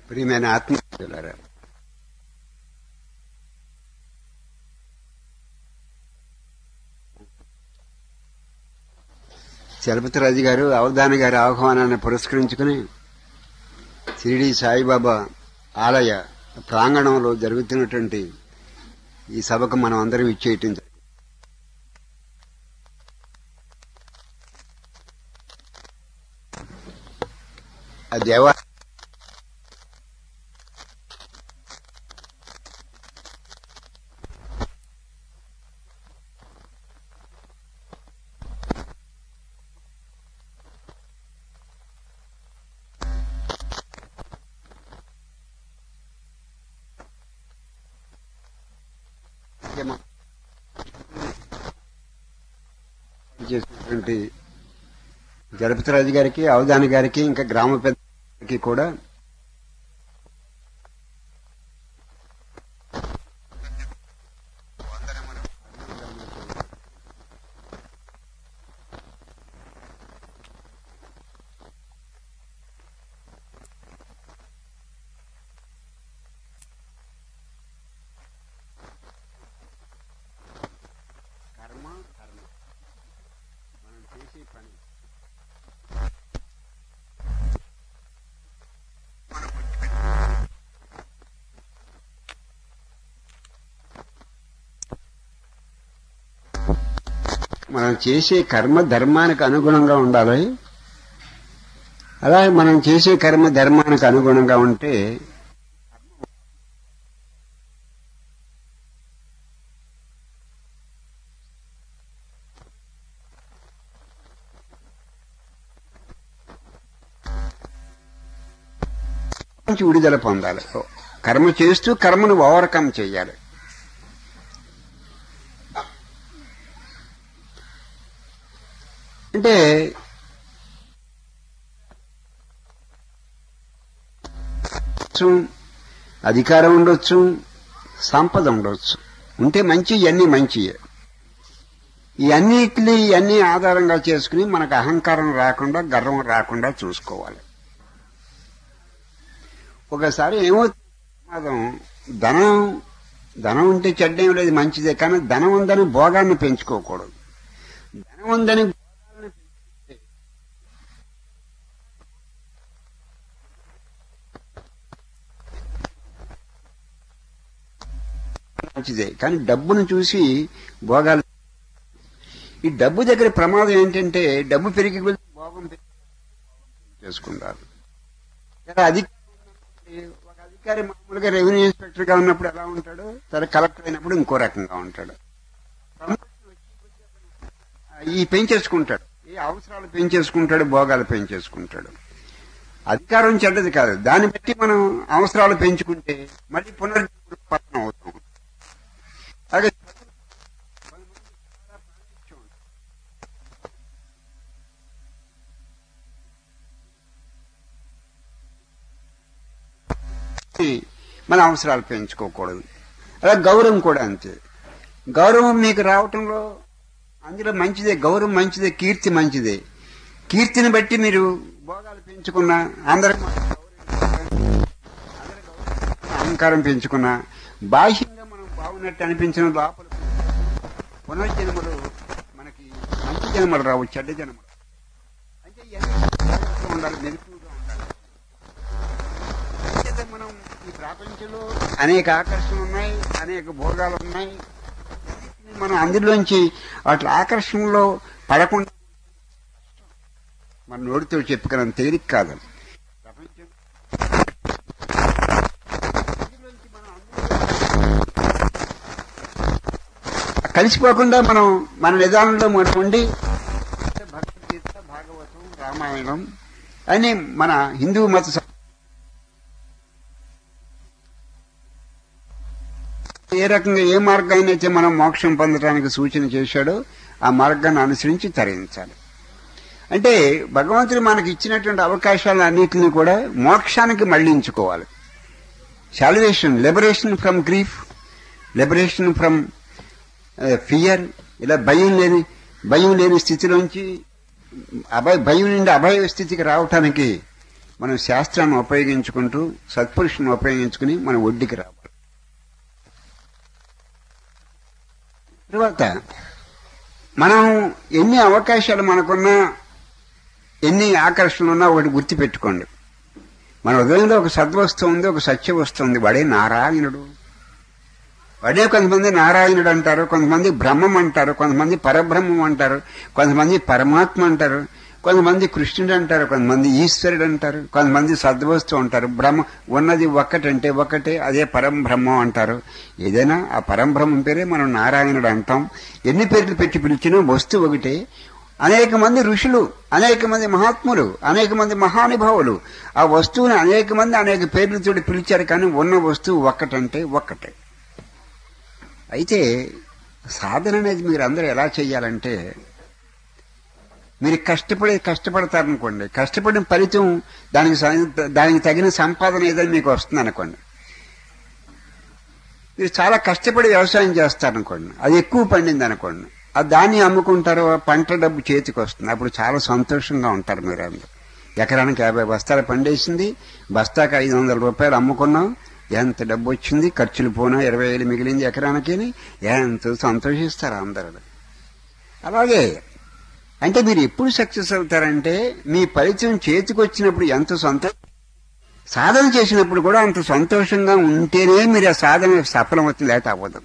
ప్రియమైన ఆత్మీయులారా చలపతిరాజు గారు అవధాని గారి ఆహ్వానాన్ని పురస్కరించుకుని షిరిడి సాయిబాబా ఆలయ ప్రాంగణంలో జరుగుతున్నటువంటి ఈ సభకు మనం అందరం ఇచ్చేయటం జరిగింది. ఆ దేవా చేసినటువంటి జలపతిరాజు గారికి అవధాని గారికి ఇంకా గ్రామ పెద్దకి కూడా కర్మ కర్మ మనం చేసే పని మనం చేసే కర్మ ధర్మానికి అనుగుణంగా ఉండాలి అలాగే మనం చేసే కర్మ ధర్మానికి అనుగుణంగా ఉంటే నుంచి విడుదల పొందాలి కర్మ చేస్తూ కర్మను ఓవర్కమ్ చేయాలి అంటే ఉండొచ్చు, అధికారం ఉండొచ్చు సంపద ఉండొచ్చు ఉంటే మంచి ఇవన్నీ మంచియే ఈ అన్నిటిని ఇవన్నీ ఆధారంగా చేసుకుని మనకు అహంకారం రాకుండా గర్వం రాకుండా చూసుకోవాలి ఒకసారి ఏమవుతుంది ప్రమాదం ధనం ధనం ఉంటే చెడ్డం లేదు మంచిదే కానీ ధనం ఉందని భోగాన్ని పెంచుకోకూడదు ధనం ఉందని భోగాలను పెంచుకుంటే మంచిదే కానీ డబ్బును చూసి భోగాలు ఈ డబ్బు దగ్గర ప్రమాదం ఏంటంటే డబ్బు పెరిగి కొద్దీ భోగం పెరిగి చేసుకుంటారు సరే అధికారి ఒక అధికారి మామూలుగా రెవెన్యూ ఇన్స్పెక్టర్ గా ఉన్నప్పుడు ఎలా ఉంటాడు సరే కలెక్టర్ అయినప్పుడు ఇంకో రకంగా ఉంటాడు ప్రమోషన్ వచ్చి కొద్దీ అతను, ఈ పెంచేసుకుంటాడు ఈ అవసరాలు పెంచేసుకుంటాడు భోగాలు పెంచేసుకుంటాడు అధికారం చెడ్డది కాదు దాన్ని బట్టి మనం అవసరాలు పెంచుకుంటే మళ్ళీ పునర్పతనం అవుతాం అలాగే మన అవసరాలు పెంచుకోకూడదు అలా గౌరవం కూడా అంతే గౌరవం మీకు రావటంలో అందులో మంచిదే గౌరవం మంచిదే కీర్తి మంచిదే కీర్తిని బట్టి మీరు భోగాలు పెంచుకున్నా అందరూ అహంకారం పెంచుకున్నా బాహ్యంగా మనం బాగున్నట్టు అనిపించిన లోపల పునర్జన్మలు మనకి మంచి జన్మలు రావు చెడ్డ జన్మలు అంటే ఇవన్నీ జాగ్రత్తగా ఉండాలి మెరుపుగా ఉండాలి అంచేత మనం ఈ ప్రపంచంలో అనేక ఆకర్షణలు ఉన్నాయి అనేక భోగాలు ఉన్నాయి మనం అందులోంచి వాటి ఆకర్షణలో పడకుండా మన నోటితో చెప్పుకున్నంత తేలిక కాదు ప్రపంచం అందులోంచి మనం అందులో కలిసిపోకుండా మనం మన నిదానంలో మనం ఉండి భగవద్గీత భాగవతం రామాయణం అని మన హిందూ మత స- ఏ రకంగా ఏ మార్గాన్ని అయితే మనం మోక్షం పొందడానికి సూచన చేశాడో ఆ మార్గాన్ని అనుసరించి తరించాలి అంటే భగవంతుడు మనకి ఇచ్చినటువంటి అవకాశాలు అన్నిటిని కూడా మోక్షానికి మళ్లించుకోవాలి salvation liberation from grief liberation from fear ఇలా భయం లేని భయం లేని స్థితిలోంచి అభయ భయం నుండి అభయ స్థితికి రావటానికి మనం శాస్త్రాన్ని ఉపయోగించుకుంటూ సత్పురుషుని ఉపయోగించుకుని మనం ఒడ్డుకి రావాలి తర్వాత మనం ఎన్ని అవకాశాలు మనకున్నా ఎన్ని ఆకర్షణలు ఉన్నా ఒకటి గుర్తుపెట్టుకోండి మన హృదయంలో ఒక సద్వస్తు ఉంది ఒక సత్య వస్తువు ఉంది వాడే నారాయణుడు వాడే కొంతమంది నారాయణుడు అంటారు కొంతమంది బ్రహ్మం అంటారు కొంతమంది పరబ్రహ్మం అంటారు కొంతమంది పరమాత్మ అంటారు కొంతమంది కృష్ణుడు అంటారు కొంతమంది ఈశ్వరుడు అంటారు కొంతమంది సద్వస్తు అంటారు బ్రహ్మ ఉన్నది ఒక్కటంటే ఒక్కటే అదే పరం బ్రహ్మం అంటారు ఏదైనా ఆ పరం బ్రహ్మం పేరే మనం నారాయణుడు అంటాం ఎన్ని పేర్లు పెట్టి పిలిచినా వస్తువు ఒకటే అనేక మంది ఋషులు అనేక మంది మహాత్ములు అనేక మంది మహానుభావులు ఆ వస్తువుని అనేక మంది అనేక పేర్లతో పిలిచారు కానీ ఉన్న వస్తువు ఒక్కటంటే ఒక్కటే అయితే సాధన అనేది మీరు అందరూ ఎలా చేయాలంటే మీరు కష్టపడి కష్టపడతారనుకోండి కష్టపడిన ఫలితం దానికి స- దానికి తగిన సంపాదన ఏదైనా మీకు వస్తుంది అనుకోండి మీరు చాలా కష్టపడి వ్యవసాయం చేస్తారనుకోండి అది ఎక్కువ పండింది అనుకోండి ఆ దాన్ని అమ్ముకుంటారు ఆ పంట డబ్బు చేతికి వస్తుంది అప్పుడు చాలా సంతోషంగా ఉంటారు మీరు అందరూ ఎకరానికి యాభై బస్తాలు పండేసింది బస్తాకి ఐదు వందల రూపాయలు అమ్ముకున్నాం ఎంత డబ్బు వచ్చింది ఖర్చులు పోనా ఇరవై వేలు మిగిలింది ఎకరానికి ఎంతో సంతోషిస్తారు అందరూ అలాగే అంటే మీరు ఎప్పుడు సక్సెస్ అవుతారంటే మీ ఫలితం చేతికి వచ్చినప్పుడు ఎంత సంతో సాధన చేసినప్పుడు కూడా అంత సంతోషంగా ఉంటేనే మీరు ఆ సాధన సఫలమవుతుంది లేక అవ్వదు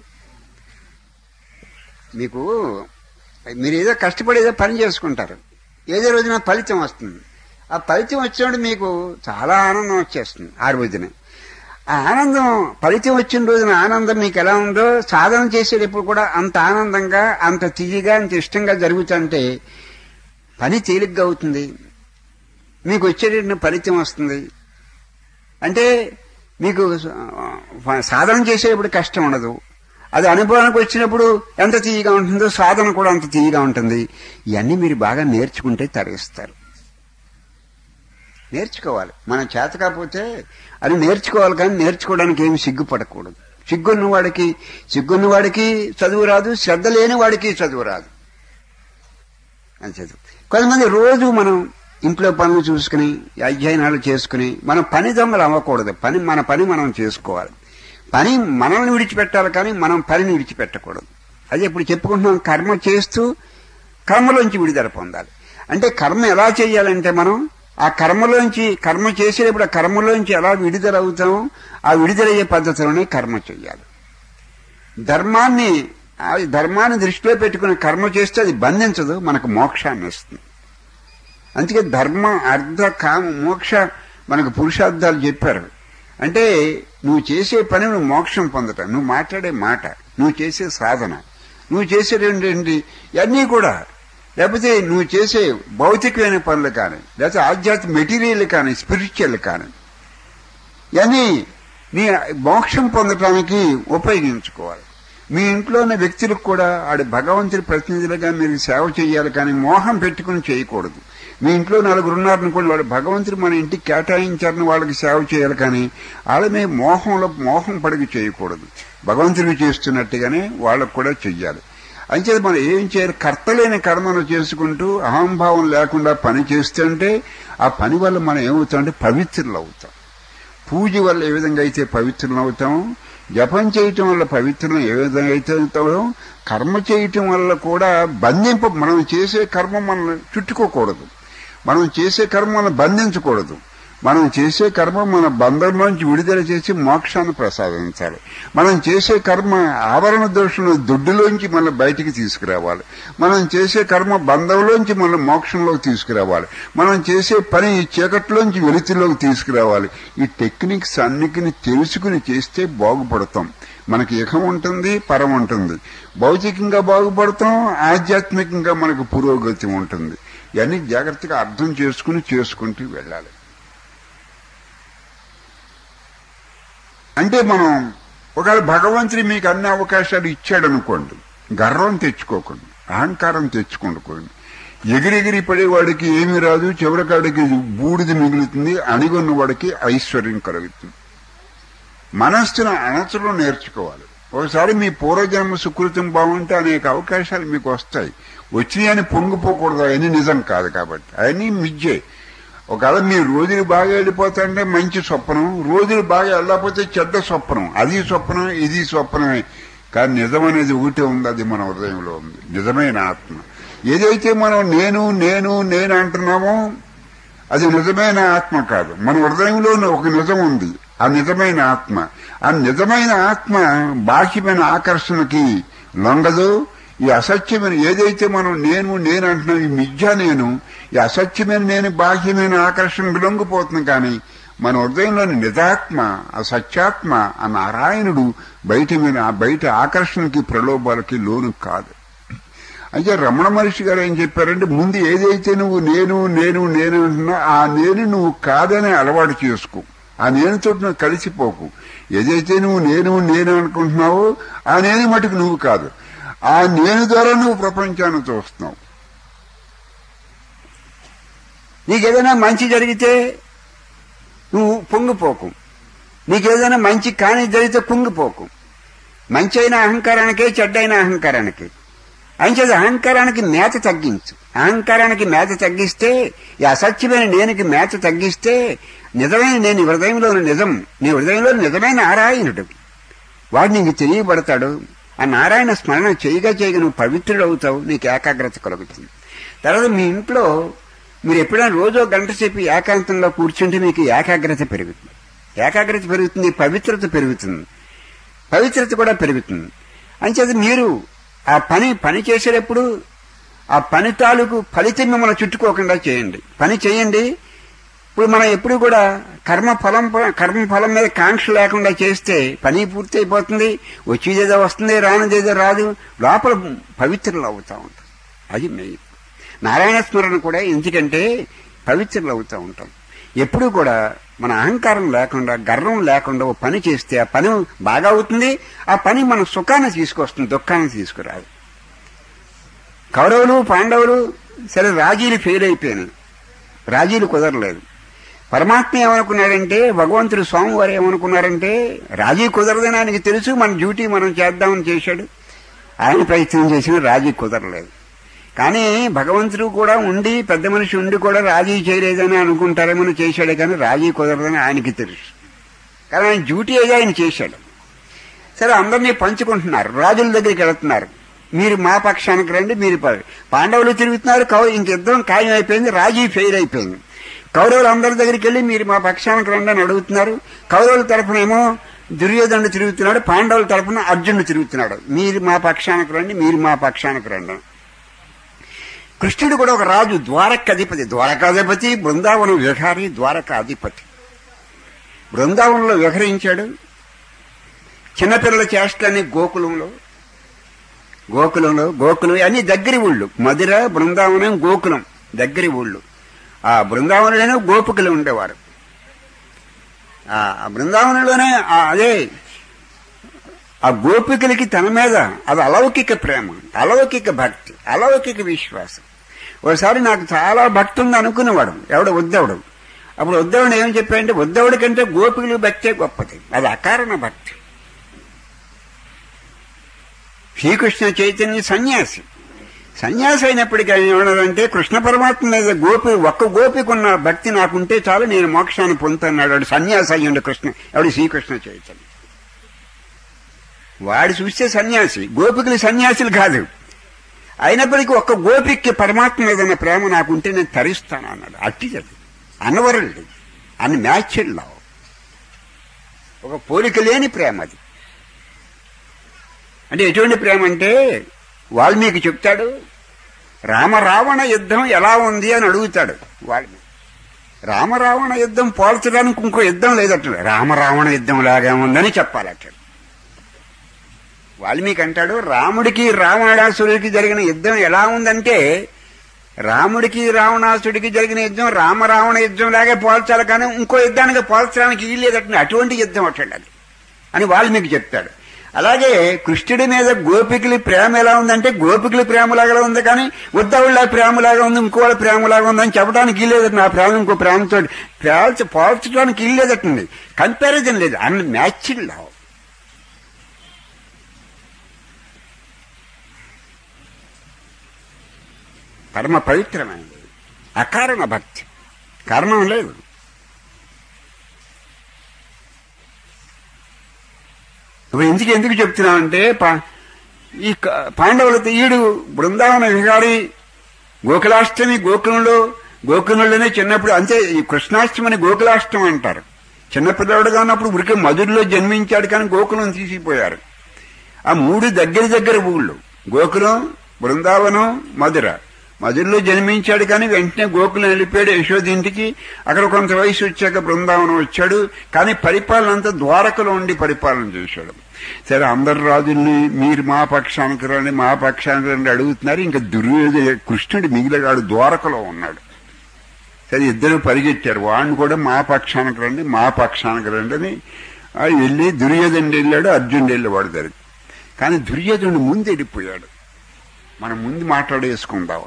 మీకు మీరు ఏదో కష్టపడి ఏదో పని చేసుకుంటారు ఏదో రోజున ఫలితం వస్తుంది ఆ ఫలితం వచ్చినప్పుడు మీకు చాలా ఆనందం వచ్చేస్తుంది ఆ రోజున ఆ ఆనందం ఫలితం వచ్చిన రోజున ఆనందం మీకు ఎలా ఉందో సాధన చేసేటప్పుడు కూడా అంత ఆనందంగా అంత తీయగా అంత ఇష్టంగా జరుగుతుంటే పని తేలిగ్గా అవుతుంది మీకు వచ్చేటటువంటి ఫలితం వస్తుంది అంటే మీకు ఆ, సాధన చేసేటప్పుడు కష్టం ఉండదు అది అనుభవానికి వచ్చినప్పుడు ఎంత తీయగా ఉంటుందో సాధన కూడా అంత తీయగా ఉంటుంది ఇవన్నీ మీరు బాగా నేర్చుకుంటే తరిగిస్తారు నేర్చుకోవాలి మనం చేత కాకపోతే అది నేర్చుకోవాలి కానీ నేర్చుకోవడానికి ఏమి సిగ్గుపడకూడదు సిగ్గున్న వాడికి సిగ్గున్న వాడికి చదువు రాదు శ్రద్ధ లేని వాడికి చదువు రాదు అని చదువు కొంతమంది రోజు మనం ఇంట్లో పనులు చూసుకుని అధ్యయనాలు చేసుకుని మనం పని దొంగలు అవ్వకూడదు పని మన పని మనం చేసుకోవాలి పని మనల్ని విడిచిపెట్టాలి కానీ మనం పనిని విడిచిపెట్టకూడదు అదే ఇప్పుడు చెప్పుకుంటున్నాం కర్మ చేస్తూ కర్మలోంచి విడుదల పొందాలి అంటే కర్మ ఎలా చేయాలంటే మనం ఆ కర్మలోంచి కర్మ చేసేటప్పుడు ఆ కర్మలోంచి ఎలా విడుదల అవుతామో ఆ విడుదలయ్యే పద్ధతిలోనే కర్మ చేయాలి ధర్మాన్ని ఆ ధర్మాన్ని దృష్టిలో పెట్టుకుని కర్మ చేస్తే అది బంధించదు మనకు మోక్షాన్ని ఇస్తుంది అందుకే ధర్మ అర్ధ కామ మోక్ష మనకు పురుషార్థాలు చెప్పారు అంటే నువ్వు చేసే పని నువ్వు మోక్షం పొందటం నువ్వు మాట్లాడే మాట నువ్వు చేసే సాధన నువ్వు చేసేటువంటి ఇవన్నీ కూడా లేకపోతే నువ్వు చేసే భౌతికమైన పనులు కానీ లేకపోతే ఆధ్యాత్మిక మెటీరియల్ కానీ స్పిరిచువల్ కానీ ఇవన్నీ నీ మోక్షం పొందటానికి ఉపయోగించుకోవాలి మీ ఇంట్లో ఉన్న వ్యక్తులకు కూడా ఆడు భగవంతుడి ప్రతినిధులుగా మీరు సేవ చేయాలి కానీ మోహం పెట్టుకుని చేయకూడదు మీ ఇంట్లో నలుగురు ఉన్నారనుకోండి వాడు భగవంతుడు మన ఇంటికి కేటాయించారని వాళ్ళకి సేవ చేయాలి కానీ వాళ్ళ మీద మోహంలో మోహం పడికి చేయకూడదు భగవంతుడికి చేస్తున్నట్టుగానే వాళ్ళకు కూడా చెయ్యాలి అంచేది మనం ఏం చేయాలి కర్తలేని కర్మను చేసుకుంటూ అహంభావం లేకుండా పని చేస్తుంటే ఆ పని వల్ల మనం ఏమవుతామంటే పవిత్రులు అవుతాం పూజ వల్ల ఏ విధంగా అయితే పవిత్రులు అవుతామో జపం చేయటం వల్ల పవిత్రులు ఏ విధంగా అయితే అవుతామో కర్మ చేయటం వల్ల కూడా బంధింప మనం చేసే కర్మ మనల్ని చుట్టుకోకూడదు మనం చేసే కర్మ మనం బంధించకూడదు మనం చేసే కర్మ మన బంధంలోంచి విడుదల చేసి మోక్షాన్ని ప్రసాదించాలి మనం చేసే కర్మ ఆవరణ దోషులు దుడ్డులోంచి మన బయటికి తీసుకురావాలి మనం చేసే కర్మ బంధంలోంచి మన మోక్షంలోకి తీసుకురావాలి మనం చేసే పని ఈ చీకట్లోంచి వెలుతుల్లోకి తీసుకురావాలి ఈ టెక్నిక్స్ అన్నిటిని తెలుసుకుని చేస్తే బాగుపడతాం మనకి ఇహం ఉంటుంది పరం ఉంటుంది భౌతికంగా బాగుపడతాం ఆధ్యాత్మికంగా మనకు పురోగతి ఉంటుంది ఇవన్నీ జాగ్రత్తగా అర్థం చేసుకుని చేసుకుంటూ వెళ్ళాలి అంటే మనం ఒకవేళ భగవంతుడు మీకు అన్ని అవకాశాలు ఇచ్చాడు అనుకోండి గర్వం తెచ్చుకోకండి అహంకారం తెచ్చుకోండి ఎగిరెగిరి పడేవాడికి ఏమీ రాదు చివరికాడికి బూడిద మిగులుతుంది అణిగొన్న వాడికి ఐశ్వర్యం కలుగుతుంది మనస్సును అణచడం నేర్చుకోవాలి ఒకసారి మీ పూర్వజన్మ సుకృతం బాగుంటే అనేక అవకాశాలు మీకు వస్తాయి వచ్చినాయని పొంగిపోకూడదు అవన్నీ నిజం కాదు కాబట్టి అవన్నీ మిజ్జే ఒకవేళ మీ రోజులు బాగా వెళ్ళిపోతాయంటే మంచి స్వప్నం రోజులు బాగా వెళ్ళకపోతే చెడ్డ స్వప్నం అది స్వప్నం ఇది స్వప్నమే కానీ నిజం అనేది ఒకటే ఉంది అది మన హృదయంలో ఉంది నిజమైన ఆత్మ ఏదైతే మనం నేను నేను నేను అంటున్నామో అది నిజమైన ఆత్మ కాదు మన హృదయంలో ఒక నిజం ఉంది ఆ నిజమైన ఆత్మ ఆ నిజమైన ఆత్మ బాహ్యమైన ఆకర్షణకి లొంగదు ఈ అసత్యమైన ఏదైతే మనం నేను నేను అంటున్నాం ఈ మిథ్య నేను ఈ అసత్యమైన నేను బాహ్యమైన ఆకర్షణకు లొంగిపోతుంది కానీ మన హృదయంలోని నిజాత్మ ఆ సత్యాత్మ ఆ నారాయణుడు బయట మీద ఆ బయట ఆకర్షణకి ప్రలోభాలకి లోను కాదు అయితే రమణ మహర్షి గారు ఏం చెప్పారంటే ముందు ఏదైతే నువ్వు నేను నేను నేను అంటున్నా ఆ నేను నువ్వు కాదని అలవాటు చేసుకో ఆ నేనుతో నువ్వు కలిసిపోకు ఏదైతే నువ్వు నేను నేను అనుకుంటున్నావో ఆ నేను మటుకు నువ్వు కాదు ఆ నేను ద్వారా నువ్వు ప్రపంచాన్ని చూస్తున్నావు నీకేదైనా మంచి జరిగితే నువ్వు పొంగిపోకు నీకేదైనా మంచి కాని జరిగితే కుంగిపోకు మంచి అయిన అహంకారానికే చెడ్డైన అహంకారానికి అంచేది అహంకారానికి మేత తగ్గించు అహంకారానికి మేత తగ్గిస్తే ఈ అసత్యమైన నేనికి మేత తగ్గిస్తే నిజమైన నేను హృదయంలో నిజం నీ హృదయంలో నిజమైన నారాయణుడు వాడు నీకు తెలియబడతాడు ఆ నారాయణ స్మరణ చేయగా చేయగా నువ్వు పవిత్రుడు అవుతావు నీకు ఏకాగ్రత కలుగుతుంది తర్వాత మీ ఇంట్లో మీరు ఎప్పుడైనా రోజో గంట సేపు ఏకాంతంలో కూర్చుంటే మీకు ఏకాగ్రత పెరుగుతుంది ఏకాగ్రత పెరుగుతుంది పవిత్రత పెరుగుతుంది పవిత్రత కూడా పెరుగుతుంది అంచేది మీరు ఆ పని పని చేసేటప్పుడు ఆ పని తాలూకు ఫలితం మిమ్మల్ని చుట్టుకోకుండా చేయండి పని చేయండి ఇప్పుడు మనం ఎప్పుడు కూడా కర్మ ఫలం కర్మ ఫలం మీద కాంక్ష లేకుండా చేస్తే పని పూర్తి అయిపోతుంది వచ్చేదేదో వస్తుంది రానిదేదో రాదు లోపల పవిత్రులు అవుతా ఉంటాం అది మెయిన్ నారాయణ స్మరణ కూడా ఎందుకంటే పవిత్రులు అవుతూ ఉంటాం ఎప్పుడు కూడా మన అహంకారం లేకుండా గర్వం లేకుండా ఓ పని చేస్తే ఆ పని బాగా అవుతుంది ఆ పని మన సుఖాన్ని తీసుకొస్తుంది దుఃఖాన్ని తీసుకురాదు కౌరవులు పాండవులు సరే రాజీలు ఫెయిల్ అయిపోయినాయి రాజీలు కుదరలేదు పరమాత్మ ఏమనుకున్నాడంటే భగవంతుడు స్వామివారు ఏమనుకున్నారంటే రాజీ కుదరదని ఆయనకి తెలుసు మన డ్యూటీ మనం చేద్దామని చేశాడు ఆయన ప్రయత్నం చేసిన రాజీ కుదరలేదు కానీ భగవంతుడు కూడా ఉండి పెద్ద మనిషి ఉండి కూడా రాజీ చేయలేదని అనుకుంటారేమని చేశాడు కానీ రాజీ కుదరదని ఆయనకి తెలుసు కానీ ఆయన డ్యూటీ అయితే ఆయన చేశాడు సరే అందరినీ పంచుకుంటున్నారు రాజుల దగ్గరికి వెళుతున్నారు మీరు మా పక్షానికి రండి మీరు ప- పాండవులు తిరుగుతున్నారు కౌ ఇంక యుద్ధం ఖాయం అయిపోయింది రాజీ ఫెయిల్ అయిపోయింది కౌరవులు అందరి దగ్గరికి వెళ్ళి మీరు మా పక్షానికి రండి అని అడుగుతున్నారు కౌరవుల తరఫునేమో దుర్యోధనుడు తిరుగుతున్నాడు పాండవుల తరఫున అర్జునుడు తిరుగుతున్నాడు మీరు మా పక్షానికి రండి మీరు మా పక్షానికి రండి అని. కృష్ణుడు కూడా ఒక రాజు ద్వారకాధిపతి ద్వారకాధిపతి బృందావనం విహారి ద్వారకాధిపతి బృందావనంలో విహరించాడు చిన్నపిల్లల చేష్టలన్నీ గోకులంలో గోకులంలో గోకులం అన్ని దగ్గరి ఊళ్ళు మధుర బృందావనం గోకులం దగ్గరి ఊళ్ళు ఆ బృందావనంలోనే గోపికలు ఉండేవారు ఆ బృందావనంలోనే ఆ అదే ఆ గోపికలకి తన మీద అది అలౌకిక ప్రేమ అలౌకిక భక్తి అలౌకిక విశ్వాసం ఒకసారి నాకు చాలా భక్తి ఉంది అనుకునేవాడు ఎవడు ఉద్ధవుడు అప్పుడు ఉద్ధవుడు ఏం చెప్పాడంటే ఉద్ధవుడి కంటే గోపికలు భక్తే గొప్పది అది అకారణ భక్తి శ్రీకృష్ణ చైతన్య సన్యాసి సన్యాసి అయినప్పటికీ ఆయన ఏమన్నాడంటే కృష్ణ పరమాత్మ మీద గోపి ఒక్క గోపికున్న భక్తి నాకుంటే చాలు నేను మోక్షాన్ని పొందుతున్నాడు వాడు సన్యాసి అయ్యండు కృష్ణ ఎవడు శ్రీకృష్ణ చైతన్య వాడు చూస్తే సన్యాసి గోపికలు సన్యాసులు కాదు అయినప్పటికీ ఒక్క గోపికి పరమాత్మ మీద ఉన్న ప్రేమ నాకుంటే నేను తరిస్తాను అన్నాడు అట్టిది అన్నవరుడు అన్ని మ్యాచ్ల్లో ఒక పోలిక లేని ప్రేమ అది అంటే ఎటువంటి ప్రేమ అంటే వాల్మీకి చెప్తాడు రామరావణ యుద్ధం ఎలా ఉంది అని అడుగుతాడు వాల్మీకి రామరావణ యుద్ధం పోల్చడానికి ఇంకో యుద్ధం లేదట రామరావణ యుద్ధం లాగా ఉందని చెప్పాలట వాల్మీకి అంటాడు రాముడికి రావణాసుడికి జరిగిన యుద్ధం ఎలా ఉందంటే రాముడికి రావణాసుడికి జరిగిన యుద్ధం రామరావణ యుద్ధం లాగే పోల్చాలి కానీ ఇంకో యుద్ధానికి పోల్చడానికి వీల్లేదట అటువంటి యుద్ధం అట్టండి అది అని వాల్మీకి చెప్తాడు అలాగే కృష్ణుడి మీద గోపికలి ప్రేమ ఎలా ఉందంటే గోపికలి ప్రేమలాగా ఉంది కానీ ఉద్ధవుళ్ళ ప్రేమలాగా ఉంది ఇంకో వాళ్ళ ప్రేమలాగా ఉందని చెప్పడానికి వీల్లేదట నా ప్రేమ ఇంకో ప్రేమతో పోల్చ పోల్చడానికి వీల్లేదటండి కంపారిజన్ లేదు అన్ని మ్యాచ్డ్ లవ్ పరమ పవిత్రమైనది అకారణ భక్తి కారణం లేదు ఇప్పుడు ఎందుకు ఎందుకు చెప్తున్నామంటే పా- ఈ క- పాండవులతో ఈడు బృందావన విహారి గోకులాష్టమి గోకులంలో గోకులంలోనే చిన్నప్పుడు అంతే ఈ కృష్ణాష్టమిని గోకులాష్టమి అంటారు చిన్నపిల్లవాడుగా ఉన్నప్పుడు ఉరికి మధురలో జన్మించాడు కానీ గోకులం తీసిపోయారు ఆ మూడు దగ్గర దగ్గర ఊళ్ళు గోకులం బృందావనం మధుర మధురలో జన్మించాడు కానీ వెంటనే గోకులం వెళ్ళిపోయాడు యశోద ఇంటికి అక్కడ కొంత వయసు వచ్చాక బృందావనం వచ్చాడు కానీ పరిపాలన అంతా ద్వారకలో ఉండి పరిపాలన చేశాడు సరే అందరు రాజుల్ని మీరు మా పక్షానికి రండి మా పక్షానికి రండి అడుగుతున్నారు ఇంకా దుర్యోధన కృష్ణుడు మిగిలిగాడు ద్వారకలో ఉన్నాడు సరే ఇద్దరు పరిగెత్తారు వాడిని కూడా మా పక్షానికి రండి మా పక్షానికి రండి అని ఆ వెళ్ళి దుర్యోధనుడు వెళ్ళాడు అర్జునుడు వెళ్ళేవాడు దగ్గర కానీ దుర్యోధనుడు ముందు వెళ్ళిపోయాడు మనం ముందు మాట్లాడేసుకుందాం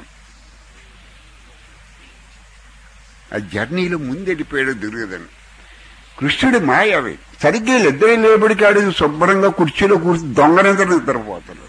ఆ జర్నీలో ముందు వెళ్ళిపోయాడు దుర్యోధనుడు కృష్ణుడు మాయావి సరిగ్గా వీళ్ళిద్దరు లేబడికాడు శుభ్రంగా కుర్చీలో కూర్చి దొంగనిద్ర నిద్రపోతాడు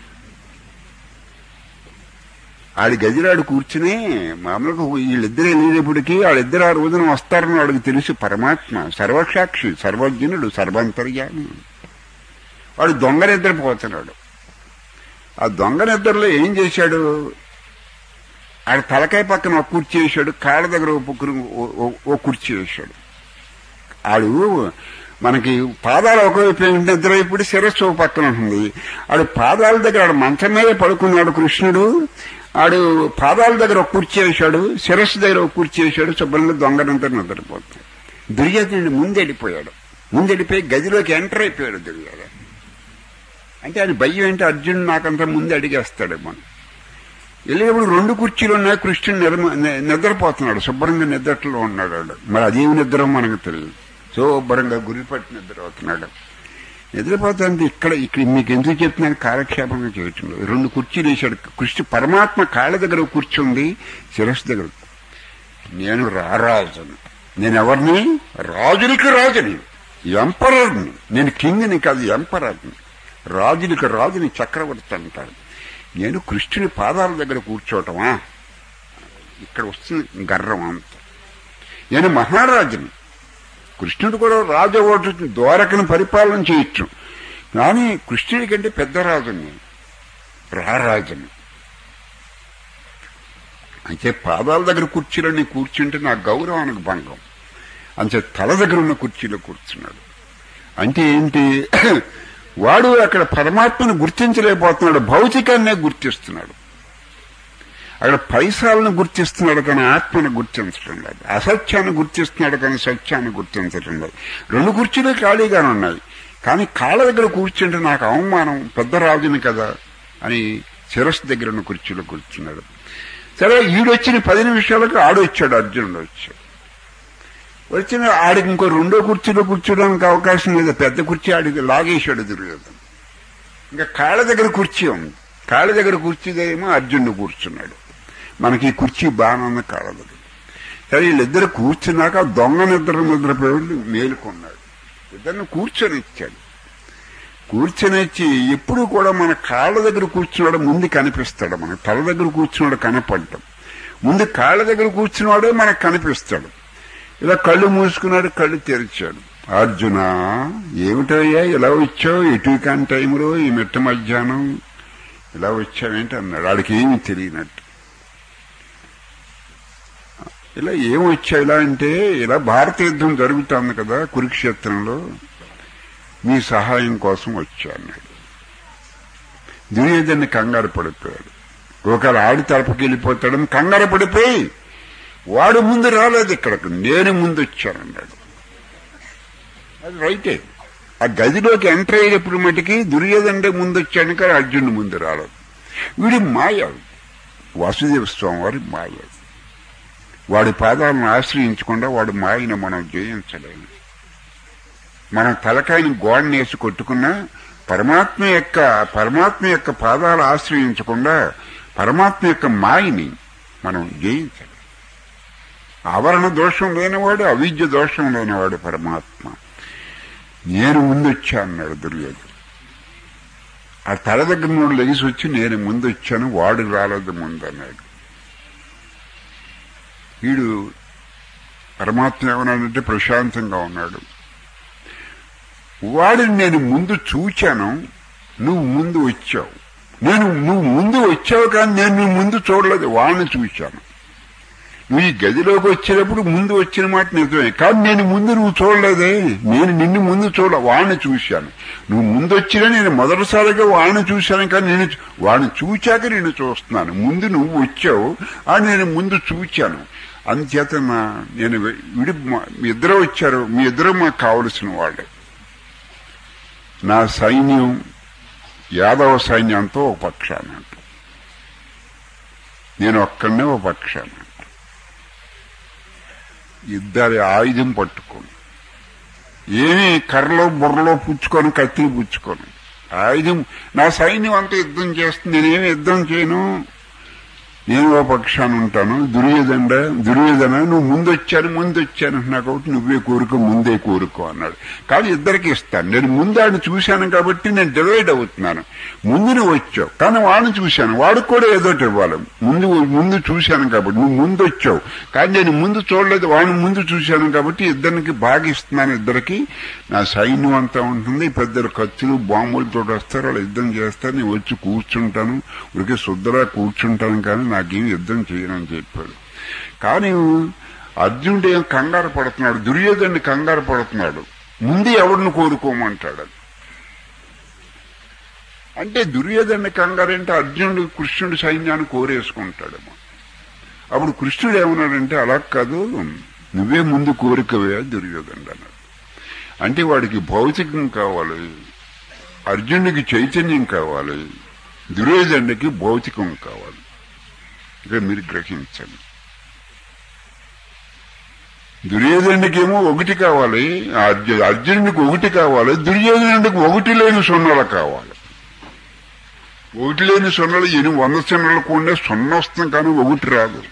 ఆడి గదిరాడు కూర్చుని మామూలుగా వీళ్ళిద్దరు వెళ్ళేటప్పటికీ వాళ్ళిద్దరు ఆ రోజున వస్తారని వాడికి తెలుసు పరమాత్మ సర్వసాక్షి సర్వజ్ఞుడు సర్వంతర్యామి వాడు దొంగ నిద్రపోతున్నాడు ఆ దొంగ నిద్రలో ఏం చేశాడు ఆడ తలకాయ పక్కన ఒక కుర్చీ వేశాడు కాళ్ళ దగ్గర ఒక పుక్కురు ఓ- ఓ- ఓ కుర్చీ వేశాడు ఆడు మనకి పాదాలు ఒకవైపు నిద్ర ఇప్పుడు శిరస్సు ఒక పక్కన ఉంటుంది ఆడు పాదాల దగ్గర ఆడు మంచం మీద పడుకున్నాడు కృష్ణుడు ఆడు పాదాల దగ్గర ఒక కుర్చీ వేశాడు శిరస్సు దగ్గర ఒక కుర్చీ వేశాడు శుభ్రంగా దొంగనంతా నిద్రపోతున్నాడు దుర్యోధనుడు ముందు వెళ్ళిపోయాడు ముందు వెళ్ళిపోయి గదిలోకి ఎంటర్ అయిపోయాడు దుర్యోధన అంటే అది భయం ఏంటి అర్జునుడు నాకంతా ముందు అడిగేస్తాడేమో వెళ్ళేటప్పుడు రెండు కుర్చీలు ఉన్నాయి కృష్ణుడు నిర్మ- ని- నిద్రపోతున్నాడు శుభ్రంగా నిద్రలో ఉన్నాడు వాడు. మరి అదేమి నిద్ర మనకు తెలియదు శుభ్రంగా గురిపట్టి నిద్రపోతున్నాడు నిద్రపోతాంటే ఇక్కడ ఇక్కడ మీకు ఎందుకు చెప్తున్నాను కాలక్షేపంగా చేయటం లేదు రెండు కుర్చీలు వేశాడు కృష్ణ పరమాత్మ కాళ్ళ దగ్గర ఒక కుర్చీ ఉంది శిరస్సు దగ్గర నేను రారాజుని నేను ఎవరిని రాజులకి రాజుని ఎంపరర్ని నేను కింగ్ని కాదు ఎంపరర్ని రాజులకి రాజుని చక్రవర్తి అంటారు నేను కృష్ణుని పాదాల దగ్గర కూర్చోవటమా ఇక్కడ వస్తుంది గర్వం అంత నేను మహారాజుని కృష్ణుడు కూడా రాజు ఓటు ద్వారకను పరిపాలన చేయొచ్చు కానీ కృష్ణుడి కంటే పెద్ద రాజుని రారాజుని అంటే పాదాల దగ్గర కుర్చీలన్నీ కూర్చుంటే నా గౌరవానికి భంగం అంతే తల దగ్గర ఉన్న కుర్చీలో కూర్చున్నాడు అంటే ఏంటి వాడు అక్కడ పరమాత్మను గుర్తించలేకపోతున్నాడు భౌతికాన్నే గుర్తిస్తున్నాడు అక్కడ పైసాలను గుర్తిస్తున్నాడు కానీ ఆత్మను గుర్తించడం లేదు అసత్యాన్ని గుర్తిస్తున్నాడు కానీ సత్యాన్ని గుర్తించడం లేదు రెండు కుర్చీలు ఖాళీగానే ఉన్నాయి కానీ కాళ్ళ దగ్గర కూర్చుంటే నాకు అవమానం పెద్ద రాజుని కదా అని శిరస్సు దగ్గర ఉన్న కుర్చీలో కూర్చున్నాడు సరే ఈడొచ్చిన పది నిమిషాలకు ఆడు వచ్చాడు అర్జునుడు వచ్చాడు వచ్చిన ఆడికి ఇంకో రెండో కుర్చీలో కూర్చోడానికి అవకాశం లేదు పెద్ద కుర్చీ ఆడికి లాగేశాడు దుర్యోధన ఇంకా కాళ్ళ దగ్గర కుర్చీ ఉంది కాళ్ళ దగ్గర కుర్చీ ఏమో అర్జునుడు కూర్చున్నాడు మనకి ఈ కుర్చీ బాగానే ఉంది కాళ్ళ దగ్గర సరే వీళ్ళిద్దరు కూర్చున్నాక ఆ దొంగ నిద్ర నిద్రపోయి మేలుకున్నాడు ఇద్దరిని కూర్చొని ఇచ్చాడు కూర్చొని వచ్చి ఎప్పుడు కూడా మన కాళ్ళ దగ్గర కూర్చున్నాడు ముందు కనిపిస్తాడు మన తల దగ్గర కూర్చున్నాడు కనపడటం ముందు కాళ్ళ దగ్గర కూర్చున్నాడే మనకు కనిపిస్తాడు ఇలా కళ్ళు మూసుకున్నాడు కళ్ళు తెరిచాడు అర్జున ఏమిటయ్యా ఇలా వచ్చావు ఎటు కాని టైంలో ఈ మిట్ట మధ్యాహ్నం ఇలా వచ్చావేంటి అన్నాడు వాడికి ఏమి తెలియనట్టు ఇలా ఏం వచ్చావు ఇలా అంటే ఇలా భారత యుద్ధం జరుగుతోంది కదా కురుక్షేత్రంలో మీ సహాయం కోసం వచ్చా అన్నాడు దుర్యోధన్ని కంగారు పడిపోయాడు ఒకవేళ ఆడి తలపకి వెళ్ళిపోతాడని కంగారు పడిపోయి వాడు ముందు రాలేదు ఇక్కడకు నేను ముందు వచ్చానన్నాడు అది రైటే ఆ గదిలోకి ఎంటర్ అయ్యేటప్పుడు మటుకి దుర్యోధనుడే ముందు వచ్చాను కానీ అర్జునుడు ముందు రాలేదు వీడి మాయ వాసుదేవ స్వామి వారి మాయ వాడి పాదాలను ఆశ్రయించకుండా వాడి మాయను మనం జయించలేము మనం తలకాయని గోడనేసి కొట్టుకున్నా పరమాత్మ యొక్క పరమాత్మ యొక్క పాదాలు ఆశ్రయించకుండా పరమాత్మ యొక్క మాయని మనం జయించలేం ఆవరణ దోషం లేనివాడు అవిద్య దోషం లేనివాడు పరమాత్మ నేను ముందొచ్చా అన్నాడు దుర్యోధన ఆ తల దగ్గర నుండి లెగిసి వచ్చి నేను ముందొచ్చాను వాడు రాలేదు ముందు అన్నాడు వీడు పరమాత్మ ఏమన్నాడంటే ప్రశాంతంగా ఉన్నాడు వాడిని నేను ముందు చూచాను నువ్వు ముందు వచ్చావు నేను నువ్వు ముందు వచ్చావు కానీ నేను నువ్వు ముందు చూడలేదు వాడిని చూశాను నువ్వు ఈ గదిలోకి వచ్చేటప్పుడు ముందు వచ్చిన మాట నిజమే కానీ నేను ముందు నువ్వు చూడలేదే నేను నిన్ను ముందు చూడ వాడిని చూశాను నువ్వు ముందు వచ్చినా నేను మొదటిసారిగా వాడిని చూశాను కానీ నేను చూ- వాడిని చూచాక నేను చూస్తున్నాను ముందు నువ్వు వచ్చావు ఆ నేను ముందు చూచాను అందుచేత నా నేను విడి మా- మీ ఇద్దరు వచ్చారు మీ ఇద్దరు మాకు కావలసిన వాళ్ళే నా సైన్యం యాదవ సైన్యంతో ఒక పక్షాన నేను ఒక్కడనే ఒక పక్షాన ఇద్దరి ఆయుధం పట్టుకోను ఏమి కర్రలో బుర్రలో పుచ్చుకొని కత్తి పుచ్చుకొని ఆయుధం నా సైన్యం అంతా యుద్ధం చేస్తుంది నేనేమి యుద్ధం చేయను నేను ఓ పక్షాన ఉంటాను దుర్యోధన దుర్యోధన నువ్వు ముందు వచ్చాను ముందు వచ్చాను అంటున్నా కాబట్టి నువ్వే కోరుకో ముందే కోరుకో అన్నాడు కానీ ఇద్దరికి ఇస్తాను నేను ముందు ఆడిని చూశాను కాబట్టి నేను డివైడ్ అవుతున్నాను ముందు నువ్వు వచ్చావు కానీ వాడిని చూశాను వాడికి కూడా ఏదోటి ఇవ్వాలి ముందు ముందు చూశాను కాబట్టి నువ్వు ముందు వచ్చావు కానీ నేను ముందు చూడలేదు వాడిని ముందు చూశాను కాబట్టి ఇద్దరికి బాగా ఇస్తున్నాను ఇద్దరికి నా సైన్యం అంతా ఉంటుంది పెద్దలు కత్తులు బాంబులతో వస్తారు వాళ్ళు యుద్ధం చేస్తారు నేను వచ్చి కూర్చుంటాను ఉడికి శుద్ధగా కూర్చుంటాను కానీ నాకేం యుద్ధం చేయనని చెప్పాడు కానీ అర్జునుడు ఏం కంగారు పడుతున్నాడు దుర్యోధనుడు కంగారు పడుతున్నాడు ముందు ఎవరిని కోరుకోమంటాడు అది అంటే దుర్యోధనుడి కంగారు అంటే అర్జునుడు కృష్ణుడి సైన్యాన్ని కోరేసుకుంటాడేమో అప్పుడు కృష్ణుడు ఏమన్నాడంటే అలా కాదు నువ్వే ముందు కోరికవే దుర్యోధనుడు అన్నాడు అంటే వాడికి భౌతికం కావాలి అర్జునుడికి చైతన్యం కావాలి దుర్యోధనుడికి భౌతికం కావాలి ఇక మీరు గ్రహించండి దుర్యోధనుడికేమో ఒకటి కావాలి అర్జు అర్జునుడికి ఒకటి కావాలి దుర్యోధనుడికి ఒకటి లేని సున్నలు కావాలి ఒకటి లేని సున్నలు ఎన్ని వంద సున్నలు కూడా సున్న వస్తుంది కానీ ఒకటి రాదు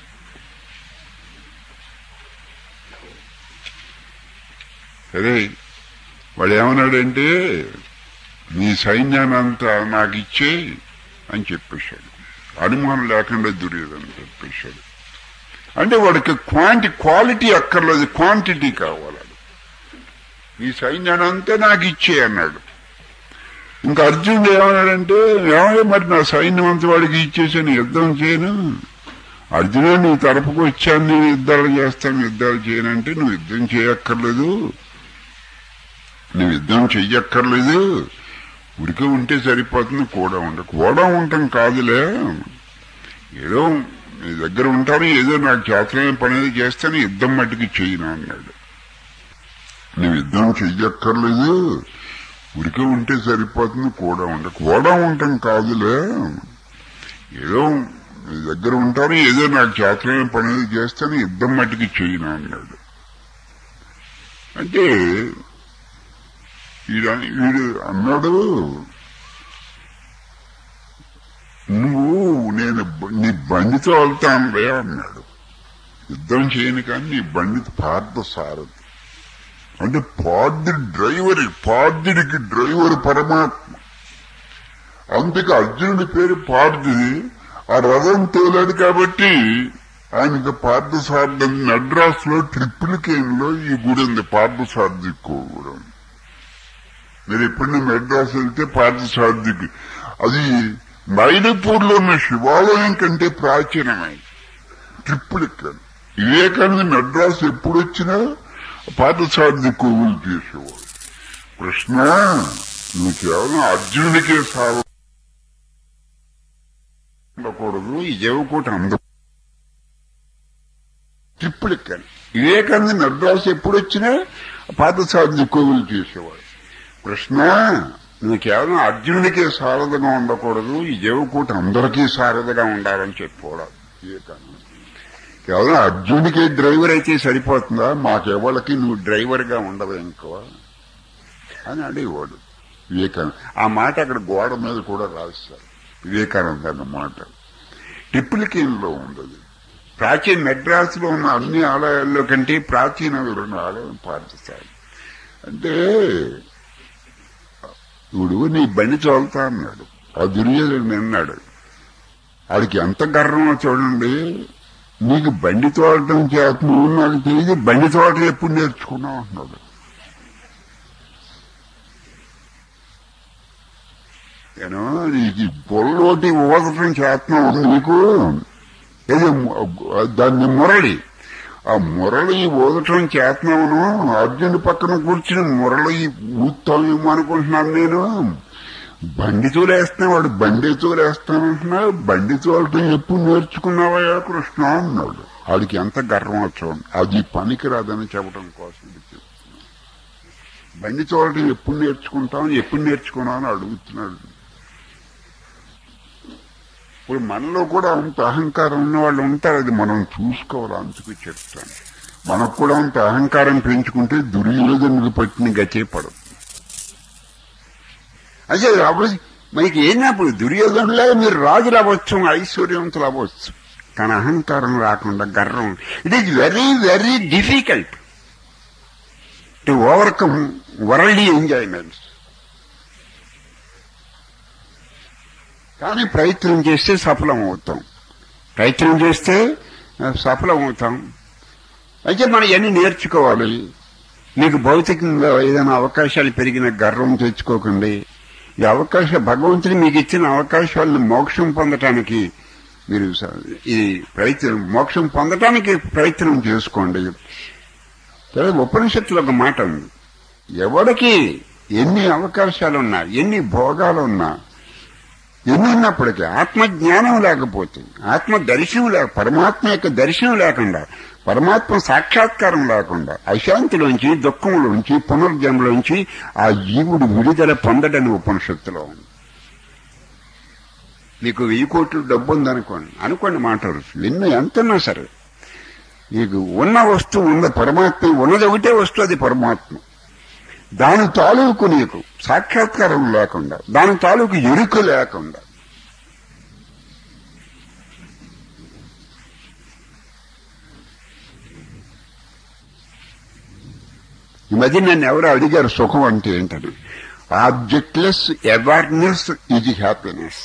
సరే వాడు ఏమన్నాడంటే నీ సైన్యాన్ని అంతా నాకు ఇచ్చే అని చెప్పేశాడు అనుమానం లేకుండా దుర్యోధన చెప్పేశాడు అంటే వాడికి క్వాంటి క్వాలిటీ అక్కర్లేదు క్వాంటిటీ కావాలి నీ సైన్యాన్ని అంతా నాకు ఇచ్చే అన్నాడు ఇంకా అర్జునుడు ఏమన్నాడంటే ఏమయ్య మరి నా సైన్యం అంతా వాడికి ఇచ్చేసాను యుద్ధం చేయను అర్జునుడు నీ తరపుకు వచ్చాను నేను యుద్ధాలు చేస్తాను యుద్ధాలు చేయనంటే నువ్వు యుద్ధం చేయక్కర్లేదు నువ్వు యుద్ధం చెయ్యక్కర్లేదు ఉరికి ఉంటే సరిపోతుంది కూడా ఉండ కూడా ఉండటం కాదులే ఏదో నీ దగ్గర ఉంటాను ఏదో నాకు చేతలైన పని ఏదో చేస్తాను యుద్ధం మట్టికి చేయను అన్నాడు నువ్వు యుద్ధం చెయ్యక్కర్లేదు ఉరికి ఉంటే సరిపోతుంది కూడా ఉండ కూడా ఉండటం కాదులే ఏదో నీ దగ్గర ఉంటాను ఏదో నాకు చేతలైన పని ఏదో చేస్తాను యుద్ధం మట్టికి చేయను అన్నాడు అంటే వీడు వీడు అన్నాడు నువ్వు నేను బ- నీ బండితో వెళ్తానులే అన్నాడు యుద్ధం చేయను కానీ నీ బండి పార్థ సారథి అంటే పార్థుడి డ్రైవర్ పార్థుడికి డ్రైవర్ పరమాత్మ అందుకే అర్జునుడి పేరు పార్థుడి ఆ రథం తోలాడు కాబట్టి ఆయనకి పార్థసారథి నడ్రాస్ లో ట్రిపుల్ కేన్ లో ఈ గుడి ఉంది పార్థసారథి గుడి ఉంది. మీరు ఎప్పుడైనా మెడ్రాస్ వెళ్తే పార్థసారథికి అది మైలపూర్ లో ఉన్న శివాలయం కంటే ప్రాచీనమైంది ట్రిప్పులు ఇక్కడ వివేకానంద మెడ్రాస్ ఎప్పుడు వచ్చినా పార్థసారథి కోవులు చేసేవాడు కృష్ణ నువ్వు కేవలం అర్జునుడికే సార ఉండకూడదు ఈ జవకోట అంద ట్రిప్పులు ఇక్కడ వివేకానంద మెడ్రాస్ ఎప్పుడు వచ్చినా పార్థసారథి కోవులు చేసేవాడు కృష్ణ నువ్వు కేవలం అర్జునుడికే సారథగా ఉండకూడదు ఈ జవకూట అందరికీ సారథగా ఉండాలని చెప్పుకోవడం వివేకానంద కేవలం అర్జునుడికి డ్రైవర్ అయితే సరిపోతుందా మాకెవరికి నువ్వు డ్రైవర్గా ఉండవు ఇంకో అని అడిగేవాడు వివేకానంద ఆ మాట అక్కడ గోడ మీద కూడా రాస్తారు వివేకానంద అన్న మాట ట్రిపులికేన్లో ఉండదు ప్రాచీన మెడ్రాస్లో ఉన్న అన్ని ఆలయాల్లో కంటే ప్రాచీన ఉన్న ఆలయం పాటిస్తారు అంటే ఇప్పుడు నీ బండి చదువుతా అన్నాడు ఆ దుర్యోధనుడు అన్నాడు ఆడికి ఎంత గర్వమో చూడండి నీకు బండి తోడటం చేతను నాకు తెలియదు బండి తోట ఎప్పుడు నేర్చుకున్నావు అంటున్నాడు నేను నీకు పొల్లోటి ఊదటం చేస్తున్నావు నీకు ఏది ము- దాన్ని మురళి ఆ మురళి ఊదటం చేస్తున్నావును అర్జునుడి పక్కన కూర్చుని మురళి ఊతామేమో అనుకుంటున్నాను నేను బండి తోలేస్తున్నా వాడు బండి తోలేస్తానంటున్నా బండి తోలటం ఎప్పుడు నేర్చుకున్నావా కృష్ణ అన్నాడు వాడికి ఎంత గర్వం వచ్చాడు అది పనికిరాదని చెప్పడం కోసం ఇది చెప్తున్నాను. బండి తోలటం ఎప్పుడు నేర్చుకుంటాం ఎప్పుడు నేర్చుకున్నావు అని అడుగుతున్నాడు ఇప్పుడు మనలో కూడా అంత అహంకారం ఉన్న వాళ్ళు ఉంటారు అది మనం చూసుకోవాలి అందుకు చెప్తాను మనకు కూడా అంత అహంకారం పెంచుకుంటే దుర్యోధనుడు పట్టిన గతే పడదు అదే అప్పుడు మనకి ఏంటప్పుడు దుర్యోధనులే మీరు రాజులు అవ్వచ్చు ఐశ్వర్యవంతులు అవ్వచ్చు కానీ అహంకారం రాకుండా గర్వం it is very very difficult to overcome world enjoyments కానీ ప్రయత్నం చేస్తే సఫలం అవుతాం ప్రయత్నం చేస్తే ఆ, సఫలం అవుతాం అయితే మనం ఇవన్నీ నేర్చుకోవాలి మీకు భౌతికంగా ఏదైనా అవకాశాలు పెరిగిన గర్వం తెచ్చుకోకండి ఈ అవకాశ భగవంతుని మీకు ఇచ్చిన అవకాశాలను మోక్షం పొందటానికి మీరు స- ఈ ప్రయత్నం మోక్షం పొందటానికి ప్రయత్నం చేసుకోండి తర్వాత ఉపనిషత్తులో ఒక మాట ఉంది ఎవడికి ఎన్ని అవకాశాలున్నా ఎన్ని భోగాలున్నా ఎన్ని ఉన్నప్పటికీ ఆత్మజ్ఞానం లేకపోతే ఆత్మ దర్శనం లేక పరమాత్మ యొక్క దర్శనం లేకుండా పరమాత్మ సాక్షాత్కారం లేకుండా అశాంతిలోంచి దుఃఖంలోంచి పునర్జన్మలోంచి ఆ జీవుడు విడుదల పొందడని ఉపనిషత్తులో ఉంది మీకు వెయ్యి కోట్లు డబ్బు ఉందనుకోండి అనుకోండి మాట నిన్ను ఎంతన్నా సరే నీకు ఉన్న వస్తువు ఉన్న పరమాత్మ ఉన్నది ఒకటే వస్తువు అది పరమాత్మ దాని తాలూకు నీకు సాక్షాత్కారం లేకుండా దాని తాలూకు ఎరుక లేకుండా ఈ మధ్య నన్ను ఎవరు అడిగారు సుఖం అంటే ఏంటని ఆబ్జెక్ట్లెస్ అవేర్నెస్ ఇది హ్యాపీనెస్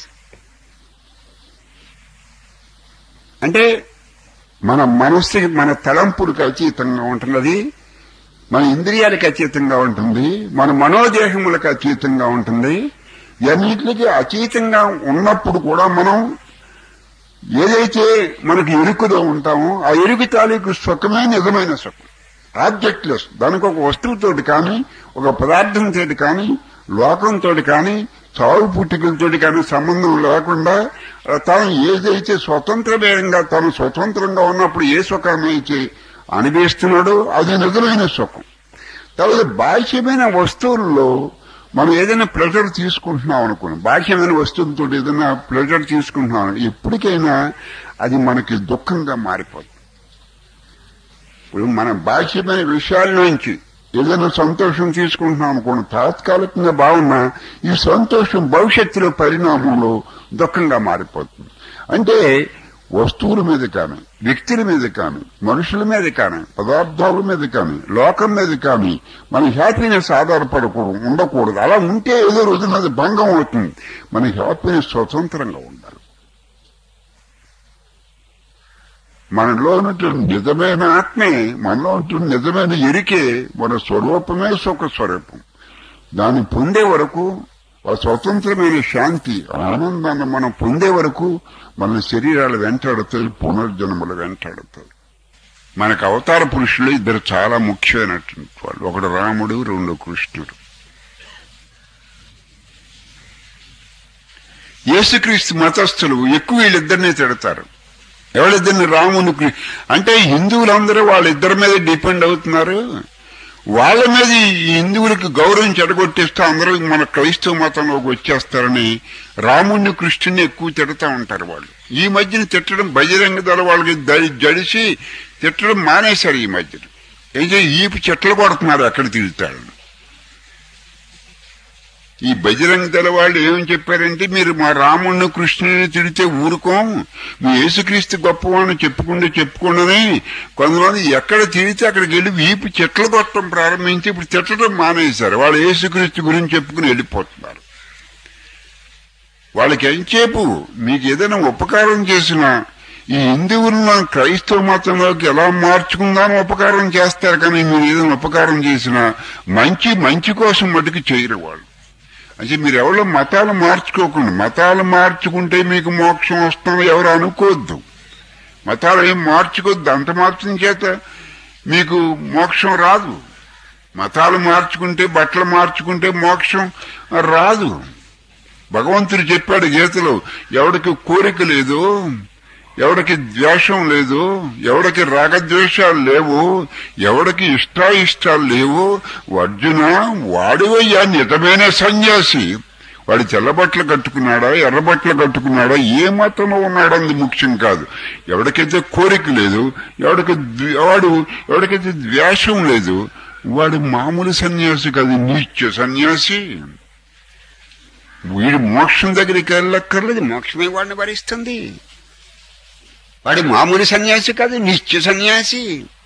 అంటే మన మనస్సుకి మన తలంపులకు అతీతంగా ఉంటున్నది మన ఇంద్రియాలకు అతీతంగా ఉంటుంది మన మనోదేహములకు అతీతంగా ఉంటుంది ఇవన్నిటికి అతీతంగా ఉన్నప్పుడు కూడా మనం ఏదైతే మనకు ఎరుకులో ఉంటామో ఆ ఎరుకు తాలూకు సుఖమే నిజమైన సుఖం ఆబ్జెక్ట్లెస్ దానికి ఒక వస్తువుతోటి కానీ ఒక పదార్థంతో కానీ లోకంతో కానీ చావు పుట్టుకలతో కానీ సంబంధం లేకుండా తాను ఏదైతే స్వతంత్రమేయంగా తాను స్వతంత్రంగా ఉన్నప్పుడు ఏ సుఖాన్ని అయితే అనుభవిస్తున్నాడో అది నిజమైన సుఖం తర్వాత బాహ్యమైన వస్తువుల్లో మనం ఏదైనా ప్లెజర్ తీసుకుంటున్నాం అనుకోండి బాహ్యమైన వస్తువులతో ఏదైనా ప్లెజర్ తీసుకుంటున్నాం ఎప్పటికైనా అది మనకి దుఃఖంగా మారిపోతుంది ఇప్పుడు మన బాహ్యమైన విషయాల నుంచి ఏదైనా సంతోషం తీసుకుంటున్నాం అనుకోండి తాత్కాలికంగా బాగున్నా ఈ సంతోషం భవిష్యత్తులో పరిణామంలో దుఃఖంగా మారిపోతుంది అంటే వస్తువుల మీద కానీ వ్యక్తుల మీద కానీ మనుషుల మీద కానీ పదార్థాల మీద కానీ లోకం మీద కానీ మన హ్యాపీనెస్ ఆధారపడకూడదు ఉండకూడదు అలా ఉంటే ఏదో రోజున అది భంగం అవుతుంది మన హ్యాపీనెస్ స్వతంత్రంగా ఉండాలి మనలో ఉన్నటువంటి నిజమైన ఆత్మే మనలో ఉన్నటువంటి నిజమైన ఎరికే మన స్వరూపమే సుఖ స్వరూపం దాన్ని పొందే వరకు ఆ స్వతంత్రమైన శాంతి ఆనందాన్ని మనం పొందే వరకు మన శరీరాలు వెంటాడుతాయి పునర్జన్మలు వెంటాడుతాయి మనకు అవతార పురుషులు ఇద్దరు చాలా ముఖ్యమైనటువంటి వాళ్ళు ఒకడు రాముడు రెండు కృష్ణుడు యేసుక్రీస్తు మతస్థులు ఎక్కువ వీళ్ళిద్దరినే తిడతారు ఎవరిద్దరిని రాముని కృ- అంటే హిందువులందరూ వాళ్ళిద్దరి మీద డిపెండ్ అవుతున్నారు వాళ్ళ మీద ఈ హిందువులకు గౌరవం చెడగొట్టేస్తే అందరూ మన క్రైస్తవ మతంలోకి వచ్చేస్తారని రాముణ్ణి కృష్ణుని ఎక్కువ తిడతా ఉంటారు వాళ్ళు ఈ మధ్యన తిట్టడం బహిరంగ దళ వాళ్ళకి ద- జడిసి తిట్టడం మానేశారు ఈ మధ్యన ఏం చేయ ఈపు చెట్లు కొడుతున్నారు ఎక్కడ తిరుగుతారు ఈ బజరంగ దళ వాళ్ళు ఏమని చెప్పారంటే మీరు మా రాముణ్ణి కృష్ణుని తిడితే ఊరుకోం మీ యేసుక్రీస్తు గొప్పవాడిని చెప్పుకుంటే చెప్పుకుండని కొంతమంది ఎక్కడ తిడితే అక్కడికి వెళ్ళి వీపు చెట్లు కొట్టడం ప్రారంభించి ఇప్పుడు తిట్టడం మానేశారు వాళ్ళు యేసుక్రీస్తు గురించి చెప్పుకుని వెళ్ళిపోతున్నారు వాళ్ళకి ఎంచేపు మీకు ఏదైనా ఉపకారం చేసినా ఈ హిందువులను క్రైస్తవ మతంలోకి ఎలా మార్చుకుందామని ఉపకారం చేస్తారు కానీ మీరు ఏదైనా ఉపకారం చేసినా మంచి మంచి కోసం మటుకు చేయరు వాళ్ళు అంటే మీరు ఎవరో మతాలు మార్చుకోకుండా మతాలు మార్చుకుంటే మీకు మోక్షం వస్తుందని ఎవరు అనుకోవద్దు మతాలు ఏం మార్చుకోవద్దు అంత మార్చడం చేత మీకు మోక్షం రాదు మతాలు మార్చుకుంటే బట్టలు మార్చుకుంటే మోక్షం రాదు భగవంతుడు చెప్పాడు గీతలో ఎవడికి కోరిక లేదు ఎవడికి ద్వేషం లేదు ఎవడికి రాగద్వేషాలు లేవు ఎవడికి ఇష్టాయిష్టాలు లేవు అర్జున వాడివయ్యా నిజమైన సన్యాసి వాడు తెల్లబట్టలు కట్టుకున్నాడా ఎర్రబట్టలు కట్టుకున్నాడా ఏ మతంలో ఉన్నాడంది ముఖ్యం కాదు ఎవరికైతే కోరిక లేదు ఎవడికి ద్వే- వాడు ఎవరికైతే ద్వేషం లేదు వాడు మామూలు సన్యాసి కాదు నిత్య సన్యాసి వీడు మోక్షం దగ్గరికి వెళ్ళక్కర్లేదు మోక్షమే వాడిని భరిస్తుంది వాడి మామూలు సన్యాసి కాదు నిత్య సన్యాసి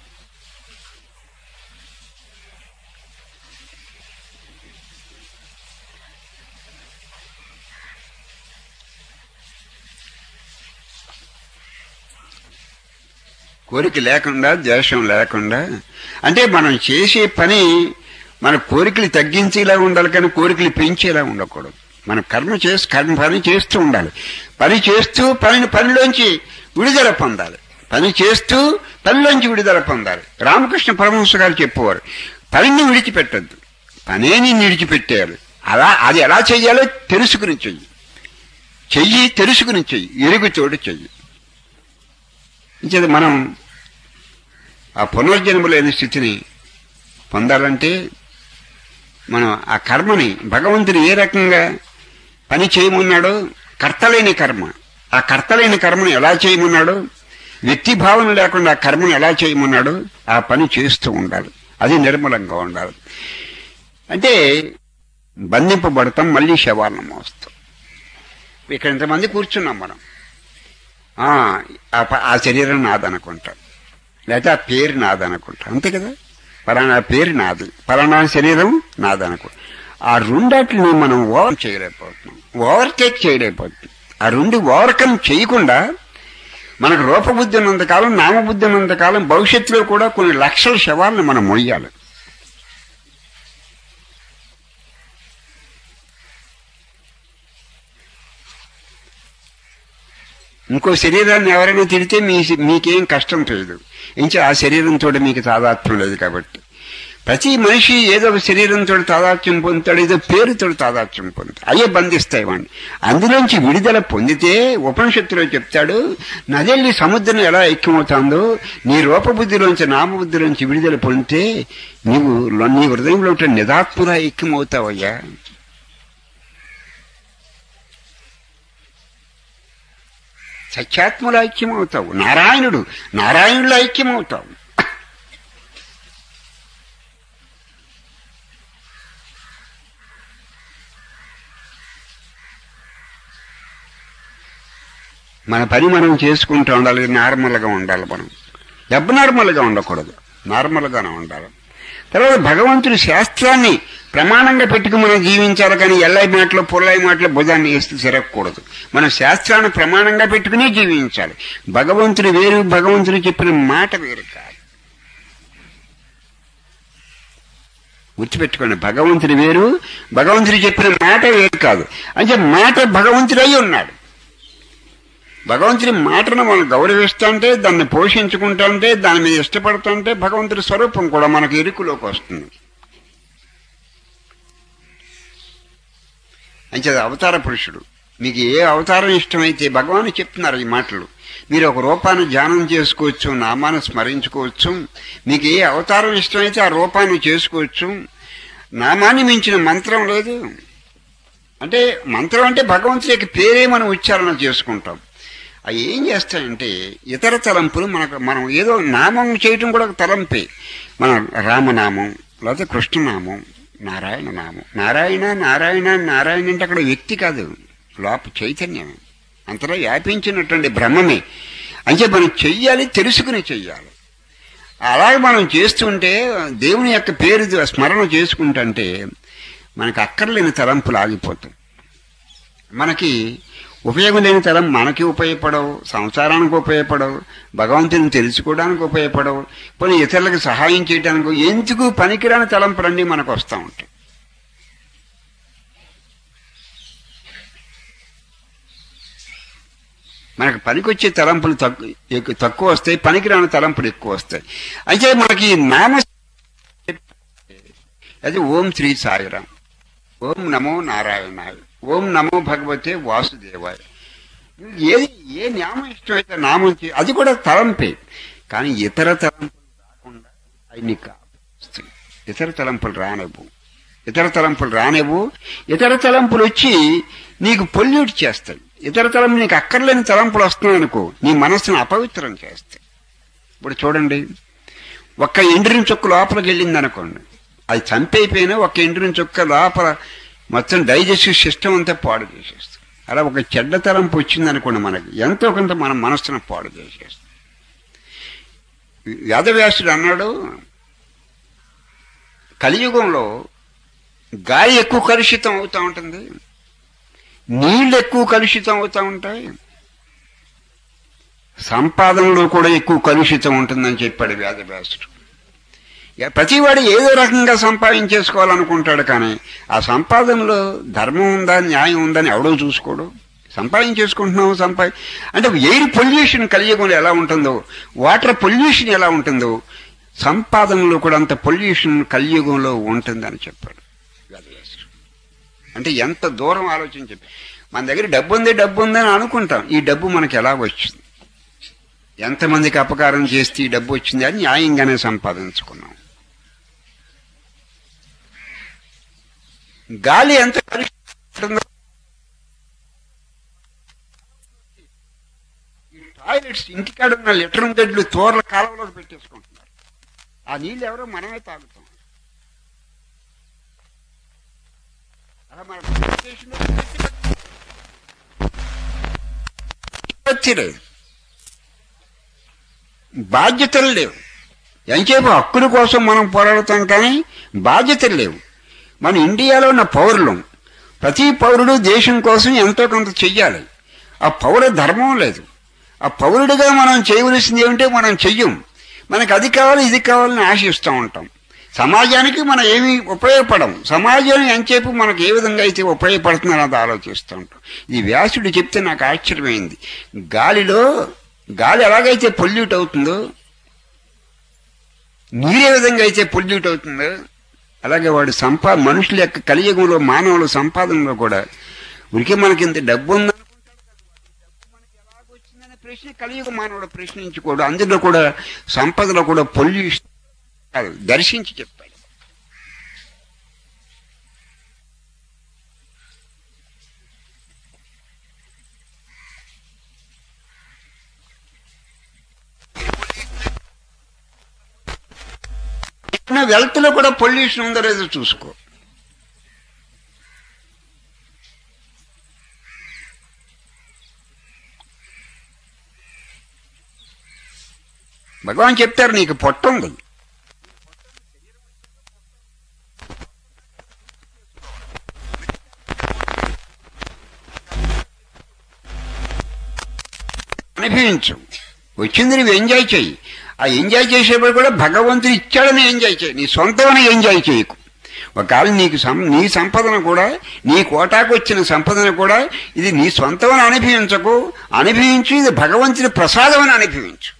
కోరిక లేకుండా ద్వేషం లేకుండా అంటే మనం చేసే పని మన కోరికలు తగ్గించేలా ఉండాలి కానీ కోరికలు పెంచేలా ఉండకూడదు మన కర్మ చేసి కర్మ పని చేస్తూ ఉండాలి పని చేస్తూ పనిని పనిలోంచి విడుదల పొందాలి పని చేస్తూ పనిలోంచి విడుదల పొందాలి రామకృష్ణ పరమహంస గారు చెప్పేవారు పనిని విడిచిపెట్టద్దు పనేని విడిచిపెట్టేయాలి అలా అది ఎలా చెయ్యాలో తెలుసుకుని చెయ్యి చెయ్యి తెలుసుకుని చెయ్యి ఎరుగుతోటి చెయ్యి ఇంచేది మనం ఆ పునర్జన్మ లేని స్థితిని పొందాలంటే మనం ఆ కర్మని భగవంతుడు ఏ రకంగా పని చేయమన్నాడో కర్తలేని కర్మ ఆ కర్తలేని కర్మను ఎలా చేయమన్నాడో వ్యక్తి భావన లేకుండా ఆ కర్మను ఎలా చేయమన్నాడో ఆ పని చేస్తూ ఉండాలి అది నిర్మలంగా ఉండాలి అంటే బంధింపబడతాం మళ్ళీ శవాలను మోస్తాం ఇక్కడ ఇంతమంది కూర్చున్నాం మనం ఆ, ఆ ప- ఆ శరీరం నాదనుకుంటాం లేకపోతే ఆ పేరు నాదనుకుంటాం అంతే కదా పలానా పేరు నాది పలానా శరీరం నాదనుకో ఆ రెండాటిని మనం ఓవర్ చేయలేకపోతున్నాం ఓవర్టేక్ చేయలేకపోతున్నాం ఆ రెండు ఓవర్కమ్ చేయకుండా మనకు రూపబుద్ధి ఉన్నంతకాలం నామబుద్ధి ఉన్నంతకాలం భవిష్యత్తులో కూడా కొన్ని లక్షల శవాలను మనం మొయ్యాలి ఇంకో శరీరాన్ని ఎవరైనా తిడితే మీ మీకేం కష్టం తెలియదు ఇంకా ఆ శరీరంతో మీకు తాదాత్మ్యం లేదు కాబట్టి ప్రతి మనిషి ఏదో ఒక శరీరంతో తాదాత్మ్యం పొందుతాడు ఏదో పేరుతో తాదాత్మ్యం పొందుతాడు అయ్యే బంధిస్తాయి వాడిని అందులోంచి విడుదల పొందితే ఉపనిషత్తులో చెప్తాడు నదెళ్ళి సముద్రం ఎలా ఐక్యమవుతుందో నీ రూపబుద్ధిలోంచి నామబుద్ధిలోంచి విడుదల పొందితే నీవు నీ హృదయంలో ఉంటే నిదాత్ములా ఐక్యమవుతావయ్యా సత్యాత్ముల ఐక్యమవుతావు నారాయణుడు నారాయణుల ఐక్యమవుతావు మన పని మనం చేసుకుంటూ ఉండాలి నార్మల్గా ఉండాలి మనం దెబ్బ నార్మల్గా ఉండకూడదు నార్మల్గానే ఉండాలి తర్వాత భగవంతుడి శాస్త్రాన్ని ప్రమాణంగా పెట్టుకుని మనం జీవించాలి కానీ ఎల్లై మాటలు పొల్లై మాటలు భుజాన్ని వేస్తూ తిరగకూడదు మన శాస్త్రాన్ని ప్రమాణంగా పెట్టుకునే జీవించాలి భగవంతుడు వేరు భగవంతుడు చెప్పిన మాట వేరు కాదు గుర్తుపెట్టుకోండి భగవంతుడు వేరు భగవంతుడు చెప్పిన మాట వేరు కాదు అంటే మాట భగవంతుడై ఉన్నాడు భగవంతుడి మాటను మనం గౌరవిస్తుంటే దాన్ని పోషించుకుంటుంటే దాని మీద ఇష్టపడుతుంటే భగవంతుడి స్వరూపం కూడా మనకు ఇరుకులోకి వస్తుంది అంచేది అవతార పురుషుడు మీకు ఏ అవతారం ఇష్టమైతే భగవాన్ చెప్తున్నారు ఈ మాటలు మీరు ఒక రూపాన్ని ధ్యానం చేసుకోవచ్చు నామాన్ని స్మరించుకోవచ్చు మీకు ఏ అవతారం ఇష్టమైతే ఆ రూపాన్ని చేసుకోవచ్చు నామాన్ని మించిన మంత్రం లేదు అంటే మంత్రం అంటే భగవంతుడి యొక్క పేరే మనం ఉచ్చారణ చేసుకుంటాం అవి ఏం చేస్తాయంటే ఇతర తలంపులు మనకు మనం ఏదో నామం చేయటం కూడా ఒక తలంపే మన రామనామం లేకపోతే కృష్ణనామం నారాయణ నామం నారాయణ నారాయణ నారాయణ అంటే అక్కడ వ్యక్తి కాదు లోప చైతన్యం అంతలో వ్యాపించినటువంటి బ్రహ్మమే అంటే మనం చెయ్యాలి తెలుసుకుని చెయ్యాలి అలాగే మనం చేస్తుంటే దేవుని యొక్క పేరు స్మరణ చేసుకుంటుంటే మనకు అక్కర్లేని తలంపులు ఆగిపోతాయి మనకి ఉపయోగం లేని తలం మనకి ఉపయోగపడవు సంసారానికి ఉపయోగపడవు భగవంతుని తెలుసుకోవడానికి ఉపయోగపడవు పోనీ ఇతరులకు సహాయం చేయడానికి ఎందుకు పనికిరాని తలంపులన్నీ మనకు వస్తూ ఉంటాయి మనకు పనికొచ్చే తలంపులు తక్కువ ఎక్కు- తక్కువ వస్తాయి పనికిరాని తలంపులు ఎక్కువ వస్తాయి అయితే మనకి ఈ నామ అది ఓం శ్రీ సాయిరాం ఓం నమో నారాయణాయ ఓం నమో భగవతే వాసుదేవాయ ఏది ఏ నామం ఇష్టమైతే నామం చే అది కూడా తలంపే కానీ ఇతర తలంపులు రాకుండా అవి నీకు ఆపేస్తాయి. ఇతర తలంపులు రానివ్వు ఇతర తలంపులు రానివ్వు ఇతర తలంపులు వచ్చి నీకు పొల్యూట్ చేస్తాయి ఇతర తలంపులు నీకు అక్కర్లేని తలంపులు వస్తున్నాయి అనుకో నీ మనస్సును అపవిత్రం చేస్తాయి ఇప్పుడు చూడండి ఒక్క ఎండ్రిని చొక్క లోపలికి వెళ్ళింది అనుకోండి అది చంపైపోయినా ఒక్క ఎండ్రిని చొక్క లోపల మొత్తం డైజెస్టివ్ సిస్టమ్ అంతా పాడు చేసేస్తుంది అలా ఒక చెడ్డ తలంపు వచ్చింది అనుకోండి మనకి ఎంతో కొంత మన మనస్సును పాడు చేసేస్తుంది వేదవ్యాసుడు అన్నాడు కలియుగంలో గాలి ఎక్కువ కలుషితం అవుతూ ఉంటుంది నీళ్ళు ఎక్కువ కలుషితం అవుతూ ఉంటాయి సంపాదనలో కూడా ఎక్కువ కలుషితం ఉంటుందని చెప్పాడు వేదవ్యాసుడు ఇక ప్రతివాడు ఏదో రకంగా సంపాదించేసుకోవాలనుకుంటాడు కానీ ఆ సంపాదనలో ధర్మం ఉందా న్యాయం ఉందని ఎవడో చూసుకోడు సంపాదించేసుకుంటున్నావు సంపా అంటే ఎయిర్ పొల్యూషన్ కలియుగంలో ఎలా ఉంటుందో వాటర్ పొల్యూషన్ ఎలా ఉంటుందో సంపాదనలో కూడా అంత పొల్యూషన్ కలియుగంలో ఉంటుందని చెప్పాడు వేదవ్యాసుడు అంటే ఎంత దూరం ఆలోచించి మన దగ్గర డబ్బు ఉంది డబ్బు ఉందని అనుకుంటాం ఈ డబ్బు మనకి ఎలా వచ్చింది ఎంతమందికి అపకారం చేస్తే ఈ డబ్బు వచ్చింది అని న్యాయంగానే సంపాదించుకున్నాం గాలి ఎంత కలుషితంగా ఈ టాయిలెట్స్ ఇంటికాడ ఉన్న లిటరం గడ్లు తోర్ల కాలంలోకి పెట్టేసుకుంటున్నారు ఆ నీళ్ళు ఎవరో మనమే తాగుతాం అలా మన భారతదేశంలో ఉత్పత్తి లేదు బాధ్యతలు లేవు ఎంచేపు హక్కుల కోసం మనం పోరాడతాం కానీ బాధ్యతలు లేవు మన ఇండియాలో ఉన్న పౌరులు ప్రతి పౌరుడు దేశం కోసం ఎంతో కొంత చెయ్యాలి ఆ పౌర ధర్మం లేదు ఆ పౌరుడిగా మనం చేయవలసింది ఏమిటంటే మనం చెయ్యం మనకు అది కావాలి ఇది కావాలని ఆశిస్తూ ఉంటాం సమాజానికి మనం ఏమి ఉపయోగపడం సమాజం ఎంతసేపు మనకు ఏ విధంగా అయితే ఉపయోగపడుతుందని అది ఆలోచిస్తూ ఉంటాం ఈ వ్యాసుడు చెప్తే నాకు ఆశ్చర్యమైంది గాలిలో గాలి ఎలాగైతే పొల్యూట్ అవుతుందో నీరే విధంగా అయితే పొల్యూట్ అవుతుందో అలాగే వాడు సంపా మనుషుల యొక్క కలియుగంలో మానవుల సంపాదనలో కూడా ఉనికి మనకి ఇంత డబ్బు ఉందని వచ్చిందనే ప్రశ్న కలియుగ మానవుడు ప్రశ్నించుకోడు అందులో కూడా సంపదలో కూడా పొల్యూషన్ దర్శించి చెప్పాడు వెల్త్ లో కూడా పొల్యూషన్ ఉందో లేదో చూసుకో భగవాన్ చెప్తారు నీకు పొట్ట ఉంది అనుభవించు వచ్చింది నువ్వు ఎంజాయ్ చెయ్యి ఆ ఎంజాయ్ చేసేప్పుడు కూడా భగవంతుడు ఇచ్చాడని ఎంజాయ్ చేయి నీ సొంతమని ఎంజాయ్ చేయకు ఒకవేళ నీకు సం నీ సంపదన కూడా నీ కోటాకు వచ్చిన సంపదన కూడా ఇది నీ సొంతమని అనుభవించకు అనుభవించి ఇది భగవంతుడి ప్రసాదం అని అనుభవించు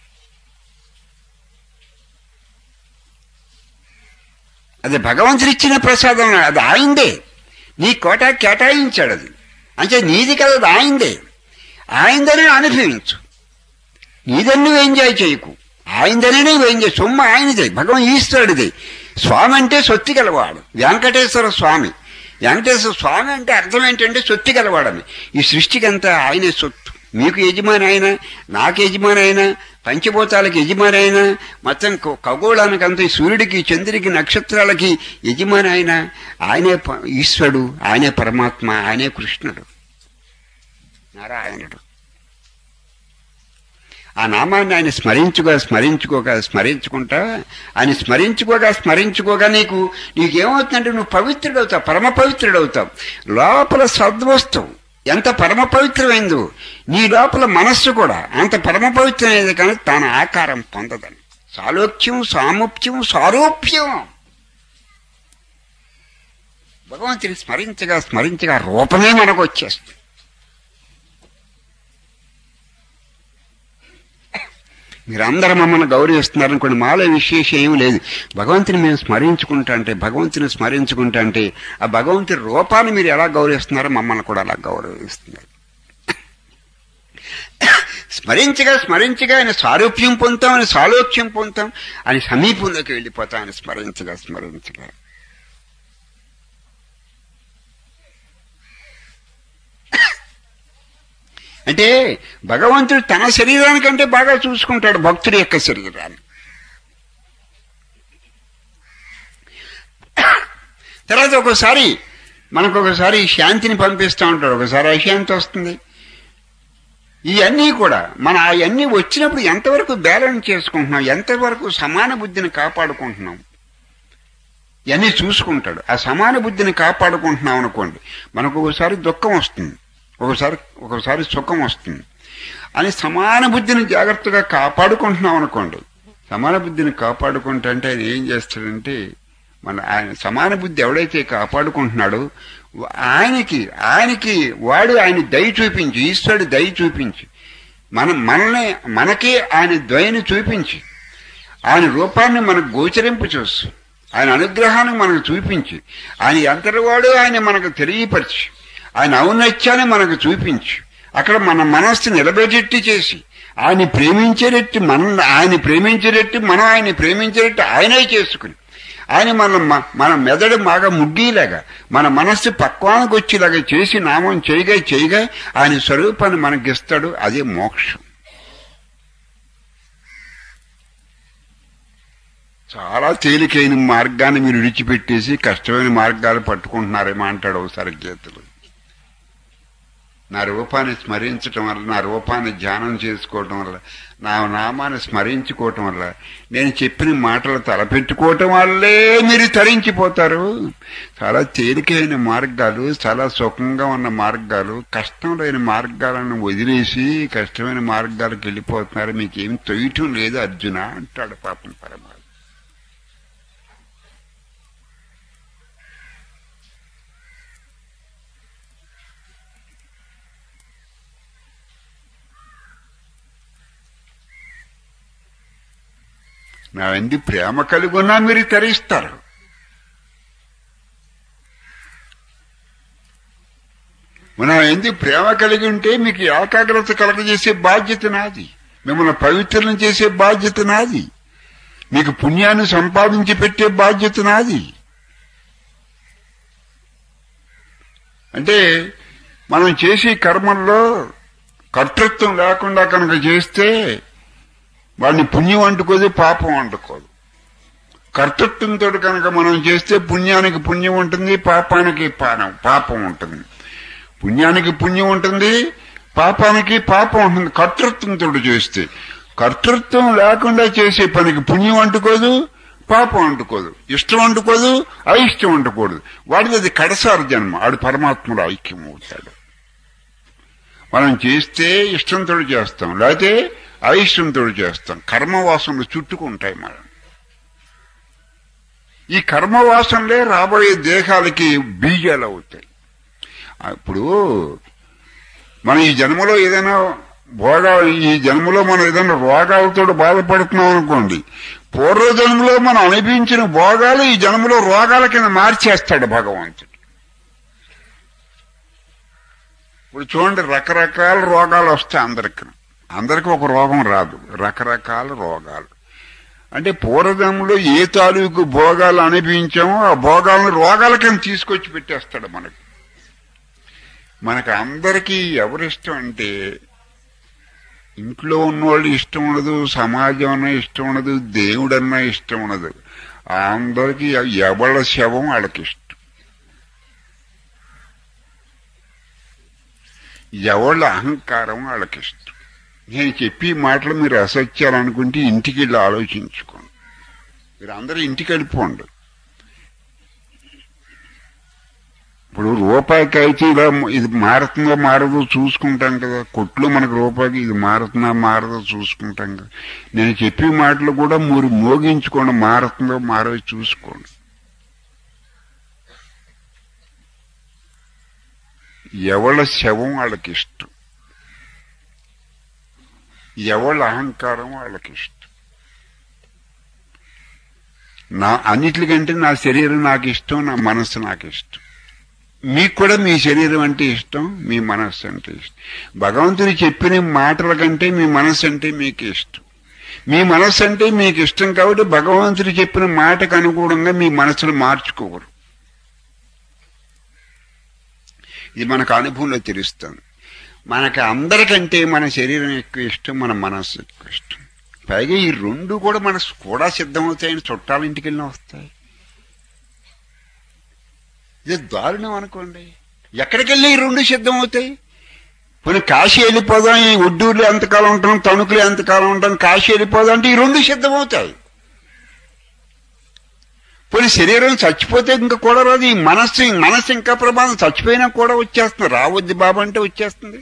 అది భగవంతుడు ఇచ్చిన ప్రసాదం అది ఆయిందే నీ కోటా కేటాయించాడు అది అంటే నీది కదా అది ఆయిందే ఆయిందని అనుభవించు నీదని నువ్వు ఎంజాయ్ చేయకు ఆయిందనే నువ్వు ఎంజాయ్ సొమ్ము ఆయనదే భగవాన్ ఈశ్వరుడిది స్వామి అంటే సొత్తి గలవాడు వెంకటేశ్వర స్వామి వెంకటేశ్వర స్వామి అంటే అర్థం ఏంటంటే సొత్తి గలవాడని ఈ సృష్టికి అంతా ఆయనే సొత్తు మీకు యజమాని ఆయన నాకు యజమాని ఆయన పంచభూతాలకి యజమాని ఆయన మొత్తం ఖ- ఖగోళానికి అంతా ఈ సూర్యుడికి చంద్రుడికి నక్షత్రాలకి యజమాని ఆయన ఆయనే ప- ఈశ్వరుడు ఆయనే పరమాత్మ ఆయనే కృష్ణుడు నారాయణుడు ఆ నామాన్ని ఆయన స్మరించుగా స్మరించుకోగా స్మరించుకుంటా ఆయన స్మరించుకోగా స్మరించుకోగా నీకు నీకేమవుతుందంటే నువ్వు పవిత్రుడవుతావు పరమ పవిత్రుడవుతావు లోపల సద్వస్తువు ఎంత పరమ పవిత్రమైందో నీ లోపల మనస్సు కూడా అంత పరమ పవిత్రమైనది కానీ తన ఆకారం పొందదని సాలోక్యం సాముప్యం సారూప్యం భగవంతుని స్మరించగా స్మరించగా రూపమే మనకు వచ్చేస్తుంది మీరందరూ మమ్మల్ని గౌరవిస్తున్నారనుకోండి మాలో విశేషం ఏం లేదు భగవంతుని మేము స్మరించుకుంటా అంటే భగవంతుని స్మరించుకుంటా అంటే ఆ భగవంతుని రూపాన్ని మీరు ఎలా గౌరవిస్తున్నారో మమ్మల్ని కూడా అలా గౌరవిస్తున్నారు స్మరించగా స్మరించగా ఆయన సారూప్యం పొందుతాం ఆయన సాలోక్యం పొందుతాం ఆయన సమీపంలోకి వెళ్ళిపోతాం ఆయన స్మరించగా స్మరించగా అంటే భగవంతుడు తన శరీరానికంటే బాగా చూసుకుంటాడు భక్తుడి యొక్క శరీరాన్ని తర్వాత ఒకసారి మనకు ఒకసారి శాంతిని పంపిస్తూ ఉంటాడు ఒకసారి అశాంతి వస్తుంది ఇవన్నీ కూడా మన అవన్నీ వచ్చినప్పుడు ఎంతవరకు బ్యాలెన్స్ చేసుకుంటున్నాం ఎంతవరకు సమాన బుద్ధిని కాపాడుకుంటున్నాం ఇవన్నీ చూసుకుంటాడు ఆ సమాన బుద్ధిని కాపాడుకుంటున్నాం అనుకోండి మనకు ఒకసారి దుఃఖం వస్తుంది ఒకసారి ఒకసారి సుఖం వస్తుంది అని సమాన బుద్ధిని జాగ్రత్తగా కాపాడుకుంటున్నాం అనుకోండి సమాన బుద్ధిని కాపాడుకుంటే అంటే ఆయన ఏం చేస్తాడంటే మన ఆయన సమాన బుద్ధి ఎవడైతే కాపాడుకుంటున్నాడో ఆయనకి ఆయనకి వాడు ఆయన దయ చూపించి ఈశ్వరుడు దయ చూపించి మన మనల్ని మనకి ఆయన ద్వయని చూపించి ఆయన రూపాన్ని మనకు గోచరింపు చూస్తూ ఆయన అనుగ్రహాన్ని మనకు చూపించి ఆయన ఎంతటివాడు ఆయన మనకు తెలియపరిచి ఆయన ఔన్నత్యాన్ని మనకు చూపించి అక్కడ మన మనస్సు నిలబెట్టి చేసి ఆయన ప్రేమించేటట్టు మనం ఆయన ప్రేమించేటట్టు మనం ఆయన ప్రేమించేటట్టు ఆయనే చేసుకుని ఆయన మన మన మెదడు బాగా ముగ్గేలాగా మన మనస్సు పక్వానికి వచ్చేలాగా చేసి నామం చేయగా చేయగా ఆయన స్వరూపాన్ని మనకిస్తాడు అదే మోక్షం చాలా తేలికైన మార్గాన్ని మీరు విడిచిపెట్టేసి కష్టమైన మార్గాలు పట్టుకుంటున్నారేమో అంటాడు ఒకసారి గీతలు నా రూపాన్ని స్మరించటం వల్ల నా రూపాన్ని ధ్యానం చేసుకోవటం వల్ల నా నామాన్ని స్మరించుకోవటం వల్ల నేను చెప్పిన మాటలు తలపెట్టుకోవటం వల్లే మీరు తరించిపోతారు చాలా తేలికైన మార్గాలు చాలా సుఖంగా ఉన్న మార్గాలు కష్టం లేని మార్గాలను వదిలేసి కష్టమైన మార్గాలకు వెళ్ళిపోతున్నారు మీకేం తొయ్యటం లేదు అర్జున అంటాడు పాపం పరమాత్మ నా ఎందు ప్రేమ కలిగి ఉన్నా మీరు తరిస్తారు మన ఎందు ప్రేమ కలిగి ఉంటే మీకు ఏకాగ్రత కలగజేసే బాధ్యత నాది మిమ్మల్ని పవిత్రం చేసే బాధ్యత నాది మీకు పుణ్యాన్ని సంపాదించి పెట్టే బాధ్యత నాది అంటే మనం చేసే కర్మల్లో కర్తృత్వం లేకుండా కనుక చేస్తే వాడిని పుణ్యం అంటుకోదు పాపం అంటుకోదు కర్తృత్వంతో కనుక మనం చేస్తే పుణ్యానికి పుణ్యం ఉంటుంది పాపానికి పానం పాపం ఉంటుంది పుణ్యానికి పుణ్యం ఉంటుంది పాపానికి పాపం ఉంటుంది కర్తృత్వంతో చేస్తే కర్తృత్వం లేకుండా చేసే పనికి పుణ్యం అంటుకోదు పాపం అంటుకోదు ఇష్టం అంటుకోదు అయిష్టం అంటుకోదు వాడిది అది కడసారి జన్మ ఆడు పరమాత్ముడు ఐక్యం అవుతాడు మనం చేస్తే ఇష్టంతో చేస్తాం లేకపోతే అయిష్టంతో చేస్తాం కర్మవాసనలు చుట్టుకుంటాయి మనం ఈ కర్మవాసనలే రాబోయే దేహాలకి బీజాలు అవుతాయి ఇప్పుడు మనం ఈ జన్మలో ఏదైనా భోగా ఈ జన్మలో మనం ఏదైనా రోగాలతో బాధపడుతున్నాం అనుకోండి పూర్వ జన్మలో మనం అనిపించిన భోగాలు ఈ జన్మలో రోగాల కింద మార్చేస్తాడు భగవంతుడు ఇప్పుడు చూడండి రకరకాల రోగాలు వస్తాయి అందరికి అందరికి ఒక రోగం రాదు రకరకాల రోగాలు అంటే పూర్వజన్మలో ఏ తాలూకు భోగాలు అనిపించామో ఆ భోగాలను రోగాల కింద తీసుకొచ్చి పెట్టేస్తాడు మనకి మనకు అందరికీ ఎవరిష్టం అంటే ఇంట్లో ఉన్నవాళ్ళు ఇష్టం ఉండదు సమాజం అన్నా ఇష్టం ఉండదు దేవుడన్నా ఇష్టం ఉండదు అందరికీ ఎవళ్ళ శవం వాళ్ళకి ఇష్టం ఎవళ్ళ అహంకారం వాళ్ళకి ఇష్టం నేను చెప్పి మాటలు మీరు అసత్యాలనుకుంటే ఇంటికి వెళ్ళి ఆలోచించుకోండి మీరు అందరూ ఇంటికి వెళ్ళిపోండి ఇప్పుడు రూపాయికి అయితే ఇలా ఇది మారుతుందో మారదో చూసుకుంటాం కదా కొట్లో మనకు రూపాయికి ఇది మారుతుందా మారదో చూసుకుంటాం కదా నేను చెప్పే మాటలు కూడా మీరు మోగించుకోండి మారుతుందో మారదో చూసుకోండి ఎవళ్ళ శవం వాళ్ళకి ఇష్టం ఎవళ్ళ అహంకారం వాళ్ళకి ఇష్టం నా అన్నిటికంటే నా శరీరం నాకు ఇష్టం నా మనస్సు నాకు ఇష్టం మీకు కూడా మీ శరీరం అంటే ఇష్టం మీ మనస్సు అంటే ఇష్టం భగవంతుడు చెప్పిన మాటల కంటే మీ మనస్సు అంటే మీకు ఇష్టం మీ మనస్సు అంటే మీకు ఇష్టం కాబట్టి భగవంతుడు చెప్పిన మాటకు అనుగుణంగా మీ మనసును మార్చుకోరు ఇది మనకు అనుభవంలో తెలుస్తుంది మనకు అందరికంటే మన శరీరం ఎక్కువ ఇష్టం మన మనస్సు ఎక్కువ ఇష్టం పైగా ఈ రెండు కూడా మనకు కూడా సిద్ధమవుతాయని చుట్టాల ఇంటికి వెళ్ళిన వస్తాయి ఇది దారుణం అనుకోండి ఎక్కడికి వెళ్ళి ఈ రెండు సిద్ధమవుతాయి పోనీ కాశీ వెళ్ళిపోదాం ఈ ఒడ్డూరులో ఎంతకాలం ఉంటాం తణుకులో ఎంతకాలం ఉంటాం కాశీ వెళ్ళిపోదాం అంటే ఈ రెండు సిద్ధమవుతాయి పోనీ శరీరం చచ్చిపోతే ఇంకా కూడా రాదు ఈ మనస్సు మనస్సు ఇంకా ప్రమాదం చచ్చిపోయినా కూడా వచ్చేస్తుంది రావద్దు బాబు అంటే వచ్చేస్తుంది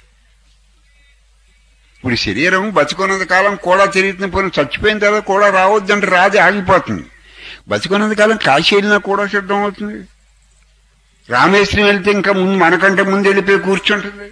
ఇప్పుడు శరీరం బతుకున్నంత కాలం కూడా తిరుగుతుంది పోనీ చచ్చిపోయిన తర్వాత కూడా రావద్దు అంటే రాదు ఆగిపోతుంది బతుకున్నంత కాలం కాశీ వెళ్ళినా కూడా సిద్ధం అవుతుంది రామేశ్వరం వెళ్తే ఇంకా ముందు మనకంటే ముందు వెళ్ళిపోయి కూర్చుంటుంది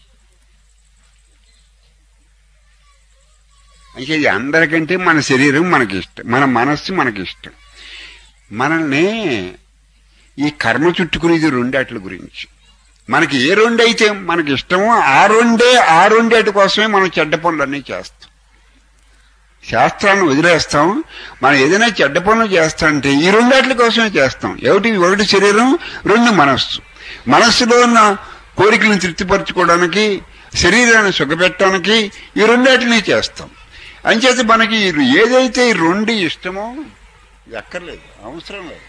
అంటే ఇది అందరికంటే మన శరీరం మనకి ఇష్టం మన మనస్సు మనకి ఇష్టం మనల్ని ఈ కర్మ చుట్టుకునేది రెండాట్ల గురించి మనకి ఏ రెండు అయితే మనకి ఇష్టమో ఆ రెండే ఆ రెండేటి కోసమే మనం చెడ్డ పనులన్నీ చేస్తాం శాస్త్రాన్ని వదిలేస్తాం మనం ఏదైనా చెడ్డ పనులు చేస్తామంటే ఈ రెండాట్ల కోసమే చేస్తాం ఒకటి ఒకటి శరీరం రెండు మనస్సు మనస్సులో ఉన్న కోరికలను తృప్తిపరచుకోవడానికి శరీరాన్ని సుఖపెట్టడానికి ఈ రెండాటిని చేస్తాం అంచేత మనకి ఏదైతే ఈ రెండు ఇష్టమో ఇది అక్కర్లేదు అవసరం లేదు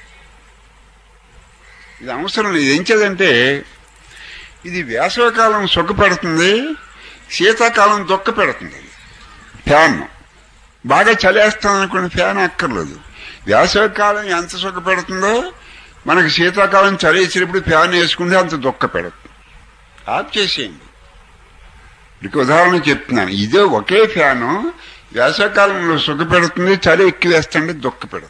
ఇది అవసరం లేదు ఏం చేదంటే ఇది వేసవికాలం సుఖ పెడుతుంది శీతాకాలం దుఃఖ పెడుతుంది ఫ్యాన్ బాగా చలేస్తాం అనుకుని ఫ్యాన్ అక్కర్లేదు వేసవికాలం ఎంత సుఖ పెడుతుందో మనకి శీతాకాలం చలేసినప్పుడు ఫ్యాన్ వేసుకుంటే అంత దుఃఖ పెడుతుంది ఆఫ్ చేసేయండి ఇక ఉదాహరణ చెప్తున్నాను ఇదే ఒకే ఫ్యాను వేసవికాలంలో సుఖ పెడుతుంది చలి ఎక్కువ వేస్తుంటే దుఃఖ పెడుతుంది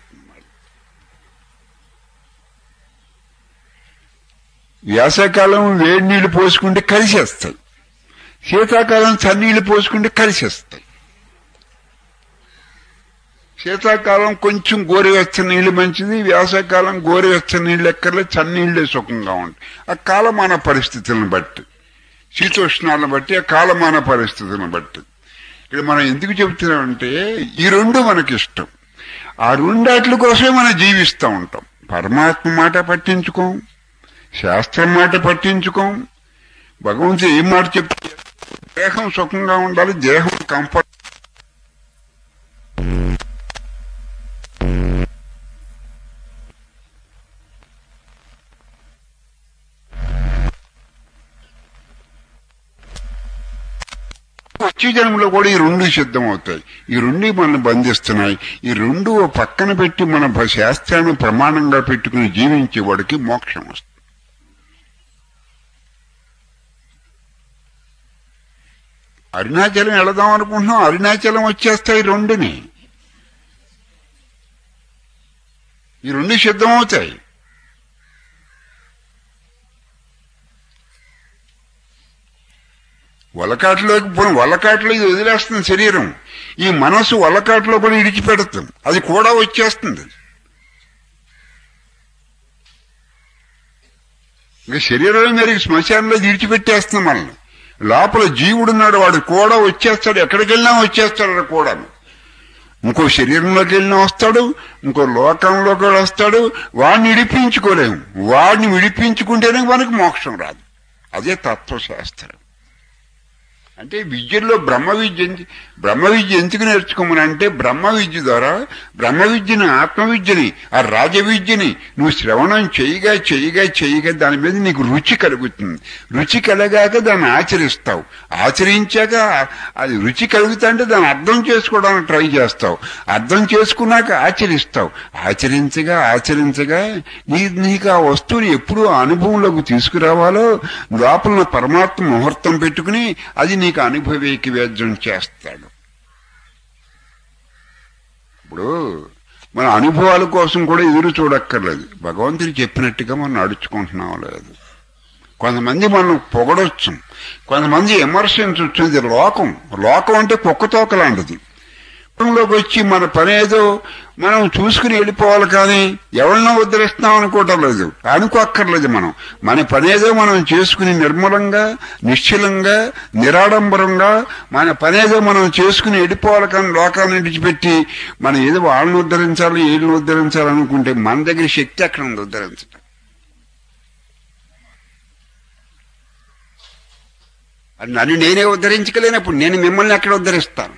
వేసవికాలం వేడి నీళ్లు పోసుకుంటే కలిసేస్తాయి శీతాకాలం చన్నీళ్లు పోసుకుంటే కలిసేస్తాయి శీతాకాలం కొంచెం గోరువెచ్చని నీళ్లు మంచిది వేసవికాలం గోరువెచ్చని నీళ్ళు ఎక్కర్లే చన్నీళ్లే సుఖంగా ఉంటాయి ఆ కాలమాన పరిస్థితులను బట్టి శీతోష్ణాలను బట్టి ఆ కాలమాన పరిస్థితులను బట్టి ఇక్కడ మనం ఎందుకు చెబుతున్నామంటే ఈ రెండు మనకి ఇష్టం ఆ రెండాట్ల కోసమే మనం జీవిస్తూ ఉంటాం పరమాత్మ మాట పట్టించుకోం శాస్త్రం మాట పట్టించుకోం భగవంతుడు ఏం మాట చెప్తే దేహం సుఖంగా ఉండాలి దేహం కంఫర్ట్ వచ్చే జన్మలో కూడా ఈ రెండు సిద్ధం అవుతాయి ఈ రెండు మనల్ని బంధిస్తున్నాయి ఈ రెండు ఓ పక్కన పెట్టి మన భ- శాస్త్రాన్ని ప్రమాణంగా పెట్టుకుని జీవించే వాడికి మోక్షం వస్తుంది అరుణాచలం వెళదాం అనుకుంటున్నాం అరుణాచలం వచ్చేస్తాయి రెండుని ఈ రెండు సిద్ధం అవుతాయి వలకాట్లోకి పోయి వలకాట్లో ఇది వదిలేస్తుంది శరీరం ఈ మనసు వలకాట్లో కూడా ఇడిచిపెడుతుంది అది కూడా వచ్చేస్తుంది ఇంకా శరీరం మీరు శ్మశానంలో విడిచిపెట్టేస్తుంది మనల్ని లోపల జీవుడున్నాడు వాడు కూడా వచ్చేస్తాడు ఎక్కడికి వెళ్ళినా వచ్చేస్తాడు కూడా ఇంకో శరీరంలోకి వెళ్ళినా వస్తాడు ఇంకో లోకంలోకి కూడా వస్తాడు వాడిని విడిపించుకోలేము వాడిని విడిపించుకుంటేనే మనకు మోక్షం రాదు అదే తత్వశాస్త్రం అంటే విద్యల్లో బ్రహ్మ విద్య ఎందు- బ్రహ్మ విద్య ఎందుకు నేర్చుకోమని అంటే బ్రహ్మ విద్య ద్వారా బ్రహ్మ విద్యని ఆత్మ విద్యని ఆ రాజ విద్యని నువ్వు శ్రవణం చేయగా చేయగా చేయగా దాని మీద నీకు రుచి కలుగుతుంది రుచి కలగాక దాన్ని ఆచరిస్తావు ఆచరించాక అది రుచి కలుగుతుంటే దాన్ని అర్థం చేసుకోవడానికి ట్రై చేస్తావు అర్థం చేసుకున్నాక ఆచరిస్తావు ఆచరించగా ఆచరించగా నీ నీకు ఆ వస్తువుని ఎప్పుడు అనుభవంలోకి తీసుకురావాలో లోపల ఉన్న పరమాత్మ ముహూర్తం పెట్టుకుని అది నీకు అనుభవేకి వేద్యం చేస్తాడు ఇప్పుడు మన అనుభవాల కోసం కూడా ఎదురు చూడక్కర్లేదు భగవంతుడు చెప్పినట్టుగా మనం నడుచుకుంటున్నాం లేదు కొంతమంది మనం పొగడొచ్చు కొంతమంది విమర్శించవచ్చు ఇది లోకం లోకం అంటే కుక్కతోక లాంటిది లోకి వచ్చి మన పని ఏదో మనం చూసుకుని వెళ్ళిపోవాలి కానీ ఎవరినో ఉద్ధరిస్తాం అనుకోవటం లేదు అనుకోక్కర్లేదు మనం మన పని ఏదో మనం చేసుకుని నిర్మలంగా నిశ్చలంగా నిరాడంబరంగా మన పని ఏదో మనం చేసుకుని వెళ్ళిపోవాలి కానీ లోకాన్ని విడిచిపెట్టి మనం ఏదో వాళ్ళని ఉద్ధరించాలి వీళ్ళని ఉద్ధరించాలి అనుకుంటే మన దగ్గర శక్తి ఎక్కడ ఉంది ఉద్ధరించడం అది నన్ను నేనే ఉద్ధరించగలేనప్పుడు నేను మిమ్మల్ని ఎక్కడ ఉద్ధరిస్తాను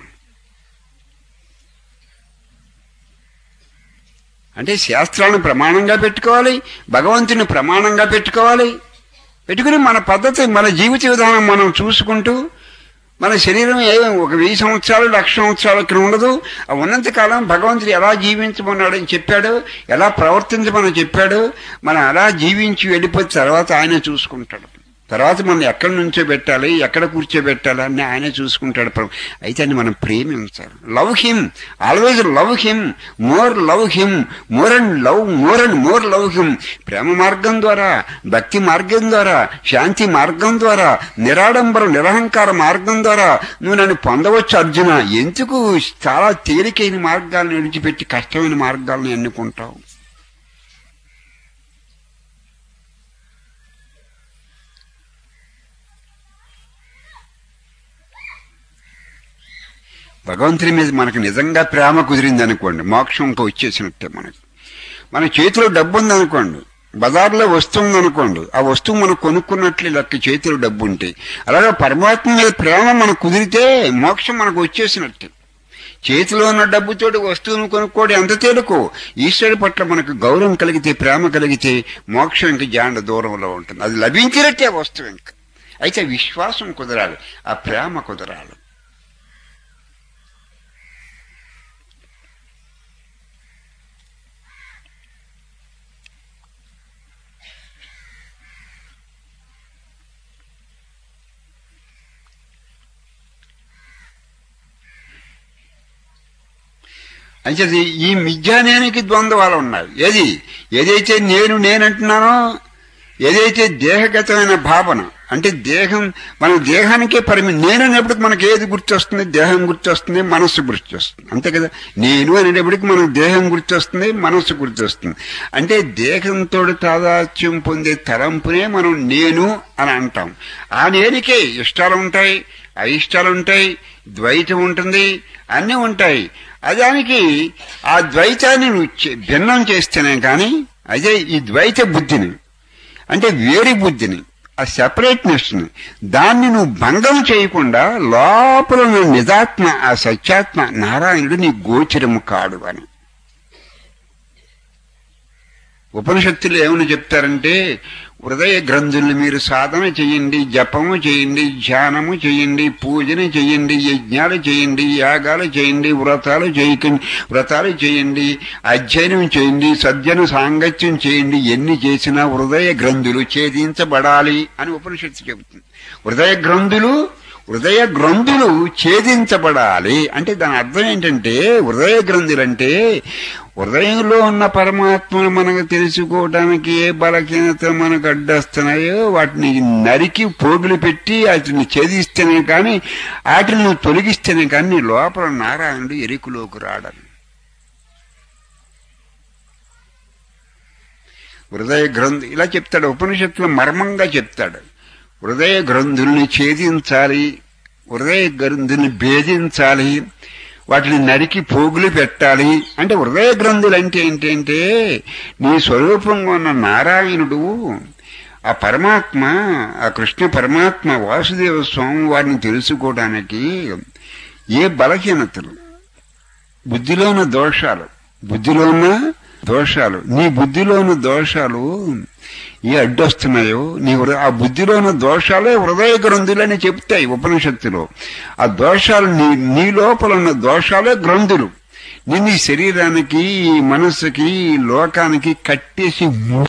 అంటే శాస్త్రాలను ప్రమాణంగా పెట్టుకోవాలి భగవంతుని ప్రమాణంగా పెట్టుకోవాలి పెట్టుకుని మన పద్ధతి మన జీవిత విధానం మనం చూసుకుంటూ మన శరీరం ఏ ఒక వెయ్యి సంవత్సరాలు లక్ష సంవత్సరాల క్రితం ఉండదు ఆ ఉన్నంతకాలం భగవంతుడు ఎలా జీవించమన్నాడని చెప్పాడు ఎలా ప్రవర్తించమని చెప్పాడు మనం అలా జీవించి వెళ్ళిపోతే తర్వాత ఆయన చూసుకుంటాడు తర్వాత మనం ఎక్కడి నుంచో పెట్టాలి ఎక్కడ కూర్చోబెట్టాలి అని ఆయన చూసుకుంటాడు ప్రభు అయితే అని మనం ప్రేమించాలి love him always love him more love him more and love more and more love him ప్రేమ మార్గం ద్వారా భక్తి మార్గం ద్వారా శాంతి మార్గం ద్వారా నిరాడంబరం నిరహంకార మార్గం ద్వారా నువ్వు నన్ను పొందవచ్చు అర్జున ఎందుకు చాలా తేలికైన మార్గాలను విడిచిపెట్టి కష్టమైన మార్గాలను ఎన్నుకుంటావు భగవంతుని మీద మనకు నిజంగా ప్రేమ కుదిరింది అనుకోండి మోక్షం ఇంకా వచ్చేసినట్టే మనకి మన చేతిలో డబ్బు ఉందనుకోండి బజార్లో వస్తువు ఉందనుకోండి ఆ వస్తువు మనం కొనుక్కున్నట్లు లెక్క చేతిలో డబ్బు ఉంటే అలాగే పరమాత్మ మీద ప్రేమ మనకు కుదిరితే మోక్షం మనకు వచ్చేసినట్టే చేతిలో ఉన్న డబ్బుతోటి వస్తువును కొనుక్కోవడం ఎంత తేలికో ఈశ్వరుడి పట్ల మనకు గౌరవం కలిగితే ప్రేమ కలిగితే మోక్షం ఇంక జాండ దూరంలో ఉంటుంది అది లభించినట్టే వస్తువు ఇంక అయితే విశ్వాసం కుదరాలి ఆ ప్రేమ కుదరాలి అంటే ఈ మిథ్యానేనికి ద్వంద్వాలు ఉన్నాయి ఏది ఏదైతే నేను నేనంటున్నానో ఏదైతే దేహగతమైన భావన అంటే దేహం మన దేహానికే పరిమి నేననేప్పటికి మనకి ఏది గుర్తొస్తుంది దేహం గుర్తొస్తుంది మనస్సు గుర్తొస్తుంది అంతే కదా నేను అనేటప్పటికి మనకు దేహం గుర్తొస్తుంది మనస్సు గుర్తొస్తుంది అంటే దేహంతో తాదాత్యం పొందే తలంపునే మనం నేను అని అంటాం ఆ నేనికే ఇష్టాలు ఉంటాయి అయిష్టాలు ఉంటాయి ద్వైతం ఉంటుంది అన్నీ ఉంటాయి అదానికి ఆ ద్వైతాన్ని నువ్వు చే- భిన్నం చేస్తేనే కానీ అదే ఈ ద్వైత బుద్ధిని అంటే వేరి బుద్ధిని ఆ సెపరేట్నెస్ ని దాన్ని నువ్వు భంగం చేయకుండా లోపల ఉన్న నిజాత్మ ఆ సత్యాత్మ నారాయణుడు నీ గోచరము కాడు అని ఉపనిషత్తులు ఏమని చెప్తారంటే హృదయ గ్రంథుల్ని మీరు సాధన చేయండి జపము చేయండి ధ్యానము చేయండి పూజను చేయండి యజ్ఞాలు చేయండి యాగాలు చేయండి వ్రతాలు చేయకండి వ్రతాలు చేయండి అధ్యయనం చేయండి సజ్జన సాంగత్యం చేయండి ఎన్ని చేసినా హృదయ గ్రంథులు ఛేదించబడాలి అని ఉపనిషత్తు చెబుతుంది హృదయ గ్రంథులు హృదయ గ్రంథులు ఛేదించబడాలి అంటే దాని అర్థం ఏంటంటే హృదయ గ్రంథులంటే హృదయంలో ఉన్న పరమాత్మను మనకు తెలుసుకోవడానికి ఏ బలహీనతలు మనకు అడ్డొస్తున్నాయో వాటిని నరికి పోగులు పెట్టి వాటిని ఛేదిస్తేనే కానీ వాటిని నువ్వు తొలగిస్తేనే కానీ నీ లోపల నారాయణుడు ఎరుకులోకి రాడని హృదయ గ్రంథి ఇలా చెప్తాడు ఉపనిషత్తులు మర్మంగా చెప్తాడు హృదయ గ్రంథుల్ని ఛేదించాలి హృదయ గ్రంథుల్ని భేదించాలి వాటిని నరికి పోగులు పెట్టాలి అంటే హృదయ గ్రంథులు అంటే ఏంటంటే నీ స్వరూపంగా ఉన్న నారాయణుడు ఆ పరమాత్మ ఆ కృష్ణ పరమాత్మ వాసుదేవ స్వామి వారిని తెలుసుకోవడానికి ఏ బలహీనతలు బుద్ధిలో ఉన్న దోషాలు బుద్ధిలో ఉన్న దోషాలు నీ బుద్ధిలో ఉన్న దోషాలు ఏ అడ్డొస్తున్నాయో నీ హృ- ఆ బుద్ధిలో ఉన్న దోషాలే హృదయ గ్రంథులని చెప్తాయి ఉపనిషత్తులో ఆ దోషాలు నీ నీ లోపల ఉన్న దోషాలే గ్రంథులు నిన్ను ఈ శరీరానికి ఈ మనస్సుకి ఈ లోకానికి కట్టేసి ము-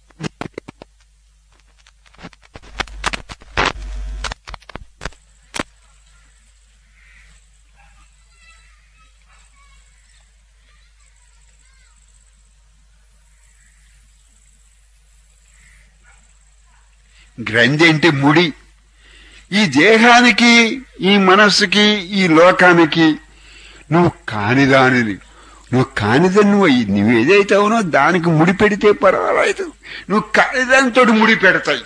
గ్రంథి అంటే ముడి ఈ దేహానికి ఈ మనస్సుకి ఈ లోకానికి నువ్వు కానిదానిని నువ్వు కానిదని నువ్వు నువ్వు ఏదైతే అవునో దానికి ముడి పెడితే పర్వాలేదు నువ్వు కానిదానితో ముడి పెడతాయి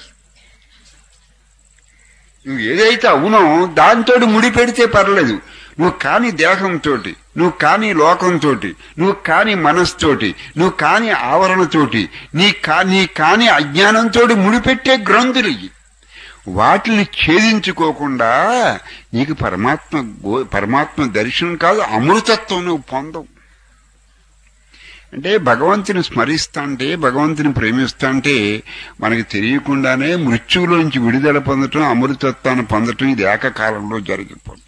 నువ్వు ఏదైతే అవునో దాంతో ముడి పెడితే పర్లేదు నువ్వు కాని దేహంతో నువ్వు కాని లోకంతో నువ్వు కాని మనస్తోటి నువ్వు కాని ఆవరణతోటి నీ కా నీ కాని అజ్ఞానంతో ముడిపెట్టే గ్రంథులు ఇవి వాటిని ఛేదించుకోకుండా నీకు పరమాత్మ గో పరమాత్మ దర్శనం కాదు అమృతత్వం నువ్వు పొందవు అంటే భగవంతుని స్మరిస్తాంటే భగవంతుని ప్రేమిస్తాంటే మనకి తెలియకుండానే మృత్యువులోంచి విడుదల పొందటం అమృతత్వాన్ని పొందటం ఇది ఏకకాలంలో జరిగిపోతుంది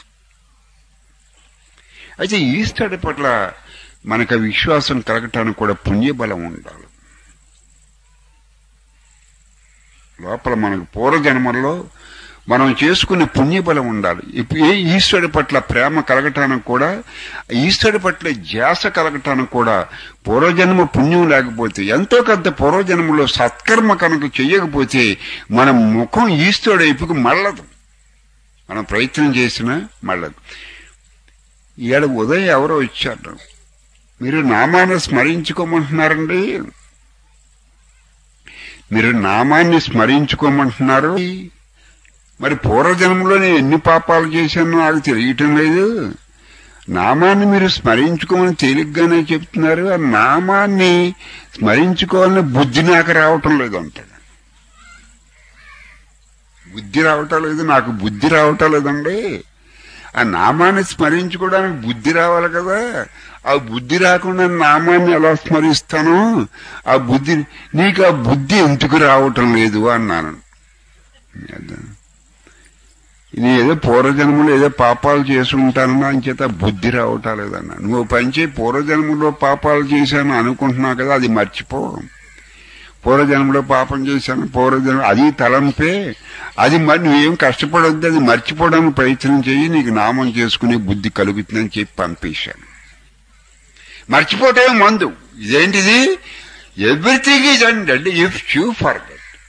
అయితే ఈస్టర్ పట్ల మనకు ఆ విశ్వాసం కలగటానికి కూడా పుణ్యబలం ఉండాలి లోపల మనకు పూర్వజన్మల్లో మనం చేసుకునే పుణ్యబలం ఉండాలి ఇప్పుడు ఏ ఈశ్వరుడి పట్ల ప్రేమ కలగటానికి కూడా ఈశ్వరుడి పట్ల ధ్యాస కలగటానికి కూడా పూర్వజన్మ పుణ్యం లేకపోతే ఎంతో కొంత పూర్వజన్మలో సత్కర్మ కనుక చెయ్యకపోతే మన ముఖం ఈశ్వరుడు వైపుకు మళ్ళదు మనం ప్రయత్నం చేసినా మళ్ళదు ఇవాళ ఉదయం ఎవరో వచ్చారు మీరు నామాన్ని స్మరించుకోమంటున్నారండి మీరు నామాన్ని స్మరించుకోమంటున్నారు మరి పూర్వజన్మలో నేను ఎన్ని పాపాలు చేశానో నాకు తెలియటం లేదు నామాన్ని మీరు స్మరించుకోమని తేలిగ్గానే చెప్తున్నారు ఆ నామాన్ని స్మరించుకోవాలని బుద్ధి నాకు రావటం లేదు అంటాడు బుద్ధి రావటం లేదు నాకు బుద్ధి రావటం లేదండి ఆ నామాన్ని స్మరించుకోవడానికి బుద్ధి రావాలి కదా ఆ బుద్ధి రాకుండా నామాన్ని ఎలా స్మరిస్తాను ఆ బుద్ధి నీకు ఆ బుద్ధి ఎందుకు రావటం లేదు అన్నాను ఇది ఏదో పూర్వజన్మలో ఏదో పాపాలు చేసి ఉంటానన్నా అని చేత బుద్ధి రావటం లేదన్నా నువ్వు పంచే పూర్వజన్మలో పాపాలు చేశాను అనుకుంటున్నావు కదా అది మర్చిపో పూర్వజన్మలో పాపం చేశాను పూర్వజన్మ అది తలంపే అది మరి నువ్వేం కష్టపడొద్దు అది మర్చిపోవడానికి ప్రయత్నం చేయి నీకు నామం చేసుకునే బుద్ధి కలుగుతుందని చెప్పి పంపేశాను మర్చిపోవటమే మందు ఇదేంటిది everything is and if you forget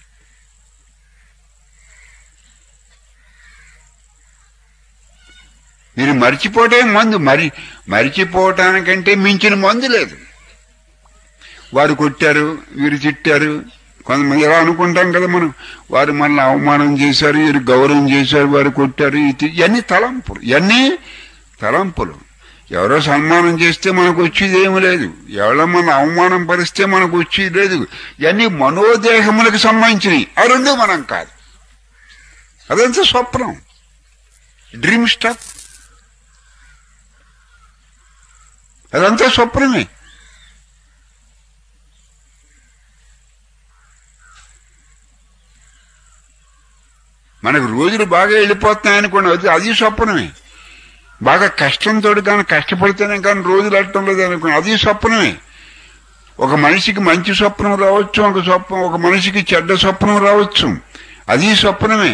మీరు మర్చిపోవటమే మందు మరి మరిచిపోవటానికంటే మించిన మందు లేదు వారు కొట్టారు వీరు తిట్టారు కొంతమంది ఎలా అనుకుంటాం కదా మనం వారు మనల్ని అవమానం చేశారు వీరు గౌరవం చేశారు వారు కొట్టారు ఇది ఇవన్నీ తలంపులు ఇవన్నీ తలంపులు ఎవరో సన్మానం చేస్తే మనకు వచ్చేది ఏమి లేదు ఎవరో మన అవమానం పరిస్తే మనకు వచ్చేది లేదు ఇవన్నీ మనోదేహములకు సంబంధించినవి ఆ రెండు మనం కాదు అదంతా స్వప్నం డ్రీమ్ స్టఫ్ అదంతా స్వప్నమే మనకు రోజులు బాగా వెళ్ళిపోతున్నాయి అనుకోండి అది అది స్వప్నమే బాగా కష్టంతో కానీ కష్టపడితేనే కానీ రోజులు అట్టడం లేదు అనుకోండి అది స్వప్నమే ఒక మనిషికి మంచి స్వప్నం రావచ్చు ఒక స్వప్నం ఒక మనిషికి చెడ్డ స్వప్నం రావచ్చు అది స్వప్నమే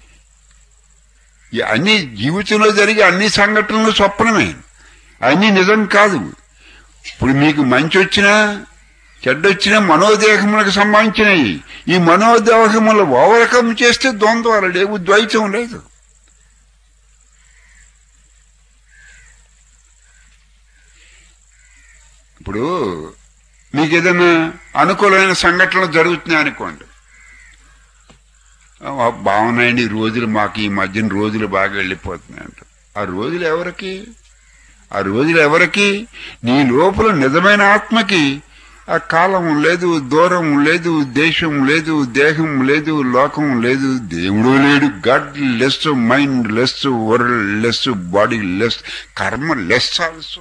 ఈ అన్ని జీవితంలో జరిగే అన్ని సంఘటనలు స్వప్నమే అన్ని నిజం కాదు ఇప్పుడు మీకు మంచి వచ్చినా చెడ్డొచ్చినా మనోదేహములకు సంబంధించినవి ఈ మనోదేహములు ఓవరకం చేస్తే ద్వంద్వాలు లేవు ద్వైతం లేదు ఇప్పుడు మీకు ఏదైనా అనుకూలమైన సంఘటనలు జరుగుతున్నాయి అనుకోండి ఆ, బాగున్నాయండి ఈ రోజులు మాకు ఈ మధ్యన రోజులు బాగా వెళ్ళిపోతున్నాయంట ఆ రోజులు ఎవరికి ఆ రోజులు ఎవరికి నీ లోపల నిజమైన ఆత్మకి ఆ కాలం లేదు దూరం లేదు దేశం లేదు దేహం లేదు లోకం లేదు దేవుడు లేడు God less mind less world less body less karma less also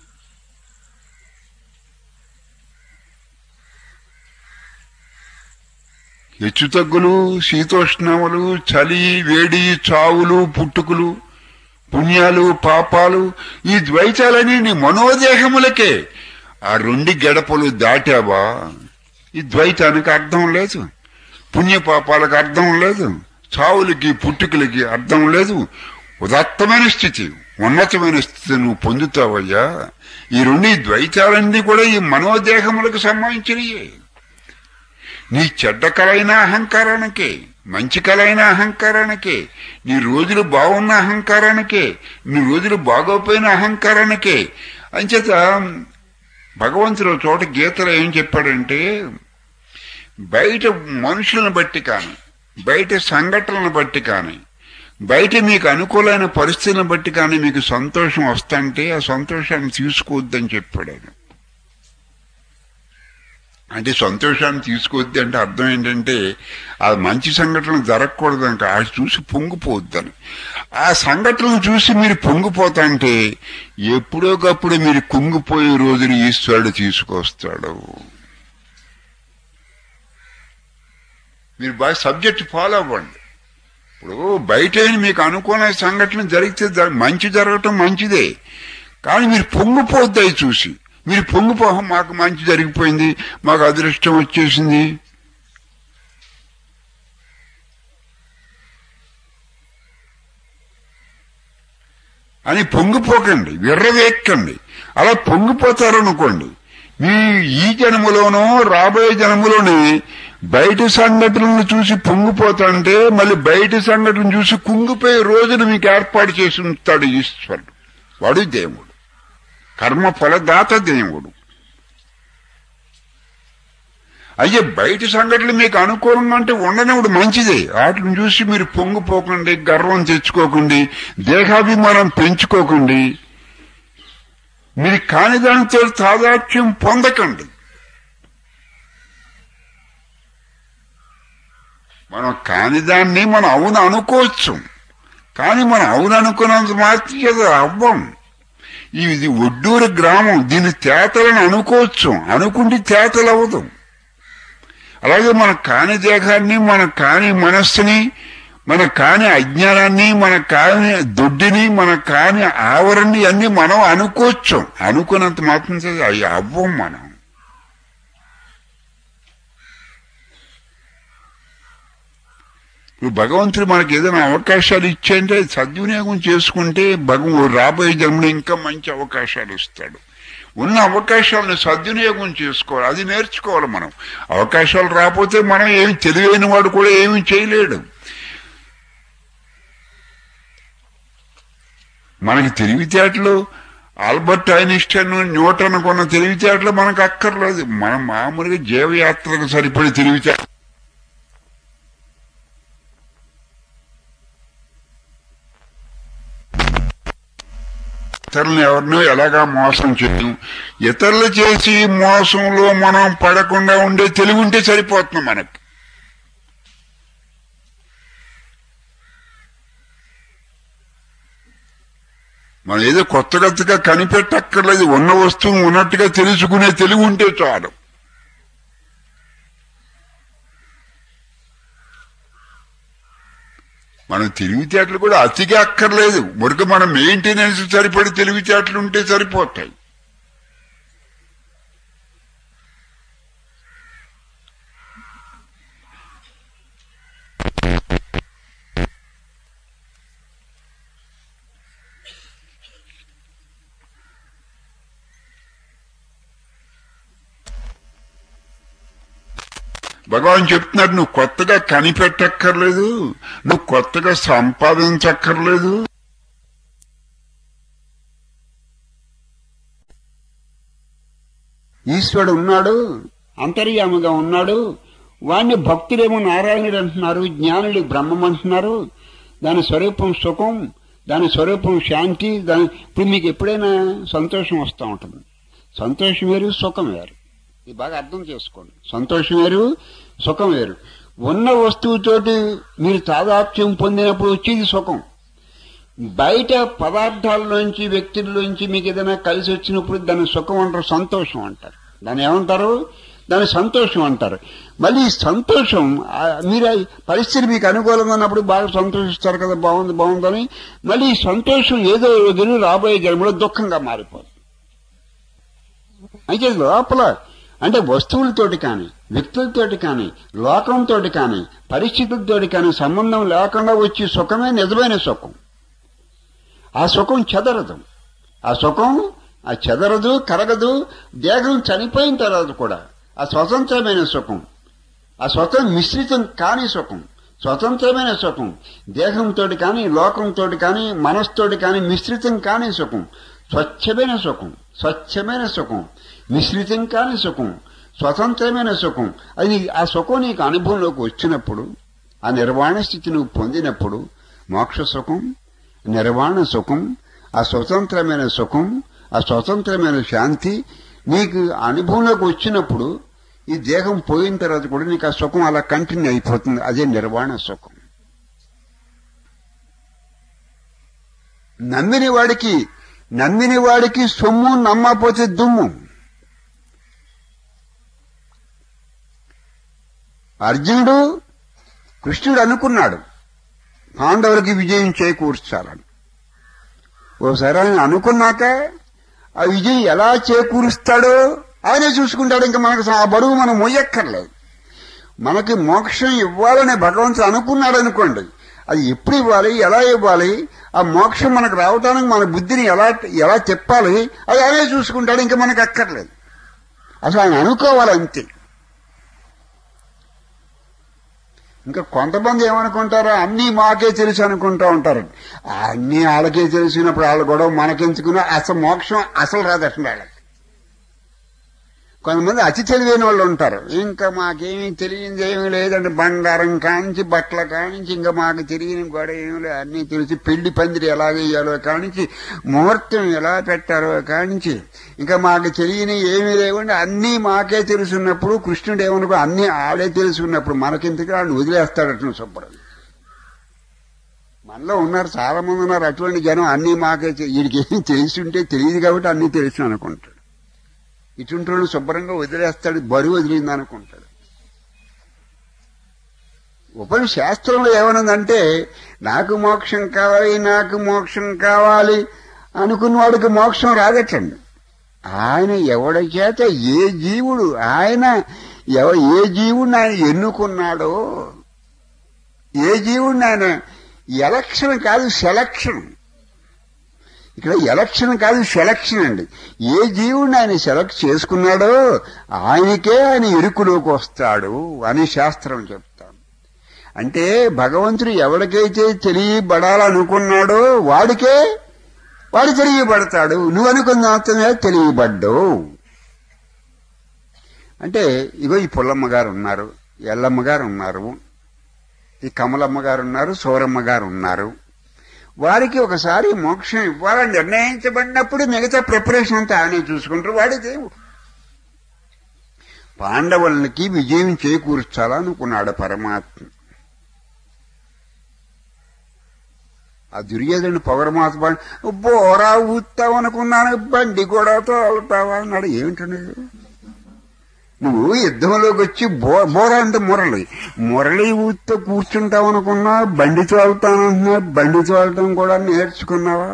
హెచ్చుతగ్గులు శీతోష్ణములు చలి వేడి చావులు పుట్టుకులు పుణ్యాలు పాపాలు ఈ ద్వైతాలని నీ మనోదేహములకే ఆ రెండు గడపలు దాటావా ఈ ద్వైతానికి అర్థం లేదు పుణ్య పాపాలకు అర్థం లేదు చావులకి పుట్టుకలకి అర్థం లేదు ఉదాత్తమైన స్థితి ఉన్నతమైన స్థితి నువ్వు పొందుతావయ్యా ఈ రెండు ఈ ద్వైతాలన్నీ కూడా ఈ మనోదేహములకు సంబంధించినవి నీ చెడ్డ కలైన అహంకారానికే మంచి కలైన అహంకారానికే నీ రోజులు బాగున్న అహంకారానికే నీ రోజులు బాగోపోయిన అహంకారానికే అంచేత భగవంతుడు ఒక చోట గీతలో ఏం చెప్పాడంటే బయట మనుషులను బట్టి కానీ బయట సంఘటనలను బట్టి కానీ బయట మీకు అనుకూలమైన పరిస్థితులను బట్టి కానీ మీకు సంతోషం వస్తుంటే ఆ సంతోషాన్ని తీసుకోవద్దని చెప్పాడు ఆయన అంటే సంతోషాన్ని తీసుకొద్ది అంటే అర్థం ఏంటంటే ఆ మంచి సంఘటన జరగకూడదు అంటే ఆ చూసి పొంగిపోవద్దని ఆ సంఘటనలు చూసి మీరు పొంగిపోతా అంటే ఎప్పుడోకప్పుడు మీరు కుంగిపోయే రోజుని ఈశ్వరుడు తీసుకొస్తాడు మీరు బాగా సబ్జెక్ట్ ఫాలో అవ్వండి ఇప్పుడు బయట మీకు అనుకున్న సంఘటన జరిగితే జర- మంచి జరగటం మంచిదే కానీ మీరు పొంగిపోద్ది అవి చూసి మీరు పొంగిపోహం మాకు మంచి జరిగిపోయింది మాకు అదృష్టం వచ్చేసింది అని పొంగిపోకండి విర్రవేక్కండి అలా పొంగిపోతారనుకోండి మీ ఈ జన్మలోనో రాబోయే జన్మలోనే బయట సంఘటనలను చూసి పొంగిపోతాంటే మళ్ళీ బయట సంఘటనలు చూసి కుంగిపోయే రోజును మీకు ఏర్పాటు చేసి ఉంచుతాడు ఈశ్వరుడు వాడు దేవుడు కర్మ ఫలదాత దేవుడు అయ్యే బయట సంఘటనలు మీకు అనుకూలంగా అంటే ఉండనివాడు మంచిదే వాటిని చూసి మీరు పొంగిపోకండి గర్వం తెచ్చుకోకండి దేహాభిమానం పెంచుకోకండి మీరు కాని దానితో తాదాత్యం పొందకండి మనం కాని దాన్ని మనం అవును అనుకోవచ్చు కానీ మనం అవును అనుకున్నంత మాత్రం చేత అవ్వం ఇది ఒడ్డూరు గ్రామం దీని తేతలను అనుకోవచ్చు అనుకుంటే తేతలు అవ్వదు అలాగే మన కాని దేహాన్ని మన కాని మనస్సుని మన కాని అజ్ఞానాన్ని మన కాని దొడ్డిని మన కాని ఆవరణని అన్ని మనం అనుకోవచ్చు అనుకున్నంత మాత్రం చేత అవి అవ్వం మనం ఇప్పుడు భగవంతుడు మనకి ఏదైనా అవకాశాలు ఇచ్చేంటే సద్వినియోగం చేసుకుంటే భగవ రాబోయే జన్మలో ఇంకా మంచి అవకాశాలు ఇస్తాడు ఉన్న అవకాశాలను సద్వినియోగం చేసుకోవాలి అది నేర్చుకోవాలి మనం అవకాశాలు రాకపోతే మనం ఏమి తెలివైన వాడు కూడా ఏమి చేయలేడు మనకి తెలివితేటలు ఆల్బర్ట్ ఐన్స్టైన్ న్యూటన్ కొన్న తెలివితేటలు మనకు అక్కర్లేదు మనం మామూలుగా జీవయాత్రకు సరిపడి తెలివితేట ఇతరులను ఎవరినో ఎలాగా మోసం చేయడం ఇతరులు చేసి మోసంలో మనం పడకుండా ఉండే తెలివి ఉంటే సరిపోతుంది మనకి మనం ఏదో కొత్త కొత్తగా కనిపెట్టక్కర్లేదు ఉన్న వస్తువు ఉన్నట్టుగా తెలుసుకునే తెలివి ఉంటే చాలు మనం తెలివితేటలు కూడా అతిగా అక్కర్లేదు మురికి మన మెయింటెనెన్స్ సరిపడి తెలివితేటలు ఉంటే సరిపోతాయి భగవాన్ చెప్తున్నాడు నువ్వు కొత్తగా కనిపెట్టక్కర్లేదు నువ్వు కొత్తగా సంపాదించక్కర్లేదు ఈశ్వరుడు ఉన్నాడు అంతర్యాముగా ఉన్నాడు వాణ్ణి భక్తులేమో నారాయణుడు అంటున్నారు జ్ఞానులు బ్రహ్మం అంటున్నారు దాని స్వరూపం సుఖం దాని స్వరూపం శాంతి దాని ఇప్పుడు మీకు ఎప్పుడైనా సంతోషం వస్తూ ఉంటుంది సంతోషం వేరు సుఖం వేరు ఇది బాగా అర్థం చేసుకోండి సంతోషం వేరు సుఖం వేరు ఉన్న వస్తువుతోటి మీరు తాదాప్యం పొందినప్పుడు వచ్చేది సుఖం బయట పదార్థాల్లోంచి వ్యక్తుల్లోంచి మీకు ఏదైనా కలిసి వచ్చినప్పుడు దాన్ని సుఖం అంటారు సంతోషం అంటారు దాన్ని ఏమంటారు దాన్ని సంతోషం అంటారు మళ్ళీ ఈ సంతోషం ఆ, మీరు ఆ పరిస్థితి మీకు అనుకూలంగా ఉన్నప్పుడు బాగా సంతోషిస్తారు కదా బాగుంది బాగుందని మళ్ళీ ఈ సంతోషం ఏదో రోజున రాబోయే జన్మలో దుఃఖంగా మారిపోతుంది అయితే లోపల అంటే వస్తువులతోటి కానీ వ్యక్తులతోటి కానీ లోకంతోటి కానీ పరిస్థితులతోటి కానీ సంబంధం లేకుండా వచ్చే సుఖమే నిజమైన సుఖం ఆ సుఖం చెదరదు ఆ సుఖం ఆ చెదరదు కరగదు దేహం చనిపోయిన తర్వాత కూడా ఆ స్వతంత్రమైన సుఖం ఆ స్వతం మిశ్రితం కాని సుఖం స్వతంత్రమైన సుఖం దేహంతో కానీ లోకంతో కానీ మనస్తోటి కానీ మిశ్రితం కాని సుఖం స్వచ్ఛమైన సుఖం స్వచ్ఛమైన సుఖం మిశ్రితం కాని సుఖం స్వతంత్రమైన సుఖం అది ఆ సుఖం నీకు అనుభవంలోకి వచ్చినప్పుడు ఆ నిర్వాణ స్థితి నువ్వు పొందినప్పుడు మోక్ష సుఖం నిర్వాణ సుఖం ఆ స్వతంత్రమైన సుఖం ఆ స్వతంత్రమైన శాంతి నీకు అనుభవంలోకి వచ్చినప్పుడు ఈ దేహం పోయిన తర్వాత కూడా నీకు ఆ సుఖం అలా కంటిన్యూ అయిపోతుంది అదే నిర్వాణ సుఖం నమ్మిన వాడికి నమ్మిన వాడికి సొమ్ము నమ్మపోతే దుమ్ము అర్జునుడు కృష్ణుడు అనుకున్నాడు పాండవులకి విజయం చేకూర్చాలని ఓసారి ఆయన అనుకున్నాక ఆ విజయం ఎలా చేకూరుస్తాడో ఆయనే చూసుకుంటాడు ఇంకా మనకు ఆ బరువు మనం మొయ్యక్కర్లేదు మనకి మోక్షం ఇవ్వాలని భగవంతుడు అనుకున్నాడు అనుకోండి అది ఎప్పుడు ఇవ్వాలి ఎలా ఇవ్వాలి ఆ మోక్షం మనకు రావడానికి మన బుద్ధిని ఎలా ఎలా చెప్పాలి అది ఆయనే చూసుకుంటాడు ఇంకా మనకు అక్కర్లేదు అసలు ఆయన అనుకోవాలి అంతే ఇంకా కొంతమంది ఏమనుకుంటారో అన్నీ మాకే తెలుసు అనుకుంటా ఉంటారు అన్నీ వాళ్ళకే తెలిసినప్పుడు వాళ్ళ గొడవ మనకెందుకున్నా అసలు మోక్షం అసలు రాదట వాళ్ళకి కొంతమంది అతి తెలివైన వాళ్ళు ఉంటారు ఇంకా మాకేమీ తెలియదు ఏమీ లేదంటే బంగారం కానించి బట్టల కానించి ఇంకా మాకు తెలియని గొడవ ఏమీ లేదు అన్నీ తెలిసి పెళ్లి పందిరి ఎలా వేయాలో కానించి ముహూర్తం ఎలా పెట్టారో కానించి ఇంకా మాకు తెలియని ఏమీ లేకుండా అన్నీ మాకే తెలుసున్నప్పుడు కృష్ణుడు ఏమనుకో అన్నీ ఆడే తెలుసున్నప్పుడు మనకెందుకు వాళ్ళు వదిలేస్తాడట శుభ్రం మనలో ఉన్నారు చాలా మంది ఉన్నారు అటువంటి జనం అన్నీ మాకే తె- వీడికి ఏం తెలిసి తెలియదు కాబట్టి అన్నీ తెలుసు అనుకుంటాడు ఇటువంటి వాళ్ళు శుభ్రంగా వదిలేస్తాడు బరువు వదిలింది అనుకుంటాడు ఉపని శాస్త్రంలో ఏమనుందంటే నాకు మోక్షం కావాలి నాకు మోక్షం కావాలి అనుకున్న వాడికి మోక్షం రాదటండి ఆయన ఎవడి చేత ఏ జీవుడు ఆయన ఎవ ఏ జీవుడిని ఆయన ఎన్నుకున్నాడో ఏ జీవుడిని ఆయన ఎలక్షన్ కాదు సెలక్షన్ ఇక్కడ ఎలక్షన్ కాదు సెలక్షన్ అండి ఏ జీవుడిని ఆయన సెలెక్ట్ చేసుకున్నాడో ఆయనకే ఆయన ఇరుకులోకి వస్తాడు అని శాస్త్రం చెప్తాను అంటే భగవంతుడు ఎవరికైతే తెలియబడాలనుకున్నాడో వాడికే వాడు తెలియబడతాడు నువ్వు అనుకున్న మాత్రమే తెలియబడ్డావు అంటే ఇగో ఈ పుల్లమ్మ గారు ఉన్నారు ఎల్లమ్మ గారు ఉన్నారు ఈ కమలమ్మ గారు ఉన్నారు సోరమ్మ గారు ఉన్నారు వారికి ఒకసారి మోక్షం ఇవ్వాలని నిర్ణయించబడినప్పుడు మిగతా ప్రిపరేషన్ అంతా ఆయనే చూసుకుంటారు వాడి దేవుడు పాండవులకి విజయం చేకూర్చాలనుకున్నాడు పరమాత్మ ఆ దుర్యోధన పౌరమాత్మ బోరా ఊతావు అనుకున్నాను బండి కూడా తోలుతావా అన్నాడు ఏమిటండి నువ్వు యుద్ధంలోకి వచ్చి బో బోర అంటే మురళి మురళి ఊతో కూర్చుంటావు అనుకున్నా బండి తోలుతానంటున్నా బండి తోలటం కూడా నేర్చుకున్నావా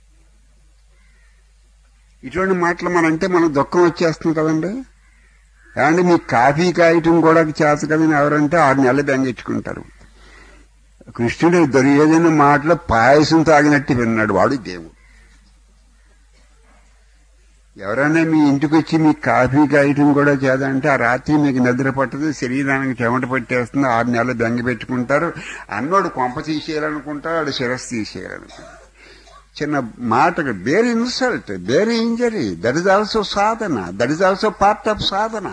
ఇటువంటి మాటలు మనంటే మనకు దుఃఖం వచ్చేస్తుంది కదండి ఏమంటే మీకు కాఫీ కాయటం కూడా చేత కదని ఎవరంటే ఆరు నెలలు బెంగించుకుంటారు కృష్ణుడు దొరికేదైన మాటలో పాయసం తాగినట్టు విన్నాడు వాడు దేవుడు ఎవరైనా మీ ఇంటికి వచ్చి మీకు కాఫీ కాయటం కూడా చేదంటే ఆ రాత్రి మీకు నిద్ర పట్టదు శరీరానికి చెమట పట్టేస్తుంది ఆరు నెలలు బెంగ పెట్టుకుంటారు అన్నోడు కొంప తీసేయాలనుకుంటారు వాడు శిరస్సు తీసేయాలనుకుంటారు చిన్న మాటకు where insult where injury that is also sadhana that is also part of sadhana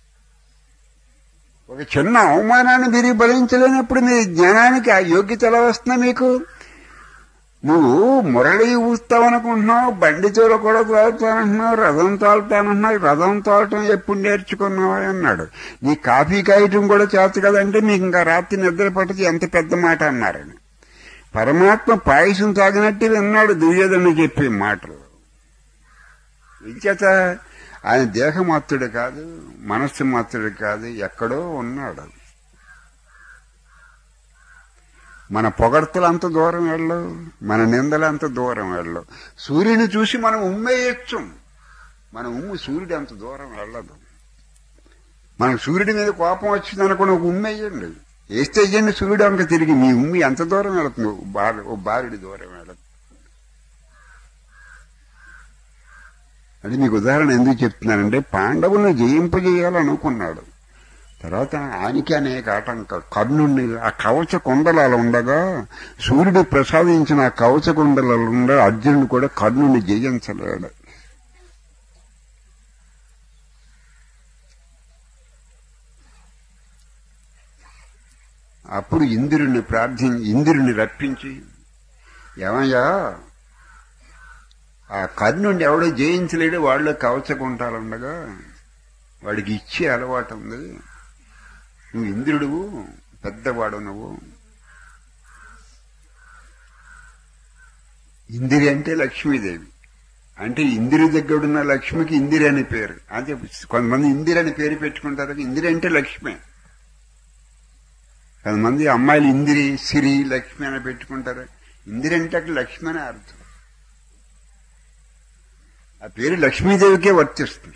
ఒక చిన్న అవమానాన్ని మీరు భరించలేనప్పుడు మీ జ్ఞానానికి ఆ యోగ్యత ఎలా వస్తుందా మీకు నువ్వు మురళి ఊస్తావనుకుంటున్నావు బండి తోల కూడా తోలుతానంటున్నావు రథం తోలుతానంటున్నావు రథం తోలటం ఎప్పుడు నేర్చుకున్నావు అన్నాడు నీ కాఫీ కాయటం కూడా చేత కదంటే మీకు ఇంకా రాత్రి నిద్ర పట్టదు ఎంత పెద్ద మాట అన్నారని పరమాత్మ పాయసం తాగినట్టు విన్నాడు దుర్యోధను చెప్పే మాటలు ఇంచేత ఆయన దేహమాత్రుడు కాదు మనస్సు మాత్రుడు కాదు ఎక్కడో ఉన్నాడు మన పొగడ్తలు అంత దూరం వెళ్ళవు మన నిందలు అంత దూరం వెళ్ళవు సూర్యుని చూసి మనం ఉమ్మేయచ్చు మన ఉమ్ము సూర్యుడు అంత దూరం వెళ్ళదు మనకు సూర్యుడి మీద కోపం వచ్చింది అనుకుని ఒక ఉమ్మేయండి వేస్తే వేయండి సూర్యుడు అంక తిరిగి మీ ఉమ్మి ఎంత దూరం వెళుతుంది ఓ బారి ఓ బారుడి దూరం వెళ్ళదు అది మీకు ఉదాహరణ ఎందుకు చెప్తున్నానంటే పాండవులను జయింపజేయాలనుకున్నాడు తర్వాత ఆయనకి అనేక ఆటంకాలు కర్ణుణ్ణి ఆ కవచ కుండలాలు ఉండగా సూర్యుడు ప్రసాదించిన ఆ కవచ కుండలాలు ఉండ అర్జునుడు కూడా కర్ణుని జయించలేడు అప్పుడు ఇంద్రుని ప్రార్థి ఇంద్రుని రప్పించి ఏమయ్యా ఆ కర్ణుడిని ఎవడో జయించలేడు వాళ్ళు కవచకుంటాలుండగా వాడికి ఇచ్చే అలవాటు ఉంది నువ్వు ఇంద్రుడువు పెద్దవాడు నువ్వు ఇందిరి అంటే లక్ష్మీదేవి అంటే ఇందిరి దగ్గరున్న లక్ష్మికి ఇందిరి అని పేరు అంటే కొంతమంది ఇందిరి అని పేరు పెట్టుకుంటారు ఇందిరి అంటే లక్ష్మి కొంతమంది అమ్మాయిలు ఇందిరి సిరి లక్ష్మి అని పెట్టుకుంటారు ఇందిరి అంటే అక్కడ లక్ష్మి అనే అర్థం ఆ పేరు లక్ష్మీదేవికే వర్తిస్తుంది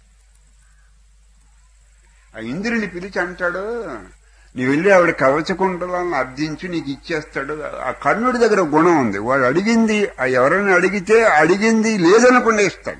ఆ ఇంద్రుని పిలిచి అంటాడు నీ వెళ్ళి ఆవిడ కవచకుండలను అర్థించి నీకు ఇచ్చేస్తాడు ఆ కర్ణుడి దగ్గర గుణం ఉంది వాడు అడిగింది ఆ ఎవరైనా అడిగితే అడిగింది లేదనకుండా ఇస్తాడు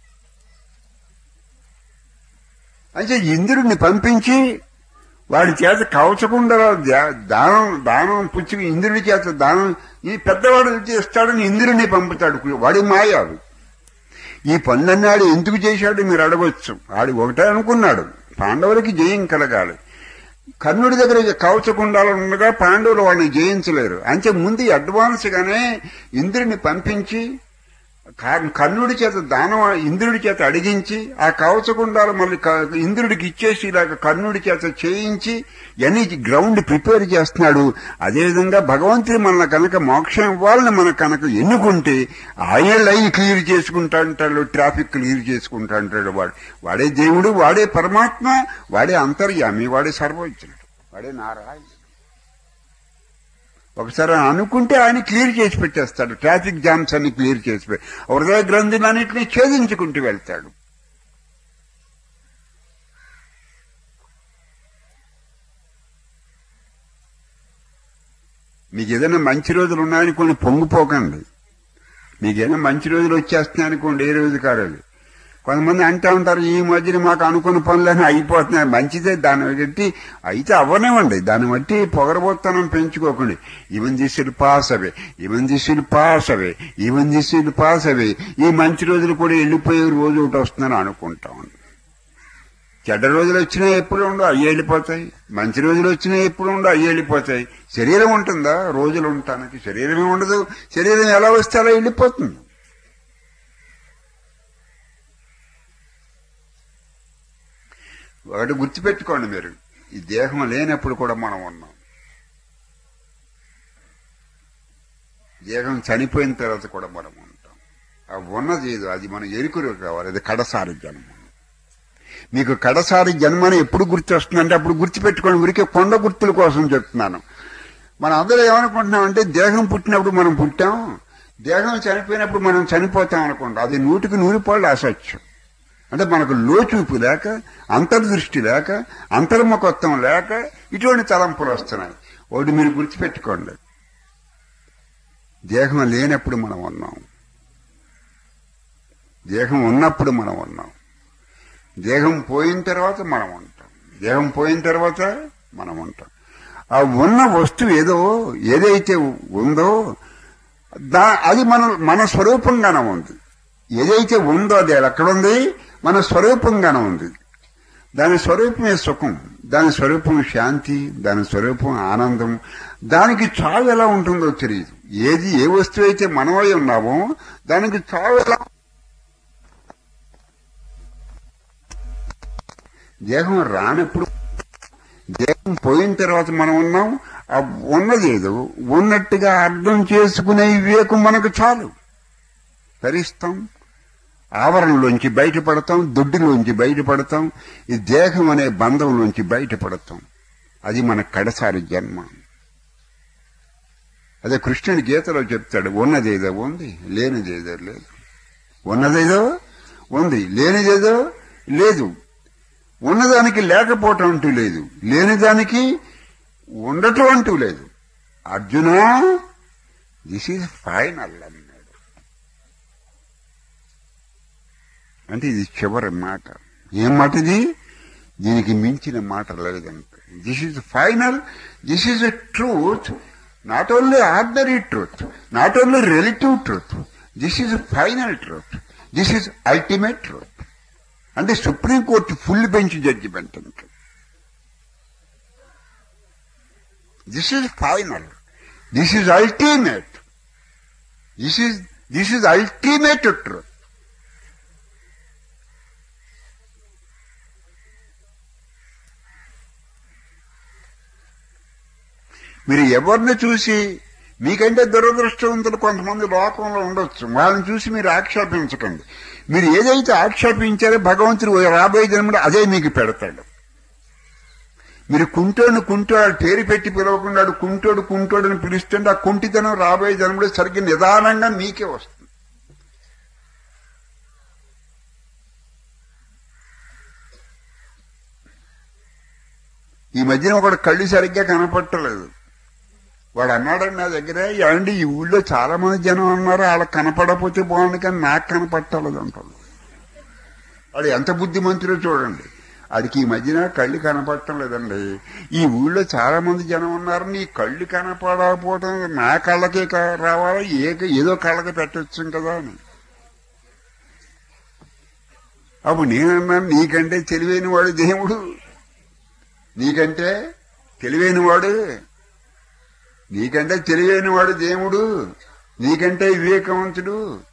అంటే ఇంద్రుడిని పంపించి వాడి చేత కవచకుండల దానం దానం పుచ్చి ఇంద్రుడి చేత దానం ఈ పెద్దవాడు చేస్తాడని ఇంద్రుడిని పంపుతాడు వాడి మాయాడు ఈ పనులన్నాడు ఎందుకు చేశాడు మీరు అడగొచ్చు ఆడు ఒకటే అనుకున్నాడు పాండవులకి జయం కలగాలి కర్ణుడి దగ్గర కవచకుండాలు ఉండగా పాండవులు వాడిని జయించలేరు అంటే ముందు అడ్వాన్స్ గానే ఇంద్రుడిని పంపించి కర్ణుడి చేత దానం ఇంద్రుడి చేత అడిగించి ఆ కవచకుండాలు మళ్ళీ ఇంద్రుడికి ఇచ్చేసి ఇలాగ కర్ణుడి చేత చేయించి ఎన్ని గ్రౌండ్ ప్రిపేర్ చేస్తున్నాడు అదేవిధంగా భగవంతుడు మన కనుక మోక్షం ఇవ్వాలని మన కనుక ఎన్నుకుంటే ఆయన లైన్ క్లియర్ చేసుకుంటా అంటాడు ట్రాఫిక్ క్లియర్ చేసుకుంటా అంటాడు వాడు వాడే దేవుడు వాడే పరమాత్మ వాడే అంతర్యామి వాడే సర్వోచ్చనుడు వాడే నారాయణ ఒకసారి అనుకుంటే ఆయన క్లియర్ చేసి పెట్టేస్తాడు ట్రాఫిక్ జామ్స్ అన్ని క్లియర్ చేసి పెట్టి హృదయ గ్రంథులన్నింటినీ ఛేదించుకుంటూ వెళ్తాడు మీకు ఏదైనా మంచి రోజులు ఉన్నాయనుకోండి పొంగిపోకండి మీకు ఏదైనా మంచి రోజులు వచ్చేస్తున్నాయనుకోండి ఏ రోజు కాదు కొంతమంది అంటూ ఉంటారు ఈ మధ్యన మాకు అనుకున్న పనులన్నీ అయిపోతున్నాయి మంచిదే దాన్ని బట్టి అయితే అవ్వనివ్వండి దాన్ని బట్టి పొగరబోత్తనం పెంచుకోకండి even this shall pass away even this shall pass away even this shall pass away ఈ మంచి రోజులు కూడా వెళ్ళిపోయే రోజు ఒకటి వస్తుందని అనుకుంటాం చెడ్డ రోజులు వచ్చినా ఎప్పుడు ఉండవు అవి వెళ్ళిపోతాయి మంచి రోజులు వచ్చినా ఎప్పుడు ఉండవు అవి వెళ్ళిపోతాయి శరీరం ఉంటుందా రోజులు ఉండటానికి శరీరమే ఉండదు శరీరం ఎలా వస్తే అలా వెళ్ళిపోతుంది ఒకటి గుర్తుపెట్టుకోండి మీరు ఈ దేహం లేనప్పుడు కూడా మనం ఉన్నాం దేహం చనిపోయిన తర్వాత కూడా మనం ఉంటాం ఆ ఉన్నది ఏదో అది మనం ఎరుకురు కావాలి అది కడసారి జన్మ మీకు కడసారి జన్మని ఎప్పుడు గుర్తు వస్తుందంటే అప్పుడు గుర్తుపెట్టుకోండి ఊరికే కొండ గుర్తుల కోసం చెప్తున్నాను మనం అందరూ ఏమనుకుంటున్నామంటే దేహం పుట్టినప్పుడు మనం పుట్టాం దేహం చనిపోయినప్పుడు మనం చనిపోతాం అనుకుంటాం అది నూటికి నూరు పాళ్ళు అసత్యం అంటే మనకు లోచూపు లేక అంతర్దృష్టి లేక అంతర్ముఖత్వం లేక ఇటువంటి తలంపులు వస్తున్నాయి ఒకటి మీరు గుర్తుపెట్టుకోండి దేహం లేనప్పుడు మనం ఉన్నాం దేహం ఉన్నప్పుడు మనం ఉన్నాం దేహం పోయిన తర్వాత మనం ఉంటాం దేహం పోయిన తర్వాత మనం ఉంటాం ఆ ఉన్న వస్తువు ఏదో ఏదైతే ఉందో దా అది మన మన స్వరూపంగానే ఉంది ఏదైతే ఉందో అది ఎక్కడుంది మన స్వరూపంగానే ఉంది దాని స్వరూపమే సుఖం దాని స్వరూపం శాంతి దాని స్వరూపం ఆనందం దానికి చావు ఎలా ఉంటుందో తెలియదు ఏది ఏ వస్తువు అయితే మనమై ఉన్నామో దానికి చావు ఎలా దేహం రానప్పుడు దేహం పోయిన తర్వాత మనం ఉన్నాం ఆ ఉన్నది ఏదో ఉన్నట్టుగా అర్థం చేసుకునే వివేకం మనకు చాలు తరిస్తాం ఆవరణలోంచి బయటపడతాం దొడ్డిలోంచి బయటపడతాం ఈ దేహం అనే బంధంలోంచి బయటపడతాం అది మన కడసారి జన్మ అదే కృష్ణుడి గీతలో చెప్తాడు ఉన్నదేదో ఉంది లేనిదేదో లేదు ఉన్నదేదో ఉంది లేనిదేదో లేదు ఉన్నదానికి లేకపోవటం అంటూ లేదు లేనిదానికి ఉండటం అంటూ లేదు అర్జున దిస్ ఈజ్ ఫైనల్ అన్నాడు అంటే ఇది చివరి మాట ఏం మాట ఇది దీనికి మించిన మాట లేదంట this is final this is a truth not only ordinary truth not only relative truth this is final truth this is ultimate truth అంటే సుప్రీంకోర్టు ఫుల్ బెంచ్ జడ్జిమెంట్ ఇంకా this is final this is ultimate this is this is ultimate truth మీరు ఎవరిని చూసి మీకంటే దురదృష్టవంతులు కొంతమంది లోకంలో ఉండొచ్చు వాళ్ళని చూసి మీరు ఆక్షేపించకండి మీరు ఏదైతే ఆక్షేపించారో భగవంతుడు రాబోయే జన్మలో అదే మీకు పెడతాడు మీరు కుంటోడు కుంటోడు పేరు పెట్టి పిలవకుండా వాడు కుంటోడు కుంటోడు అని పిలుస్తుంటే ఆ కుంటితనం రాబోయే జన్మలో సరిగ్గా నిదానంగా మీకే వస్తుంది ఈ మధ్యన ఒకడు కళ్ళు సరిగ్గా కనపట్టలేదు వాడు అన్నాడు నా దగ్గర ఏమండి ఈ ఊళ్ళో చాలా మంది జనం ఉన్నారు వాళ్ళకి కనపడకపోతే బాగుంది కానీ నాకు కనపట్టలేదు అంటాడు వాడు ఎంత బుద్ధిమంతుడో చూడండి వాడికి ఈ మధ్యన కళ్ళు కనపడటం లేదండి ఈ ఊళ్ళో చాలా మంది జనం ఉన్నారు నీ కళ్ళు కనపడకపోవడం నా కళ్ళకే కా- రావాలా ఏ ఏదో కళ్ళకి పెట్టొచ్చు కదా అని అప్పుడు నేనన్నాను నీకంటే తెలివైన వాడు దేవుడు నీకంటే తెలివైన వాడు నీకంటే తెలివైన వాడు దేవుడు నీకంటే వివేకవంతుడు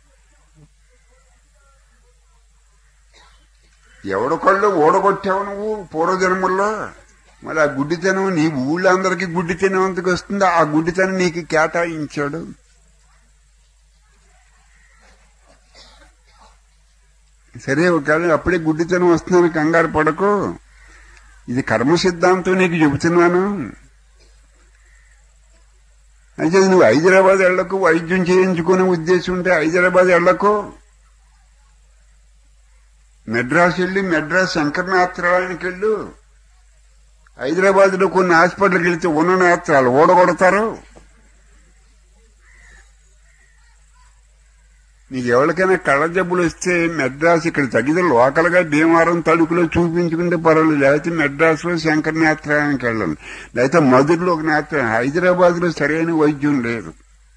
ఎవడు కళ్ళు ఓడగొట్టావు నువ్వు పూర్వజన్మల్లో మరి ఆ గుడ్డితనం నీ ఊళ్ళో అందరికీ గుడ్డితనం అంతకు వస్తుంది ఆ గుడ్డితనం నీకు కేటాయించాడు సరే ఒకవేళ అప్పుడే గుడ్డితనం వస్తుందని కంగారు పడకు ఇది కర్మ సిద్ధాంతం నీకు చెబుతున్నాను అయితే నువ్వు హైదరాబాద్ వెళ్ళకు వైద్యం చేయించుకునే ఉద్దేశం ఉంటే హైదరాబాద్ వెళ్ళకు మెడ్రాస్ వెళ్ళి మెడ్రాస్ శంకరనాథరాయణకి వెళ్ళు హైదరాబాద్ లో కొన్ని హాస్పిటల్కి వెళ్తే ఉన్న నేత్రాలు ఓడగొడతారు నీకు ఎవరికైనా కళ్ళ జబ్బులు వస్తే మెడ్రాస్ ఇక్కడ తగ్గితే లోకల్ గా భీమవరం తడుకులో చూపించుకుంటే పర్వాలేదు లేకపోతే మెడ్రాస్ లో శంకర నేత్రానికి వెళ్ళాలి లేకపోతే మధురలో ఒక నేత్రం హైదరాబాద్ లో సరైన వైద్యం లేదు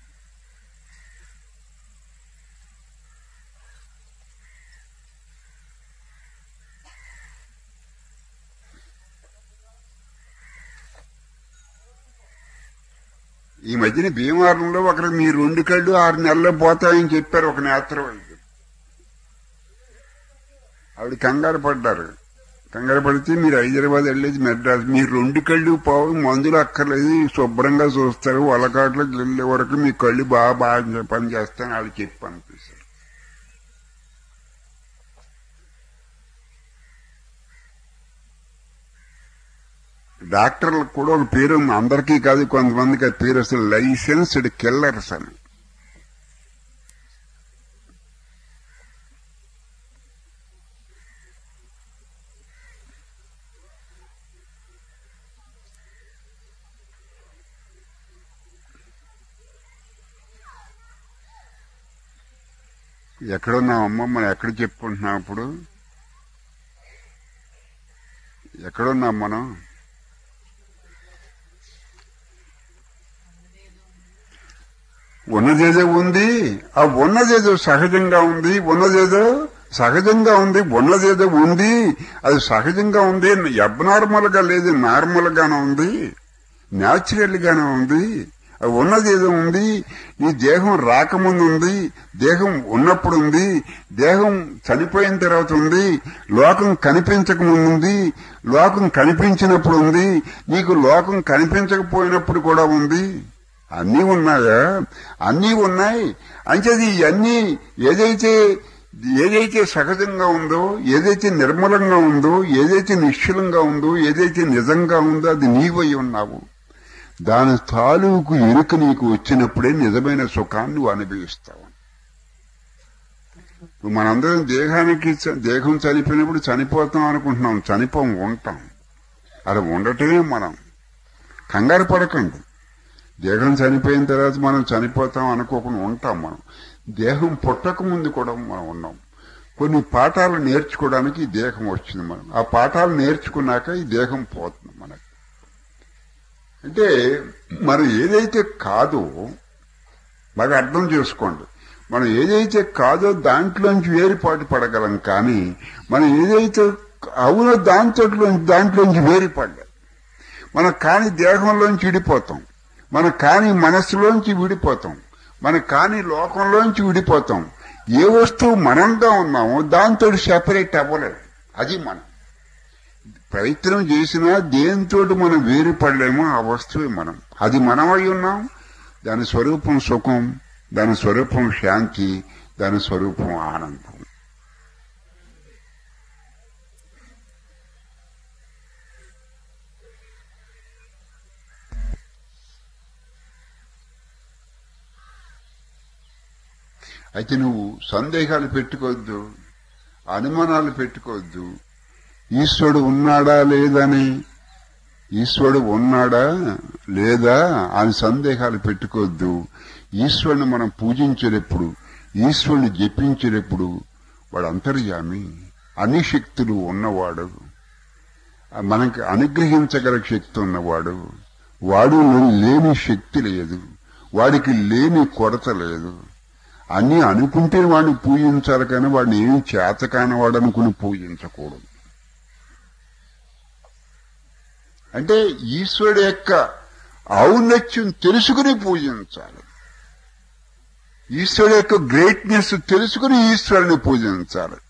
ఈ మధ్యన భీమవరంలో ఒకరికి మీ రెండు కళ్ళు ఆరు నెలల్లో పోతాయని చెప్పారు ఒక నేత్ర వైద్యుడు ఆవిడ కంగారు పడ్డారు కంగారు పడితే మీరు హైదరాబాద్ వెళ్ళేది మెడ్రాస్ మీ రెండు కళ్ళు పోవు మందులు అక్కర్లేదు శుభ్రంగా చూస్తారు వలకాట్లోకి వెళ్ళే వరకు మీ కళ్ళు బాగా బాగా పని చేస్తాను వాళ్ళు చెప్పి అనిపిస్తారు డాక్టర్లకు కూడా ఒక పేరు ఉంది అందరికీ కాదు కొంతమందికి ఆ పేరు అసలు లైసెన్స్డ్ కిల్లర్స్ అని ఎక్కడున్నాం అమ్మ మనం ఎక్కడ చెప్పుకుంటున్నాం అప్పుడు ఎక్కడున్నాం మనం ఉన్నదేదో ఉంది ఆ ఉన్నదేదో సహజంగా ఉంది ఉన్నదేదో సహజంగా ఉంది ఉన్నదేదో ఉంది అది సహజంగా ఉంది అబ్నార్మల్ గా లేదు నార్మల్ గానే ఉంది న్యాచురల్ గానే ఉంది ఆ ఉన్నది ఏదో ఉంది నీ దేహం రాకముందు ఉంది దేహం ఉన్నప్పుడు ఉంది దేహం చనిపోయిన తర్వాత ఉంది లోకం కనిపించక ముందు ఉంది లోకం కనిపించినప్పుడు ఉంది నీకు లోకం కనిపించకపోయినప్పుడు కూడా ఉంది అన్నీ ఉన్నాయా అన్నీ ఉన్నాయి అంచేది ఇవన్నీ ఏదైతే ఏదైతే సహజంగా ఉందో ఏదైతే నిర్మలంగా ఉందో ఏదైతే నిశ్చలంగా ఉందో ఏదైతే నిజంగా ఉందో అది నీవై ఉన్నావు దాని తాలూకు ఎరుక నీకు వచ్చినప్పుడే నిజమైన సుఖాన్ని నువ్వు అనుభవిస్తావు ఇప్పుడు మనందరం దేహానికి చ- దేహం చనిపోయినప్పుడు చనిపోతాం అనుకుంటున్నాం చనిపోం ఉంటాం అలా ఉండటమే మనం కంగారు పడకండి దేహం చనిపోయిన తర్వాత మనం చనిపోతాం అనుకోకుండా ఉంటాం మనం దేహం పుట్టక ముందు కూడా మనం ఉన్నాం కొన్ని పాఠాలు నేర్చుకోవడానికి ఈ దేహం వచ్చింది మనం ఆ పాఠాలు నేర్చుకున్నాక ఈ దేహం పోతుంది మనకి అంటే మనం ఏదైతే కాదో బాగా అర్థం చేసుకోండి మనం ఏదైతే కాదో దాంట్లోంచి వేరుపాటు పడగలం కానీ మనం ఏదైతే అవునో దాంతో దాంట్లోంచి వేరుపడలేదు మనం కాని దేహంలోంచి విడిపోతాం మన కాని మనస్సులోంచి విడిపోతాం మన కాని లోకంలోంచి విడిపోతాం ఏ వస్తువు మనంగా ఉన్నామో దాంతో సెపరేట్ అవ్వలేదు అది మనం ప్రయత్నం చేసినా దేంతో మనం వేరుపడలేమో ఆ వస్తువే మనం అది మనమై ఉన్నాం దాని స్వరూపం సుఖం దాని స్వరూపం శాంతి దాని స్వరూపం ఆనందం అయితే నువ్వు సందేహాలు పెట్టుకోవద్దు అనుమానాలు పెట్టుకోవద్దు ఈశ్వరుడు ఉన్నాడా లేదని ఈశ్వరుడు ఉన్నాడా లేదా అని సందేహాలు పెట్టుకోవద్దు ఈశ్వరుని మనం పూజించేటప్పుడు ఈశ్వరుని జపించేటప్పుడు వాడు అంతర్యామి అన్ని శక్తులు ఉన్నవాడు మనకి అనుగ్రహించగల శక్తి ఉన్నవాడు వాడు లేని శక్తి లేదు వాడికి లేని కొరత లేదు అన్నీ అనుకుంటే వాడిని పూజించాలి కానీ వాడిని ఏం చేత కాని వాడు అనుకుని పూజించకూడదు అంటే ఈశ్వరుడు యొక్క ఔన్నత్యం తెలుసుకుని పూజించాలి ఈశ్వరుడు యొక్క గ్రేట్నెస్ తెలుసుకుని ఈశ్వరుని పూజించాలి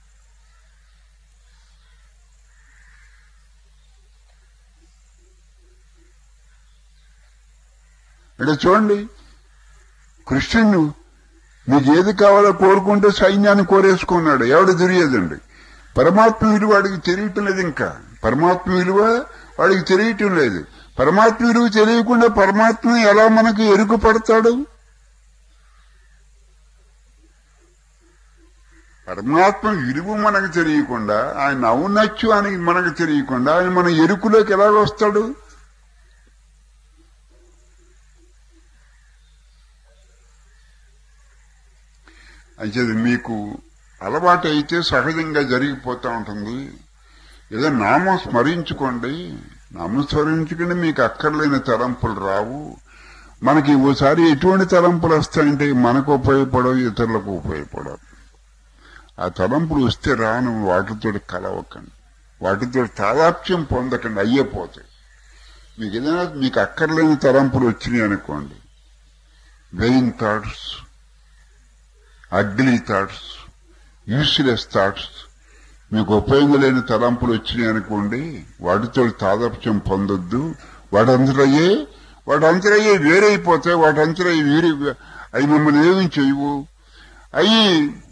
అంటే చూడండి కృష్ణుడు మీకు ఏది కావాలో కోరుకుంటే సైన్యాన్ని కోరేసుకున్నాడు ఎవడు దుర్యోధనుడు పరమాత్మ విలువ వాడికి తెలియటం లేదు ఇంకా పరమాత్మ విలువ వాడికి తెలియటం లేదు పరమాత్మ విలువ తెలియకుండా పరమాత్మ ఎలా మనకు ఎరుకు పడతాడు పరమాత్మ విలువ మనకు తెలియకుండా ఆయన ఔన్నత్యానికి మనకు తెలియకుండా ఆయన మన ఎరుకులోకి ఎలా వస్తాడు అయితే మీకు అలవాటు అయితే సహజంగా జరిగిపోతూ ఉంటుంది ఏదో నామం స్మరించుకోండి నామం స్మరించుకుని మీకు అక్కర్లేని తలంపులు రావు మనకి ఓసారి ఎటువంటి తలంపులు వస్తాయంటే మనకు ఉపయోగపడవు ఇతరులకు ఉపయోగపడవు ఆ తలంపులు వస్తే రాను వాటితో కలవకండి వాటితో తాదాప్యం పొందకండి అయ్యేపోతాయి మీకు ఏదైనా మీకు అక్కర్లేని తలంపులు వచ్చినాయి అనుకోండి vain thoughts ugly thoughts useless thoughts మీకు ఉపయోగం లేని తలంపులు వచ్చినాయి అనుకోండి వాటితో తాదప్యం పొందొద్దు వాటంతరయ్యే వాటంతరయ్యే వేరైపోతాయి వాటంతరయ్యే వేరే అవి మిమ్మల్ని ఏమి చేయవు అవి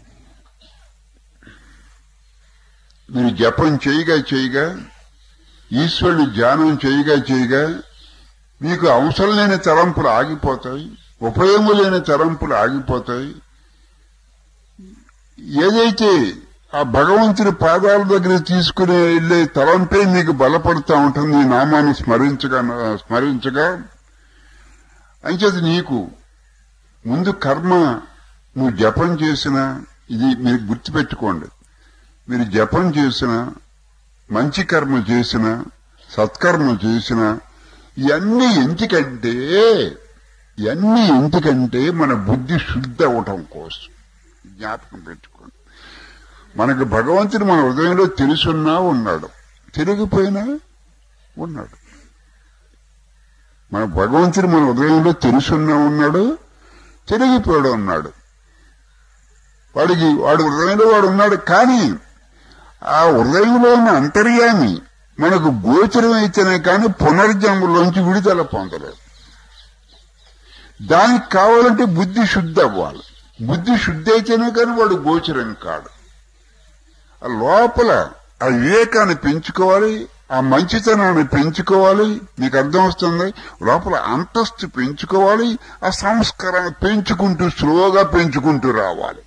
మీరు జపం చేయగా చేయగా ఈశ్వరుని ధ్యానం చేయగా చేయగా మీకు అవసరం లేని తలంపులు ఆగిపోతాయి ఉపయోగం లేని తలంపులు ఆగిపోతాయి ఏదైతే ఆ భగవంతుని పాదాల దగ్గర తీసుకుని వెళ్ళే తలంపే మీకు బలపడుతూ ఉంటుంది ఈ నామాన్ని స్మరించగా స్మరించగా అంచేది నీకు ముందు కర్మ నువ్వు జపం చేసిన ఇది మీరు గుర్తుపెట్టుకోండి మీరు జపం చేసిన మంచి కర్మ చేసిన సత్కర్మ చేసిన ఇవన్నీ ఎందుకంటే ఇవన్నీ ఎందుకంటే మన బుద్ధి శుద్ధి అవటం కోసం జ్ఞాపకం పెట్టుకోండి మనకు భగవంతుడు మన హృదయంలో తెలుసున్నా ఉన్నాడు తెలియకపోయినా ఉన్నాడు మన భగవంతుడు మన హృదయంలో తెలుసున్నా ఉన్నాడు తెలిగిపోయాడు ఉన్నాడు వాడికి వాడు హృదయంలో వాడు ఉన్నాడు కానీ ఆ హృదయంలో ఉన్న అంతర్యామి మనకు గోచరం అయితేనే కానీ పునర్జన్మలోంచి విడుదల పొందలేదు దానికి కావాలంటే బుద్ధి శుద్ధి అవ్వాలి బుద్ధి శుద్ధి అయితేనే కానీ వాడు గోచరం కాడు ఆ లోపల ఆ వివేకాన్ని పెంచుకోవాలి ఆ మంచితనాన్ని పెంచుకోవాలి మీకు అర్థం వస్తుంది లోపల అంతస్తు పెంచుకోవాలి ఆ సంస్కారాన్ని పెంచుకుంటూ స్లోగా పెంచుకుంటూ రావాలి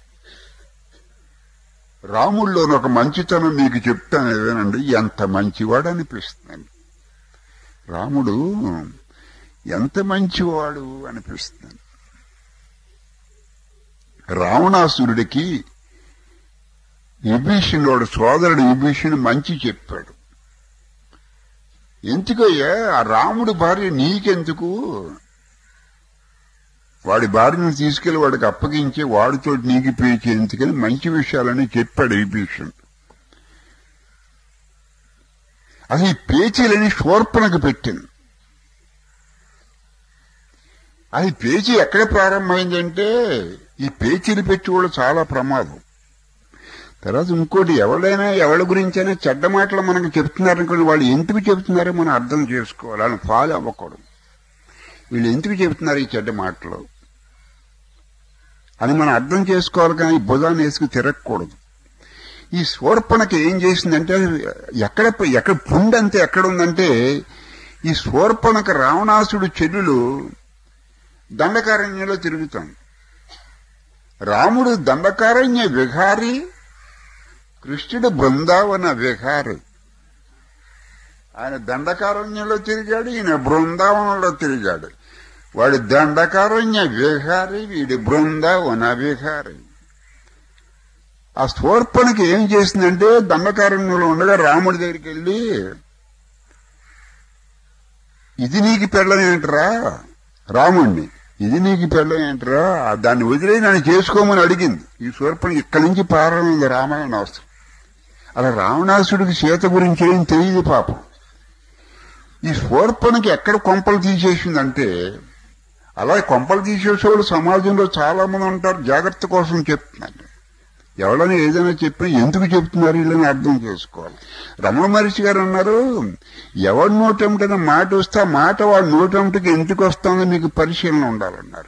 రాముల్లోని ఒక మంచితనం మీకు చెప్తాను ఏదేనండి ఎంత మంచివాడు అనిపిస్తుంది రాముడు ఎంత మంచివాడు అనిపిస్తుంది రావణాసురుడికి విభీషణుడు వాడు సోదరుడు విభీషణుడు మంచి చెప్పాడు ఎందుకయ్యా ఆ రాముడి భార్య నీకెందుకు వాడి భార్యను తీసుకెళ్లి వాడికి అప్పగించి వాడితో నీకు పేచేందుకని మంచి విషయాలని చెప్పాడు విభీషణుడు అది ఈ పేచీలని శోర్పణకు పెట్టింది అది పేచీ ఎక్కడ ప్రారంభమైందంటే ఈ పేచీలు పెట్టి కూడా చాలా ప్రమాదం తర్వాత ఇంకోటి ఎవరైనా ఎవరి గురించైనా చెడ్డ మాటలు మనకు చెప్తున్నారనుకోండి వాళ్ళు ఎందుకు చెప్తున్నారో మనం అర్థం చేసుకోవాలి వాళ్ళని ఫాలో అవ్వకూడదు వీళ్ళు ఎందుకు చెబుతున్నారు ఈ చెడ్డ మాటలు అని మనం అర్థం చేసుకోవాలి కానీ భుజాన్ని వేసుకు తిరగకూడదు ఈ శూర్పణకి ఏం చేసిందంటే ఎక్కడ ఎక్కడ పుండంతే ఎక్కడ ఉందంటే ఈ శూర్పణకు రావణాసుడు చెల్లులు దండకారణ్యంలో తిరుగుతాడు రాముడు దండకారణ్య విహారి కృష్ణుడు బృందావన విహారి ఆయన దండకారణ్యంలో తిరిగాడు ఈయన బృందావనంలో తిరిగాడు వాడి దండకారణ్య విహారి వీడి బృందావన విహారి ఆ స్వర్పణకి ఏం చేసిందంటే దండకారణ్యంలో ఉండగా రాముడి దగ్గరికి వెళ్ళి ఇది నీకు పెళ్ళనేంటరా రాముణ్ణి ఇది నీకు పెళ్ళనేంటరా దాన్ని వదిలే నన్ను చేసుకోమని అడిగింది ఈ స్వర్పణ ఇక్కడి నుంచి ప్రారంభమైంది రామాయణ అవసరం అలా రావణాసుడికి సీత గురించి ఏం తెలియదు పాపం ఈ స్వర్పణకి ఎక్కడ కొంపలు తీసేసిందంటే అలా కొంపలు తీసేసేవాళ్ళు సమాజంలో చాలా మంది ఉంటారు జాగ్రత్త కోసం చెప్తున్నారు ఎవరైనా ఏదైనా చెప్పినా ఎందుకు చెప్తున్నారు వీళ్ళని అర్థం చేసుకోవాలి రమణ మహర్షి గారు అన్నారు ఎవరి నోటమిటైనా మాట వస్తే ఆ మాట వాడి నోటమిటికి ఎందుకు వస్తుందో మీకు పరిశీలన ఉండాలన్నారు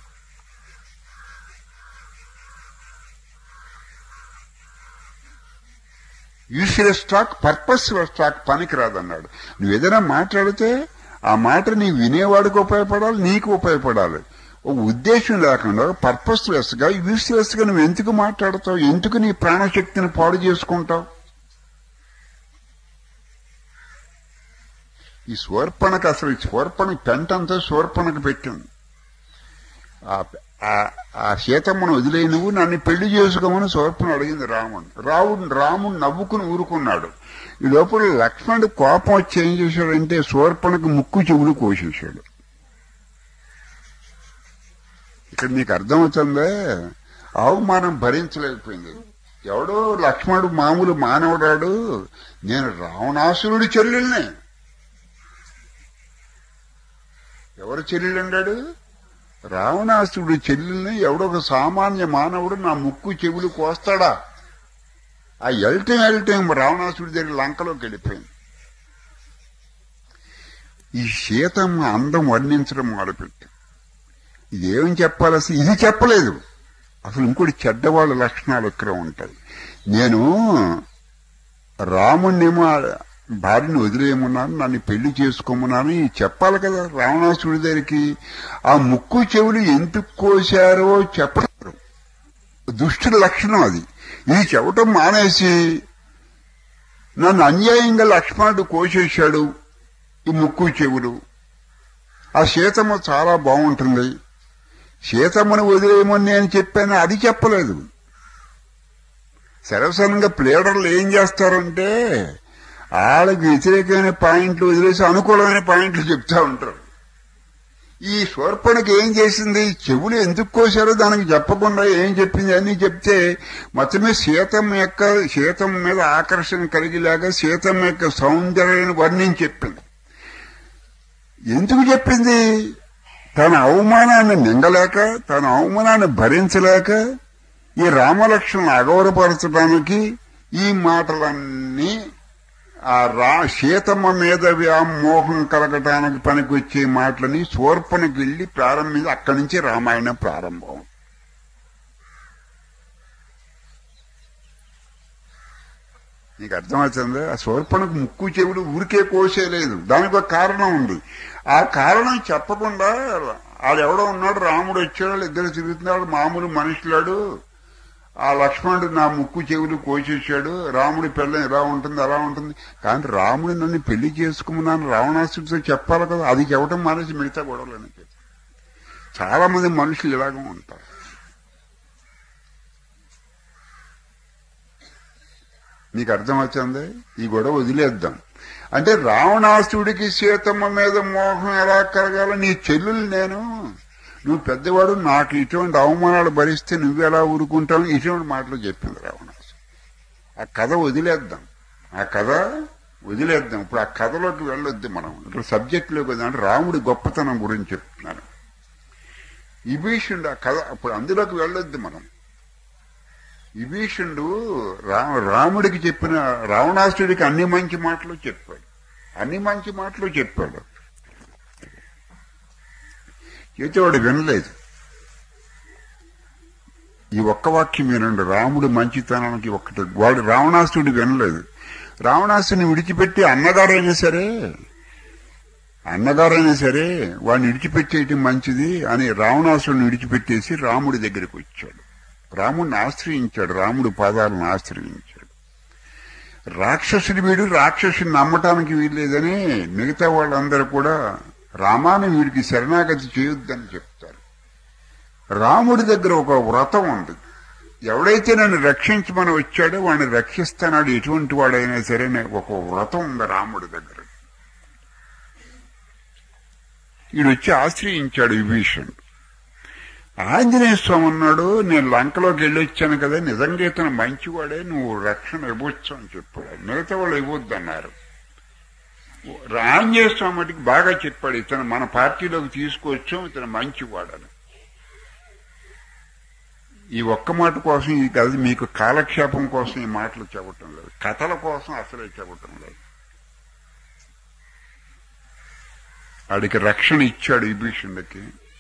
యూస్లెస్ టాక్ పర్పస్లెస్ టాక్ పనికిరాదన్నాడు నువ్వు ఏదైనా మాట్లాడితే ఆ మాట నీ వినేవాడికి ఉపయోగపడాలి నీకు ఉపయోగపడాలి ఒక ఉద్దేశం లేకుండా పర్పస్ లెస్ గా యూస్లెస్ గా నువ్వు ఎందుకు మాట్లాడతావు ఎందుకు నీ ప్రాణశక్తిని పాడు చేసుకుంటావు ఈ స్వర్పణకు అసలు ఈ స్వర్పణ పెంటంతా స్వర్పణకు పెట్టింది ఆ- ఆ- ఆ సీతమ్మను వదిలే నువ్వు నన్ను పెళ్లి చేసుకోమని స్వర్పణ అడిగింది రాముడు రావుడు రాముడు నవ్వుకుని ఊరుకున్నాడు ఈ లోపల లక్ష్మణుడు కోపం వచ్చి ఏం చేశాడంటే స్వర్పణకు ముక్కు చెవులు కోసేశాడు ఇక్కడ నీకు అర్థమవుతుందే అవమానం భరించలేకపోయింది ఎవడో లక్ష్మణుడు మామూలు మానవుడాడు నేను రావణాసురుడి చెల్లెల్ని ఎవరు చెల్లెలు అన్నాడు రావణాసురుడి చెల్లెల్ని ఎవడో ఒక సామాన్య మానవుడు నా ముక్కు చెవులు కోస్తాడా ఆ ఎల్టం ఎల్టం రావణాసుడి దగ్గర లంకలోకి వెళ్ళిపోయింది ఈ సీతమ్మ అందం వర్ణించడం మొదలుపెట్టి ఇదేం చెప్పాలి అసలు ఇది చెప్పలేదు అసలు ఇంకోటి చెడ్డవాళ్ళ లక్షణాలు ఇక్కడ ఉంటాయి నేను రాముణ్ణేమో భార్యను వదిలేయమన్నాను నన్ను పెళ్లి చేసుకోమన్నాను ఇది చెప్పాలి కదా రావణాసుడి దగ్గరికి ఆ ముక్కు చెవులు ఎందుకు కోశారో చెప్పలేరు దుష్టుల లక్షణం అది ఇది చెప్పటం మానేసి నన్ను అన్యాయంగా లక్ష్మణుడు కోసేశాడు ఈ ముక్కు చెవులు ఆ సీతమ్మ చాలా బాగుంటుంది సీతమ్మను వదిలేయమని నేను చెప్పాను అది చెప్పలేదు సర్వసాధారణంగా ప్లేడర్లు ఏం చేస్తారంటే వాళ్ళకి వ్యతిరేకమైన పాయింట్లు వదిలేసి అనుకూలమైన పాయింట్లు చెప్తా ఉంటారు ఈ శూర్పణకి ఏం చేసింది చెవులు ఎందుకు కోసారో దానికి చెప్పకుండా ఏం చెప్పింది అని చెప్తే మొత్తమే సీతమ్మ యొక్క సీతమ్మ మీద ఆకర్షణ కలిగేలాగా సీతమ్మ యొక్క సౌందర్యాన్ని వర్ణించి చెప్పింది ఎందుకు చెప్పింది తన అవమానాన్ని మింగలేక తన అవమానాన్ని భరించలేక ఈ రామలక్ష్మణ్ అగౌరవపరచడానికి ఈ మాటలన్నీ ఆ రా సీతమ్మ మీద వ్యామోహం కలగటానికి పనికొచ్చే మాటలని శూర్పణకి వెళ్ళి ప్రారంభించి అక్కడి నుంచి రామాయణం ప్రారంభం నీకు అర్థమవుతుంది ఆ శూర్పణకు ముక్కు చెవుడు ఊరికే కోసేయలేదు దానికి ఒక కారణం ఉంది ఆ కారణం చెప్పకుండా ఆడెవడో ఉన్నాడు రాముడు వచ్చాడు ఇద్దరు తిరుగుతున్నాడు మామూలు మనుషులాడు ఆ లక్ష్మణుడు నా ముక్కు చెవులు కోసేసాడు రాముడి పిల్ల ఇలా ఉంటుంది అలా ఉంటుంది కానీ రాముడు నన్ను పెళ్లి చేసుకున్నాను రావణాసుడితో చెప్పాలి కదా అది చెప్పడం మానేసి మిగతా గొడవలని చెప్పి చాలా మంది మనుషులు ఇలాగ ఉంటారు నీకు అర్థమవుతుంది ఈ గొడవ వదిలేద్దాం అంటే రావణాసుడికి సీతమ్మ మీద మోహం ఎలా కలగాల నీ చెల్లులు నేను నువ్వు పెద్దవాడు నాకు ఇటువంటి అవమానాలు భరిస్తే నువ్వెలా ఊరుకుంటావు ఇటువంటి మాటలు చెప్పింది రావణాసు ఆ కథ వదిలేద్దాం ఆ కథ వదిలేద్దాం ఇప్పుడు ఆ కథలోకి వెళ్ళొద్దు మనం ఇప్పుడు సబ్జెక్టులోకి వద్దాం అంటే రాముడి గొప్పతనం గురించి చెప్తున్నాను విభీషణుడు ఆ కథ అప్పుడు అందులోకి వెళ్ళొద్దు మనం విభీషణుడు రా రాముడికి చెప్పిన రావణాసుడికి అన్ని మంచి మాటలు చెప్పాడు అన్ని మంచి మాటలు చెప్పాడు అయితే వాడు వినలేదు ఈ ఒక్క వాక్యం వినండి రాముడు మంచితనానికి ఒక్కటి వాడు రావణాసుడు వినలేదు రావణాసుని విడిచిపెట్టి అన్నగారైనా సరే అన్నగారైనా సరే వాడిని విడిచిపెట్టేయటం మంచిది అని రావణాసుడిని విడిచిపెట్టేసి రాముడి దగ్గరికి వచ్చాడు రాముడిని ఆశ్రయించాడు రాముడి పాదాలను ఆశ్రయించాడు రాక్షసుడి వీడు రాక్షసుని నమ్మటానికి వీల్లేదని మిగతా వాళ్ళందరూ కూడా రామాని వీడికి శరణాగతి చేయొద్దని చెప్తారు రాముడి దగ్గర ఒక వ్రతం ఉంది ఎవడైతే నన్ను రక్షించమని వచ్చాడో వాడిని రక్షిస్తానాడు ఎటువంటి వాడైనా సరే ఒక వ్రతం ఉంది రాముడి దగ్గర వీడొచ్చి ఆశ్రయించాడు విభీషణుడు ఆంజనేయ స్వామి అన్నాడు నేను లంకలోకి వెళ్ళొచ్చాను కదా నిజంగా ఇతను మంచివాడే నువ్వు రక్షణ ఇవ్వచ్చు అని చెప్పాడు మిగతా వాళ్ళు ఇవ్వద్దు అన్నారు ఆంజనేయ స్వామి మటుకు బాగా చెప్పాడు ఇతను మన పార్టీలోకి తీసుకొచ్చాం ఇతను మంచివాడని ఈ ఒక్క మాట కోసం ఈ కథ మీకు కాలక్షేపం కోసం ఈ మాటలు చెప్పటం లేదు కథల కోసం అసలే చెప్పటం లేదు ఆడికి రక్షణ ఇచ్చాడు విభీషణుడికి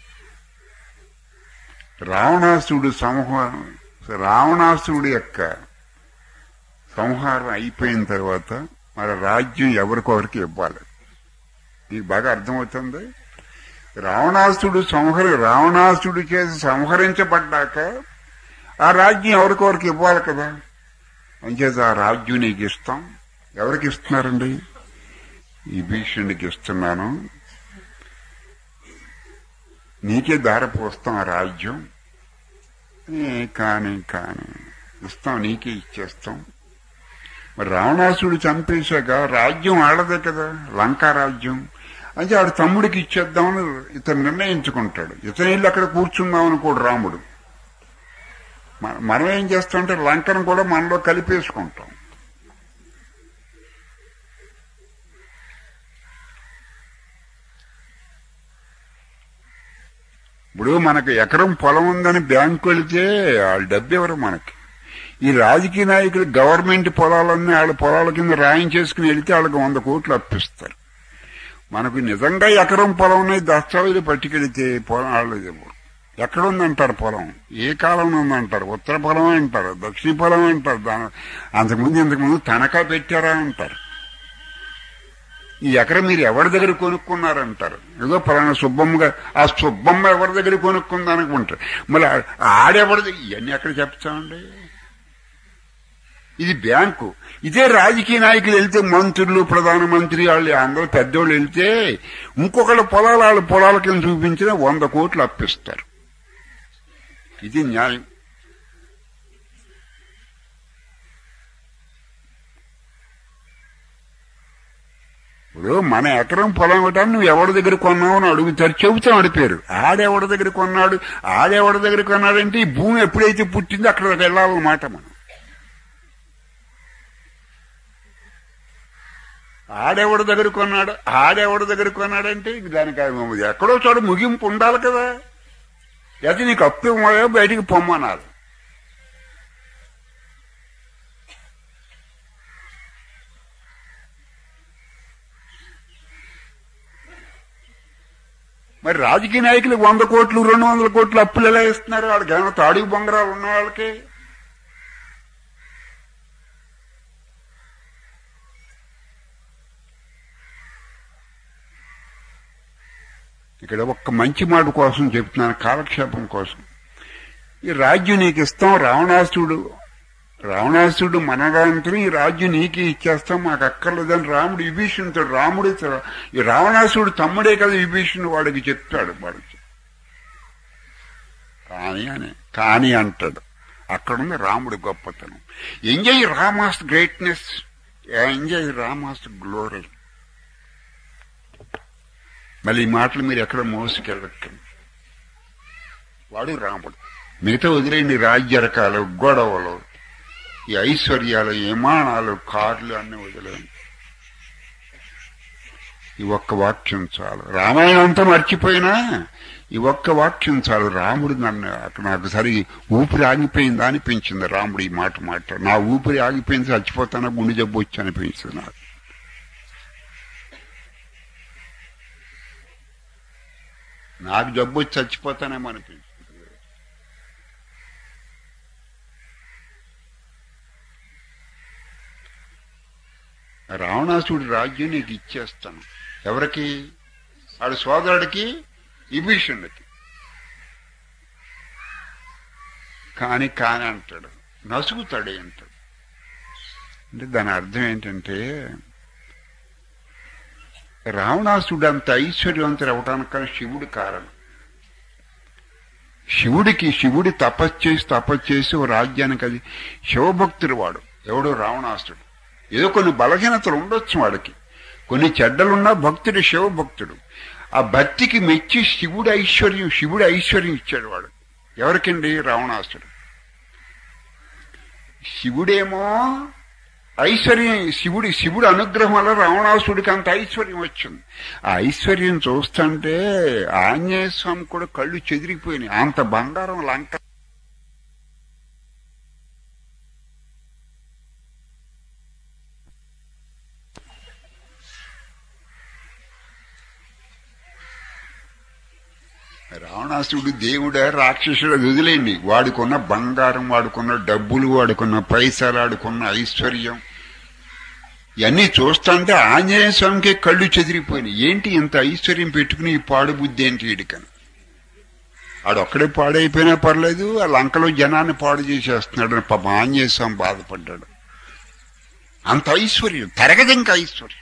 రావణాసుడు సంహారం రావణాసుడి యొక్క సంహారం అయిపోయిన తర్వాత మరి రాజ్యం ఎవరికొకరికి ఇవ్వాలి నీకు బాగా అర్థమవుతుంది రావణాసుడు సంహరి రావణాసుడు చేసి సంహరించబడ్డాక ఆ రాజ్యం ఎవరికొకరికి ఇవ్వాలి కదా అంచేత ఆ రాజ్యం నీకు ఇస్తాం ఎవరికి ఇస్తున్నారండి ఈ భీషణుడికి ఇస్తున్నాను నీకే దార పోస్తాం ఆ రాజ్యం కానీ కానీ ఇస్తాం నీకే ఇచ్చేస్తాం మరి రావణాసుడు చంపేశాక రాజ్యం ఆడదే కదా లంకా రాజ్యం అంటే ఆడు తమ్ముడికి ఇచ్చేద్దామని ఇతను నిర్ణయించుకుంటాడు ఇతను వెళ్ళి అక్కడ కూర్చుందాం అనుకోడు రాముడు మనం ఏం చేస్తామంటే లంకను కూడా మనలో కలిపేసుకుంటాం ఇప్పుడు మనకు ఎకరం పొలం ఉందని బ్యాంకు వెళితే వాళ్ళ డబ్బు ఎవరు మనకి ఈ రాజకీయ నాయకులు గవర్నమెంట్ పొలాలన్నీ వాళ్ళ పొలాల కింద రాయించేసుకుని వెళితే వాళ్ళకి వంద కోట్లు అప్పిస్తారు మనకు నిజంగా ఎకరం పొలం ఉన్నాయి దస్తావేజులు పట్టుకెళితే పొలం వాళ్ళు ఎక్కడుందంటారు పొలం ఏ కాలంలో ఉందంటారు ఉత్తర పొలం అంటారు దక్షిణ పొలం అంటారు దాని అంతకుముందు ఇంతకుముందు తనఖా పెట్టారా అంటారు ఈ ఎకరం మీరు ఎవరి దగ్గర కొనుక్కున్నారంటారు ఏదో పలానా సుబ్బమ్మగా ఆ సుబ్బమ్మ ఎవరి దగ్గర కొనుక్కుంది అనుకుంటారు మళ్ళీ ఆడెవరి ఇవన్నీ ఎక్కడ చెప్తామండి ఇది బ్యాంకు ఇదే రాజకీయ నాయకులు వెళ్తే మంత్రులు ప్రధానమంత్రి వాళ్ళు అందరూ పెద్దోళ్ళు వెళ్తే ఇంకొకళ్ళ పొలాలు వాళ్ళ పొలాల కింద చూపించిన వంద కోట్లు అప్పిస్తారు ఇది న్యాయం ఇప్పుడు మన ఎకరం పొలం ఇవ్వటాన్ని నువ్వు ఎవరి దగ్గర కొన్నావు అని అడుగుతారు చెబుతాం అడిపారు ఆడెవడి దగ్గర కొన్నాడు ఆడెవడి దగ్గర కొన్నాడంటే ఈ భూమి ఎప్పుడైతే పుట్టిందో అక్కడ వెళ్ళాలన్నమాట మనం ఆడెవడి దగ్గర కొన్నాడు ఆడెవడి దగ్గర కొన్నాడంటే ఇంక దానికి అది ఎక్కడో చోట ముగింపు ఉండాలి కదా అయితే నీకు అప్పు ఇవ్వమో బయటికి పొమ్మన్నారు మరి రాజకీయ నాయకులు వంద కోట్లు రెండు వందల కోట్లు అప్పులు ఎలా ఇస్తున్నారు వాళ్ళకి ఏమైనా తాడికి బొంగరాలు ఉన్న వాళ్ళకి ఇక్కడ ఒక్క మంచి మాట కోసం చెప్తున్నాను కాలక్షేపం కోసం ఈ రాజ్యం నీకు ఇస్తాం రావణాసుడు రావణాసుడు మనగాంతుని ఈ రాజ్యం నీకే ఇచ్చేస్తాం మాకు అక్కర్లేదని రాముడు విభీషణుతో రాముడు ఈ రావణాసుడు తమ్ముడే కదా విభీషణుడు వాడికి చెప్తాడు వాడికి కానీ అని కానీ అంటాడు అక్కడుంది రాముడి గొప్పతనం enjoy Rama's greatness enjoy Rama's glory మళ్ళీ ఈ మాటలు మీరు ఎక్కడ మోసుకెళ్ళకండి వాడు రాముడు మిగతా వదిలేండి రాజ్య రకాలు గొడవలు ఈ ఐశ్వర్యాలు విమానాలు కార్లు అన్ని వదిలేండి ఈ ఒక్క వాక్యం చాలు రామాయణం అంతా మర్చిపోయినా ఈ ఒక్క వాక్యం చాలు రాముడు నన్ను అక్కడ నాకు సరి ఊపిరి ఆగిపోయిందా అనిపించింది రాముడు ఈ మాట మాట నా ఊపిరి ఆగిపోయింది చచ్చిపోతానా గుండె జబ్బు వచ్చి అనిపించింది నాకు నాకు జబ్బు వచ్చి చచ్చిపోతానేమో అనిపించింది రావణాసుడి రాజ్యం నీకు ఇచ్చేస్తాను ఎవరికి ఆడు సోదరుడికి విభీషణుడికి కాని కాని అంటాడు నసుగుతాడే అంటాడు అంటే దాని అర్థం ఏంటంటే రావణాసుడు అంత ఐశ్వర్యవంతుడు అవటానికి శివుడు కారణం శివుడికి శివుడి తపస్సు చేసి తపస్సు చేసి ఓ రాజ్యానికి అది శివభక్తుడు వాడు ఎవడో రావణాసుడు ఏదో కొన్ని బలహీనతలు ఉండొచ్చు వాడికి కొన్ని చెడ్డలున్నా భక్తుడు శివభక్తుడు ఆ భక్తికి మెచ్చి శివుడు ఐశ్వర్యం శివుడు ఐశ్వర్యం ఇచ్చాడు వాడు ఎవరికండి రావణాసుడు శివుడేమో ఐశ్వర్యం శివుడి శివుడు అనుగ్రహం వల్ల రావణాసుడికి అంత ఐశ్వర్యం వచ్చింది ఆ ఐశ్వర్యం చూస్తుంటే ఆంజనేయ స్వామి కూడా కళ్ళు చెదిరిపోయినాయి అంత బంగారం లంక రావణాసుడు దేవుడా రాక్షసుడు వదిలేండి వాడుకున్న బంగారం వాడుకున్న డబ్బులు వాడుకున్న పైసలు వాడుకున్న ఐశ్వర్యం ఇవన్నీ చూస్తుంటే ఆంజనేయ స్వామికి కళ్ళు చెదిరిపోయినాయి ఏంటి ఇంత ఐశ్వర్యం పెట్టుకుని ఈ పాడు బుద్ధి ఏంటి ఇడికని ఆడొక్కడే పాడైపోయినా పర్లేదు ఆ లంకలో జనాన్ని పాడు చేసేస్తున్నాడు అని పాపం ఆంజనేయ స్వామి బాధపడ్డాడు అంత ఐశ్వర్యం తరగదు ఇంకా ఐశ్వర్యం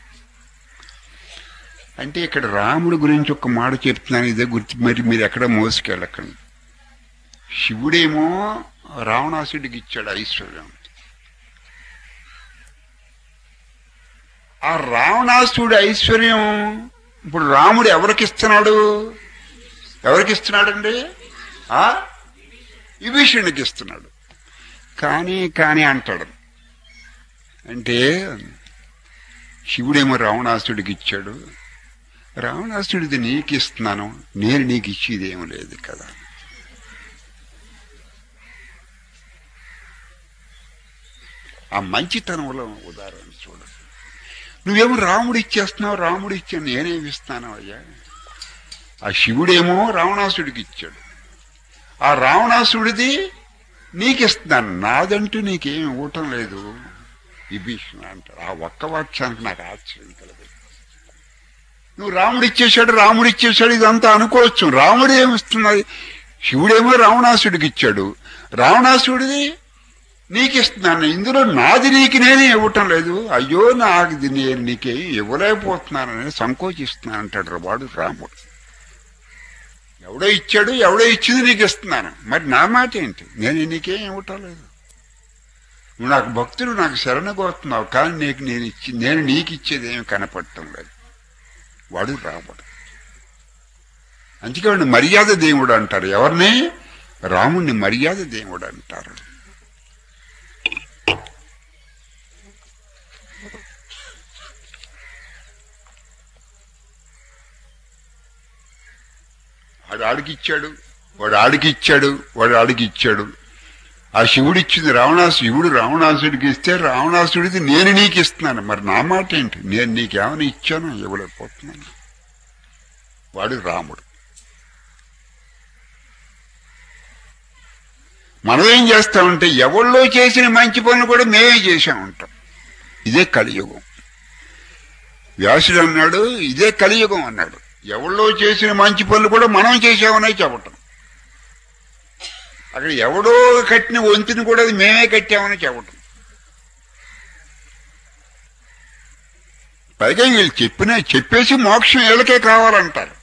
అంటే ఇక్కడ రాముడి గురించి ఒక మాట చెప్తున్నాను ఇదే గుర్తు మరి మీరు ఎక్కడ మోసుకెళ్ళకండి శివుడేమో రావణాసుడికి ఇచ్చాడు ఐశ్వర్యం ఆ రావణాసుడి ఐశ్వర్యం ఇప్పుడు రాముడు ఎవరికి ఇస్తున్నాడు ఎవరికి ఇస్తున్నాడండి ఆ విభీషణుడికి ఇస్తున్నాడు కానీ కానీ అంటాడు అంటే శివుడేమో రావణాసుడికి ఇచ్చాడు రావణాసుడిది నీకు ఇస్తున్నాను నేను నీకు ఇచ్చేది ఏమి లేదు కదా ఆ మంచితనంలో ఉదాహరణ చూడ నువ్వేమో రాముడు ఇచ్చేస్తున్నావు రాముడు ఇచ్చాను నేనేమి ఇస్తాను అయ్యా ఆ శివుడేమో రావణాసుడికి ఇచ్చాడు ఆ రావణాసుడిది నీకు ఇస్తున్నాను నాదంటూ నీకేం ఇవ్వటం లేదు విభీషణ అంటారు ఆ ఒక్క వాక్యానికి నాకు ఆశ్చర్యం కలదు నువ్వు రాముడు ఇచ్చేశాడు రాముడు ఇచ్చేశాడు ఇదంతా అనుకోవచ్చు రాముడు ఏమిస్తున్నది శివుడేమో రావణాసుడికి ఇచ్చాడు రావణాసుడిది నీకు ఇస్తున్నాను ఇందులో నాది నీకు నేనే ఇవ్వటం లేదు అయ్యో నాకు ఇది నేను నీకేం ఇవ్వలేకపోతున్నానని సంకోచిస్తున్నాను అంటాడు వాడు రాముడు ఎవడో ఇచ్చాడు ఎవడో ఇచ్చింది నీకు ఇస్తున్నాను మరి నా మాట ఏంటి నేను నీకేం ఇవ్వటం లేదు నువ్వు నాకు భక్తుడు నాకు శరణగోతున్నావు కానీ నీకు నేను ఇచ్చి నేను నీకు ఇచ్చేది ఏమి కనపడటం లేదు వాడు రాముడు అందుకే వాడిని మర్యాద దేవుడు అంటారు ఎవరిని రాముణ్ణి మర్యాద దేవుడు అంటారు వాడు ఆడికి ఇచ్చాడు వాడు ఆడికి ఇచ్చాడు వాడు ఆడికి ఇచ్చాడు ఆ శివుడు ఇచ్చింది రావణాసు శివుడు రావణాసుడికి ఇస్తే రావణాసుడిది నేను నీకు ఇస్తున్నాను మరి నా మాట ఏంటి నేను నీకేమైనా ఇచ్చాను ఇవ్వలేకపోతున్నాను వాడు రాముడు మనం ఏం చేస్తామంటే ఎవళ్ళో చేసిన మంచి పనులు కూడా మేమే చేసా ఉంటాం ఇదే కలియుగం వ్యాసుడు అన్నాడు ఇదే కలియుగం అన్నాడు ఎవళ్ళో చేసిన మంచి పనులు కూడా మనం చేసామనే చెప్పటం అక్కడ ఎవడో కట్టిన వంతుని కూడా అది మేమే కట్టామని చెప్పటం పైగా వీళ్ళు చెప్పిన చెప్పేసి మోక్షం వీళ్ళకే కావాలంటారు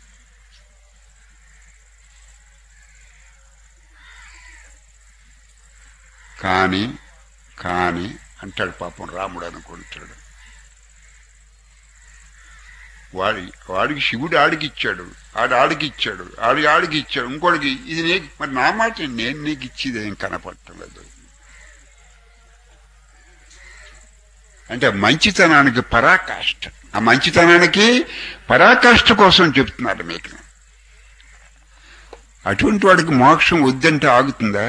కానీ కానీ అంటాడు పాపం రాముడు అనుకుంటాడు వాడి వాడికి శివుడు ఆడికి ఇచ్చాడు ఆడు ఆడికి ఇచ్చాడు ఆడి ఆడికి ఇచ్చాడు ఇంకోటికి ఇది నీ మరి నా మాట నేను నీకు ఇచ్చేది ఏం కనపట్టలేదు అంటే మంచితనానికి పరాకాష్ట ఆ మంచితనానికి పరాకాష్ట కోసం చెప్తున్నారు మీకు అటువంటి వాడికి మోక్షం వద్దంటే ఆగుతుందా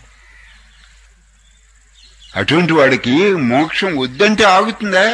అటువంటి వాడికి మోక్షం వద్దంటే ఆగుతుందా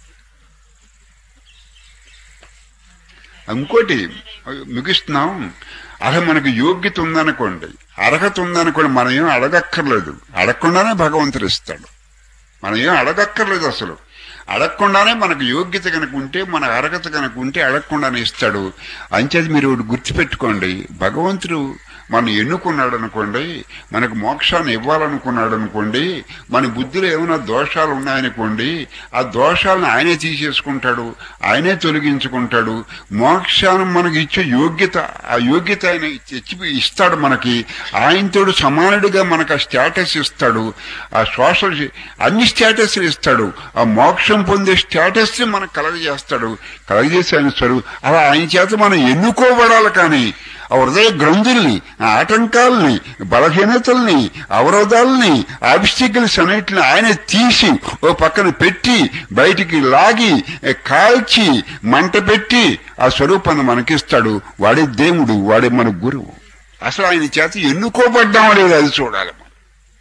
ఇంకోటి ముగిస్తున్నాం అలా మనకు యోగ్యత ఉందనుకోండి అర్హత ఉందనుకోండి మనం ఏం అడగక్కర్లేదు అడగకుండానే భగవంతుడు ఇస్తాడు మనం ఏం అడగక్కర్లేదు అసలు అడగకుండానే మనకు యోగ్యత కనుక ఉంటే మన అర్హత కనుక ఉంటే అడగకుండానే ఇస్తాడు అంచేది మీరు ఒకటి గుర్తుపెట్టుకోండి భగవంతుడు మనం ఎన్నుకున్నాడు అనుకోండి మనకు మోక్షాన్ని ఇవ్వాలనుకున్నాడు అనుకోండి మన బుద్ధిలో ఏమైనా దోషాలు ఉన్నాయనుకోండి ఆ దోషాలను ఆయనే తీసేసుకుంటాడు ఆయనే తొలగించుకుంటాడు మోక్షాన్ని మనకి ఇచ్చే యోగ్యత ఆ యోగ్యత ఆయన తెచ్చి ఇస్తాడు మనకి ఆయనతోడు సమానుడిగా మనకు ఆ స్టేటస్ ఇస్తాడు ఆ సోషల్ అన్ని స్టేటస్లు ఇస్తాడు ఆ మోక్షం పొందే స్టేటస్ ని మనకు కలగజేస్తాడు కలగజేసి ఆయన స్వరూ అలా ఆయన చేత మనం ఎన్నుకోబడాలి కానీ ఆ హృదయ గ్రంథుల్ని ఆ ఆటంకాలని బలహీనతల్ని అవరోధాలని ఆబ్స్టికల్స్ అన్నిటిని ఆయన తీసి ఓ పక్కన పెట్టి బయటికి లాగి కాల్చి మంట పెట్టి ఆ స్వరూపాన్ని మనకిస్తాడు వాడే దేవుడు వాడే మన గురువు అసలు ఆయన చేత ఎన్నుకోబడ్డామో లేదు అది చూడాలి మనం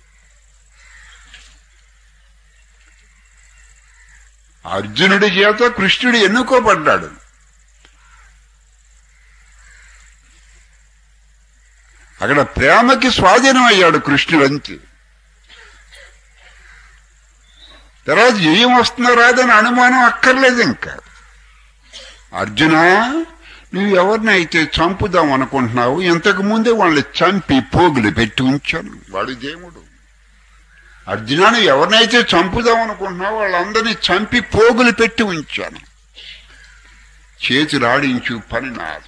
అర్జునుడి చేత కృష్ణుడు ఎన్నుకోబడ్డాడు అక్కడ ప్రేమకి స్వాధీనం అయ్యాడు కృష్ణుడు అంతే తర్వాత ఏం వస్తుందో రాదని అనుమానం అక్కర్లేదు ఇంకా అర్జున నువ్వు ఎవరిని అయితే చంపుదాం అనుకుంటున్నావు ఇంతకు ముందే వాళ్ళని చంపి పోగులు పెట్టి ఉంచాను వాడు దేవుడు అర్జున నువ్వు ఎవరినైతే చంపుదాం అనుకుంటున్నావు వాళ్ళందరినీ చంపి పోగులు పెట్టి ఉంచాను చేతులు ఆడించు పని నాది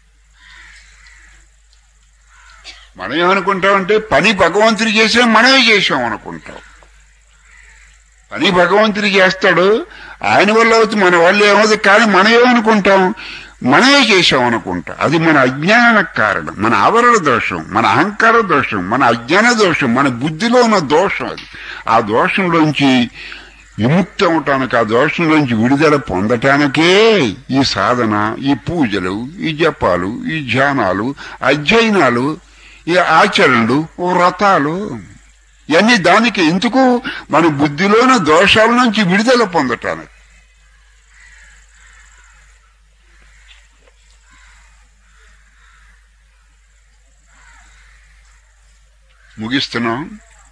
మనం ఏమనుకుంటామంటే పని భగవంతుడు చేసినా మనమే చేసాం అనుకుంటాం పని భగవంతుడు చేస్తాడు ఆయన వల్ల అవుతుంది మన వల్ల ఏమవుతుంది కానీ మనం ఏమనుకుంటాం మనమే చేసాం అనుకుంటాం అది మన అజ్ఞానానికి కారణం మన ఆవరణ దోషం మన అహంకార దోషం మన అజ్ఞాన దోషం మన బుద్ధిలో ఉన్న దోషం అది ఆ దోషంలోంచి విముక్తి అవటానికి ఆ దోషంలోంచి విడుదల పొందటానికే ఈ సాధన ఈ పూజలు ఈ జపాలు ఈ ధ్యానాలు అధ్యయనాలు ఈ ఆచరణలు వ్రతాలు ఇవన్నీ దానికి ఎందుకు మన బుద్ధిలోని దోషాల నుంచి విడుదల పొందటానికి ముగిస్తున్నాం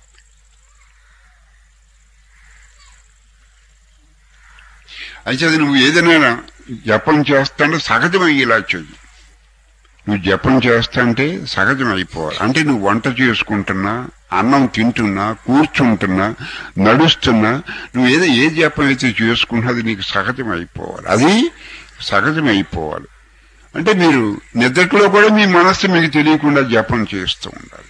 అయితే అది నువ్వు ఏదైనా జపం చేస్తాంటే సహజమయ్యేలా చెయ్యి నువ్వు జపం చేస్తాంటే సహజం అయిపోవాలి అంటే నువ్వు వంట చేసుకుంటున్నా అన్నం తింటున్నా కూర్చుంటున్నా నడుస్తున్నా నువ్వు ఏదో ఏ జపం అయితే చేసుకున్నా అది నీకు సహజం అయిపోవాలి అది సహజం అయిపోవాలి అంటే మీరు నిద్రలో కూడా మీ మనస్సు మీకు తెలియకుండా జపం చేస్తూ ఉండాలి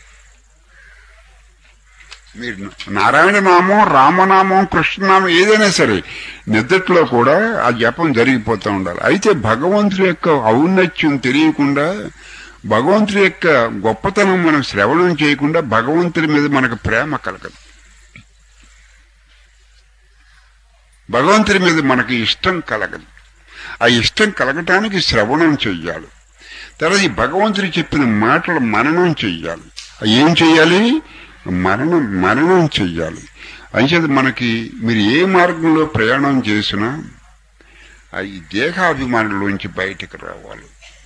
మీరు నారాయణ నామం రామనామం కృష్ణనామం ఏదైనా సరే నిద్రలో కూడా ఆ జపం జరిగిపోతూ ఉండాలి అయితే భగవంతుడి యొక్క ఔన్నత్యం తెలియకుండా భగవంతుడి యొక్క గొప్పతనం మనం శ్రవణం చేయకుండా భగవంతుడి మీద మనకు ప్రేమ కలగదు భగవంతుడి మీద మనకి ఇష్టం కలగదు ఆ ఇష్టం కలగటానికి శ్రవణం చెయ్యాలి తర్వాత ఈ భగవంతుడు చెప్పిన మాటలు మననం చెయ్యాలి ఏం చెయ్యాలి మరణం మరణం చెయ్యాలి అంచేత మనకి మీరు ఏ మార్గంలో ప్రయాణం చేసినా ఆ ఈ దేహాభిమానంలోంచి బయటకు రావాలి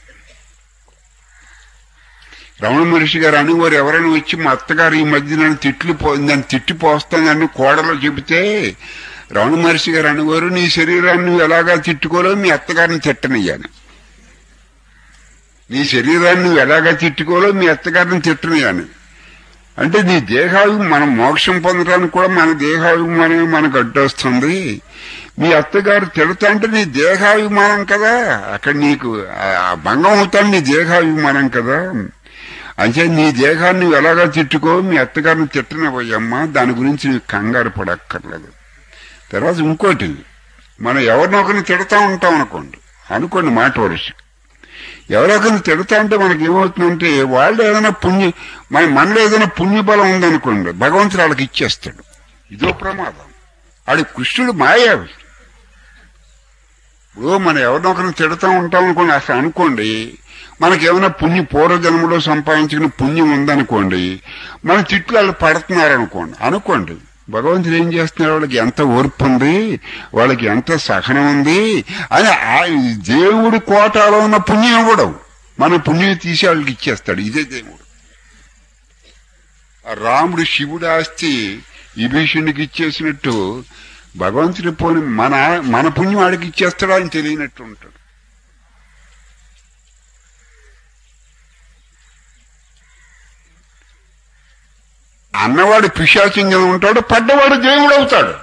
రమణ మహర్షి గారు అనేవారు ఎవరైనా వచ్చి మా అత్తగారు ఈ మధ్య నన్ను తిట్లు పో నన్ను తిట్టి పోస్తానని కోడలో చెబితే రమణ మహర్షి గారు అనేవారు నీ శరీరాన్ని నువ్వు ఎలాగా తిట్టుకోలేవు మీ అత్తగారిని తిట్టనయ్యాను నీ శరీరాన్ని నువ్వు ఎలాగా తిట్టుకోలేవు మీ అత్తగారిని తిట్టనయ్యాను అంటే నీ దేహావి మనం మోక్షం పొందడానికి కూడా మన దేహాభిమానమే మనకు అడ్డొస్తుంది మీ అత్తగారు తిడతా అంటే నీ దేహాభిమానం కదా అక్కడ నీకు ఆ భంగం అవుతాను నీ దేహాభిమానం కదా అంటే నీ దేహాన్ని నువ్వు ఎలాగా తిట్టుకో మీ అత్తగారిని తిట్టనివ్వయ్యమ్మా దాని గురించి నీకు కంగారు పడక్కర్లేదు తర్వాత ఇంకోటి మనం ఎవరినొకరిని తిడతా ఉంటాం అనుకోండి అనుకోండి మాట వరుస ఎవరొకరిని తిడతా అంటే మనకి ఏమవుతుందంటే వాళ్ళు ఏదైనా పుణ్య మన మనలో ఏదైనా పుణ్యబలం ఉందనుకోండి భగవంతుడు వాళ్ళకి ఇచ్చేస్తాడు ఇదో ప్రమాదం ఆడు కృష్ణుడు మాయావి ఇప్పుడు మనం ఎవరినొకరిని తిడతా ఉంటాం అనుకోండి అసలు అనుకోండి మనకి ఏమైనా పుణ్య పూర్వజన్మలో సంపాదించుకున్న పుణ్యం ఉందనుకోండి మన తిట్లు వాళ్ళు పడుతున్నారు అనుకోండి అనుకోండి భగవంతుడు ఏం చేస్తున్నారు వాళ్ళకి ఎంత ఓర్పు ఉంది వాళ్ళకి ఎంత సహనం ఉంది అని ఆ దేవుడి కోటాలో ఉన్న పుణ్యం ఇవ్వడం మన పుణ్యం తీసి వాళ్ళకి ఇచ్చేస్తాడు ఇదే దేవుడు ఆ రాముడు శివుడు ఆస్తి విభీషణుడికి ఇచ్చేసినట్టు భగవంతుడి పోని మన మన పుణ్యం వాడికి ఇచ్చేస్తాడు అని తెలియనట్టు ఉంటాడు అన్నవాడు పిశాచింగా ఉంటాడు పడ్డవాడు దేవుడు అవుతాడు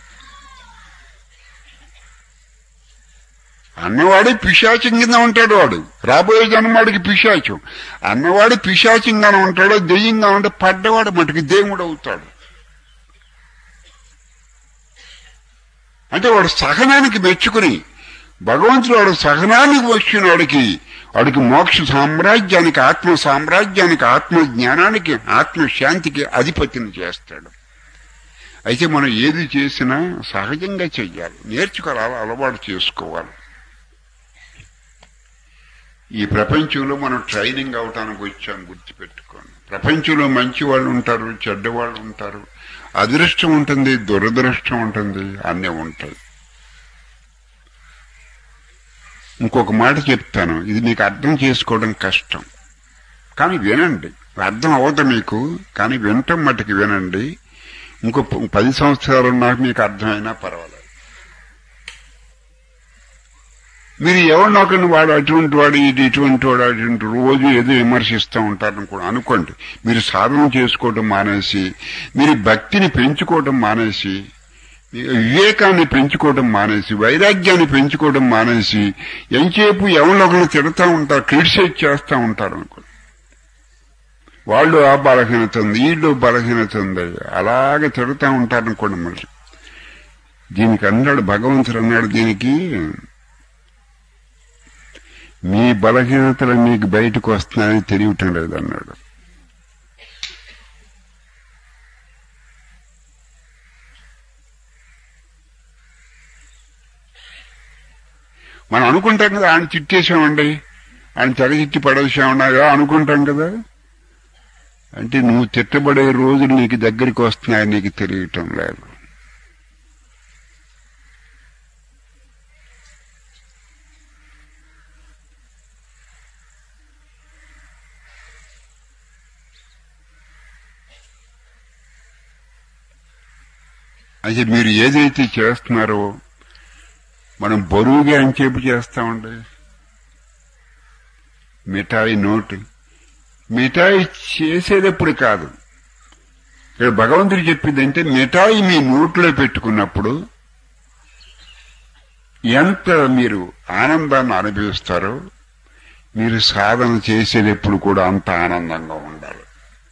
అన్నవాడు పిశాచం కింద ఉంటాడు వాడు రాబోయే జన్మవాడికి పిశాచం అన్నవాడు పిశాచంగానే ఉంటాడు దెయ్యంగా ఉంటే పడ్డవాడు మటుకు దేవుడు అవుతాడు అంటే వాడు సహనానికి మెచ్చుకుని భగవంతుడు వాడు సహనానికి వచ్చిన వాడికి వాడికి మోక్ష సామ్రాజ్యానికి ఆత్మ సామ్రాజ్యానికి ఆత్మ జ్ఞానానికి ఆత్మ శాంతికి అధిపతిని చేస్తాడు అయితే మనం ఏది చేసినా సహజంగా చెయ్యాలి నేర్చుకోవాలి అలవాటు చేసుకోవాలి ఈ ప్రపంచంలో మనం ట్రైనింగ్ అవటానికి వచ్చాం గుర్తుపెట్టుకోండి ప్రపంచంలో మంచి వాళ్ళు ఉంటారు చెడ్డ వాళ్ళు ఉంటారు అదృష్టం ఉంటుంది దురదృష్టం ఉంటుంది అన్నీ ఉంటాయి ఇంకొక మాట చెప్తాను ఇది మీకు అర్థం చేసుకోవడం కష్టం కానీ వినండి అర్థం అవ్వదు మీకు కానీ వినటం మటుకు వినండి ఇంకో ప- పది సంవత్సరాలు నాకు మీకు అర్థమైనా పర్వాలేదు మీరు ఎవరినొకరిని వాడు అటువంటి వాడు ఇది ఇటువంటి వాడు అటువంటి రోజు ఏదో విమర్శిస్తూ ఉంటారని కూడా అనుకోండి మీరు సాధన చేసుకోవడం మానేసి మీరు భక్తిని పెంచుకోవడం మానేసి మీ వివేకాన్ని పెంచుకోవడం మానేసి వైరాగ్యాన్ని పెంచుకోవడం మానేసి ఎంచేపు ఎవరినొకరిని తిడతా ఉంటారు క్రిటిసైజ్ చేస్తూ ఉంటారు అనుకోండి వాళ్ళు ఆ బలహీనత ఉంది వీళ్ళు బలహీనత ఉంది అలాగే తిడుతూ ఉంటారు అనుకోండి మరి దీనికి అన్నాడు భగవంతుడు అన్నాడు దీనికి మీ బలహీనతలు మీకు బయటకు వస్తున్నాయని తెలియటం లేదు అన్నాడు మనం అనుకుంటాం కదా ఆయన తిట్టేసామండి ఆయన తెగ తిట్టి పడేసామన్నాగా అనుకుంటాం కదా అంటే నువ్వు తిట్టబడే రోజులు నీకు దగ్గరికి వస్తున్నాయని నీకు తెలియటం లేదు అయితే మీరు ఏదైతే చేస్తున్నారో మనం బరువుగా అని చెప్పి చేస్తామండి మిఠాయి నోటు మిఠాయి చేసేటప్పుడు కాదు ఇక్కడ భగవంతుడు చెప్పింది అంటే మిఠాయి మీ నోట్లో పెట్టుకున్నప్పుడు ఎంత మీరు ఆనందాన్ని అనుభవిస్తారో మీరు సాధన చేసేటప్పుడు కూడా అంత ఆనందంగా ఉండాలి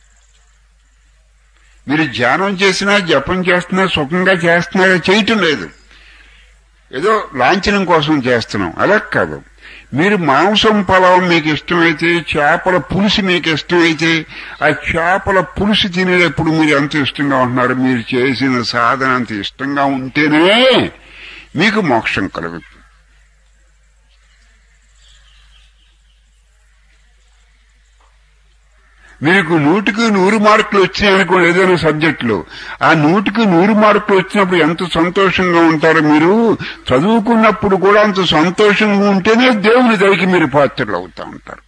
మీరు ధ్యానం చేసినా జపం చేస్తున్నా సుఖంగా చేస్తున్నా చేయటం లేదు ఏదో లాంఛనం కోసం చేస్తున్నాం అలా కాదు మీరు మాంసం పొలం మీకు ఇష్టమైతే చేపల పులుసు మీకు ఇష్టమైతే ఆ చేపల పులుసు తినేటప్పుడు మీరు ఎంత ఇష్టంగా ఉంటున్నారు మీరు చేసిన సాధన అంత ఇష్టంగా ఉంటేనే మీకు మోక్షం కలుగుతుంది మీకు నూటికి నూరు మార్కులు వచ్చినాయి అనుకోండి ఏదైనా సబ్జెక్టులో ఆ నూటికి నూరు మార్కులు వచ్చినప్పుడు ఎంత సంతోషంగా ఉంటారో మీరు చదువుకున్నప్పుడు కూడా అంత సంతోషంగా ఉంటేనే దేవుని దయకి మీరు పాత్రలు అవుతా ఉంటారు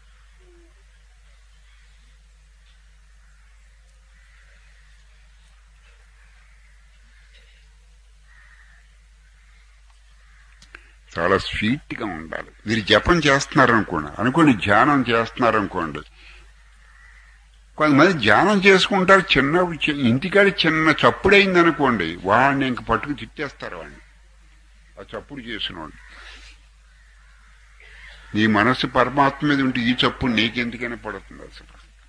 చాలా స్వీట్ గా ఉండాలి మీరు జపం చేస్తున్నారనుకోండి అనుకోండి ధ్యానం చేస్తున్నారనుకోండి కొంతమంది ధ్యానం చేసుకుంటారు చిన్న చి- ఇంటికాడ చిన్న చప్పుడైంది అనుకోండి వాడిని ఇంక పట్టుకు తిట్టేస్తారు వాడిని ఆ చప్పుడు చేసిన వాడిని నీ మనస్సు పరమాత్మ మీద ఉంటే ఈ చప్పుడు నీకెందుకైనా పడుతుంది అసలు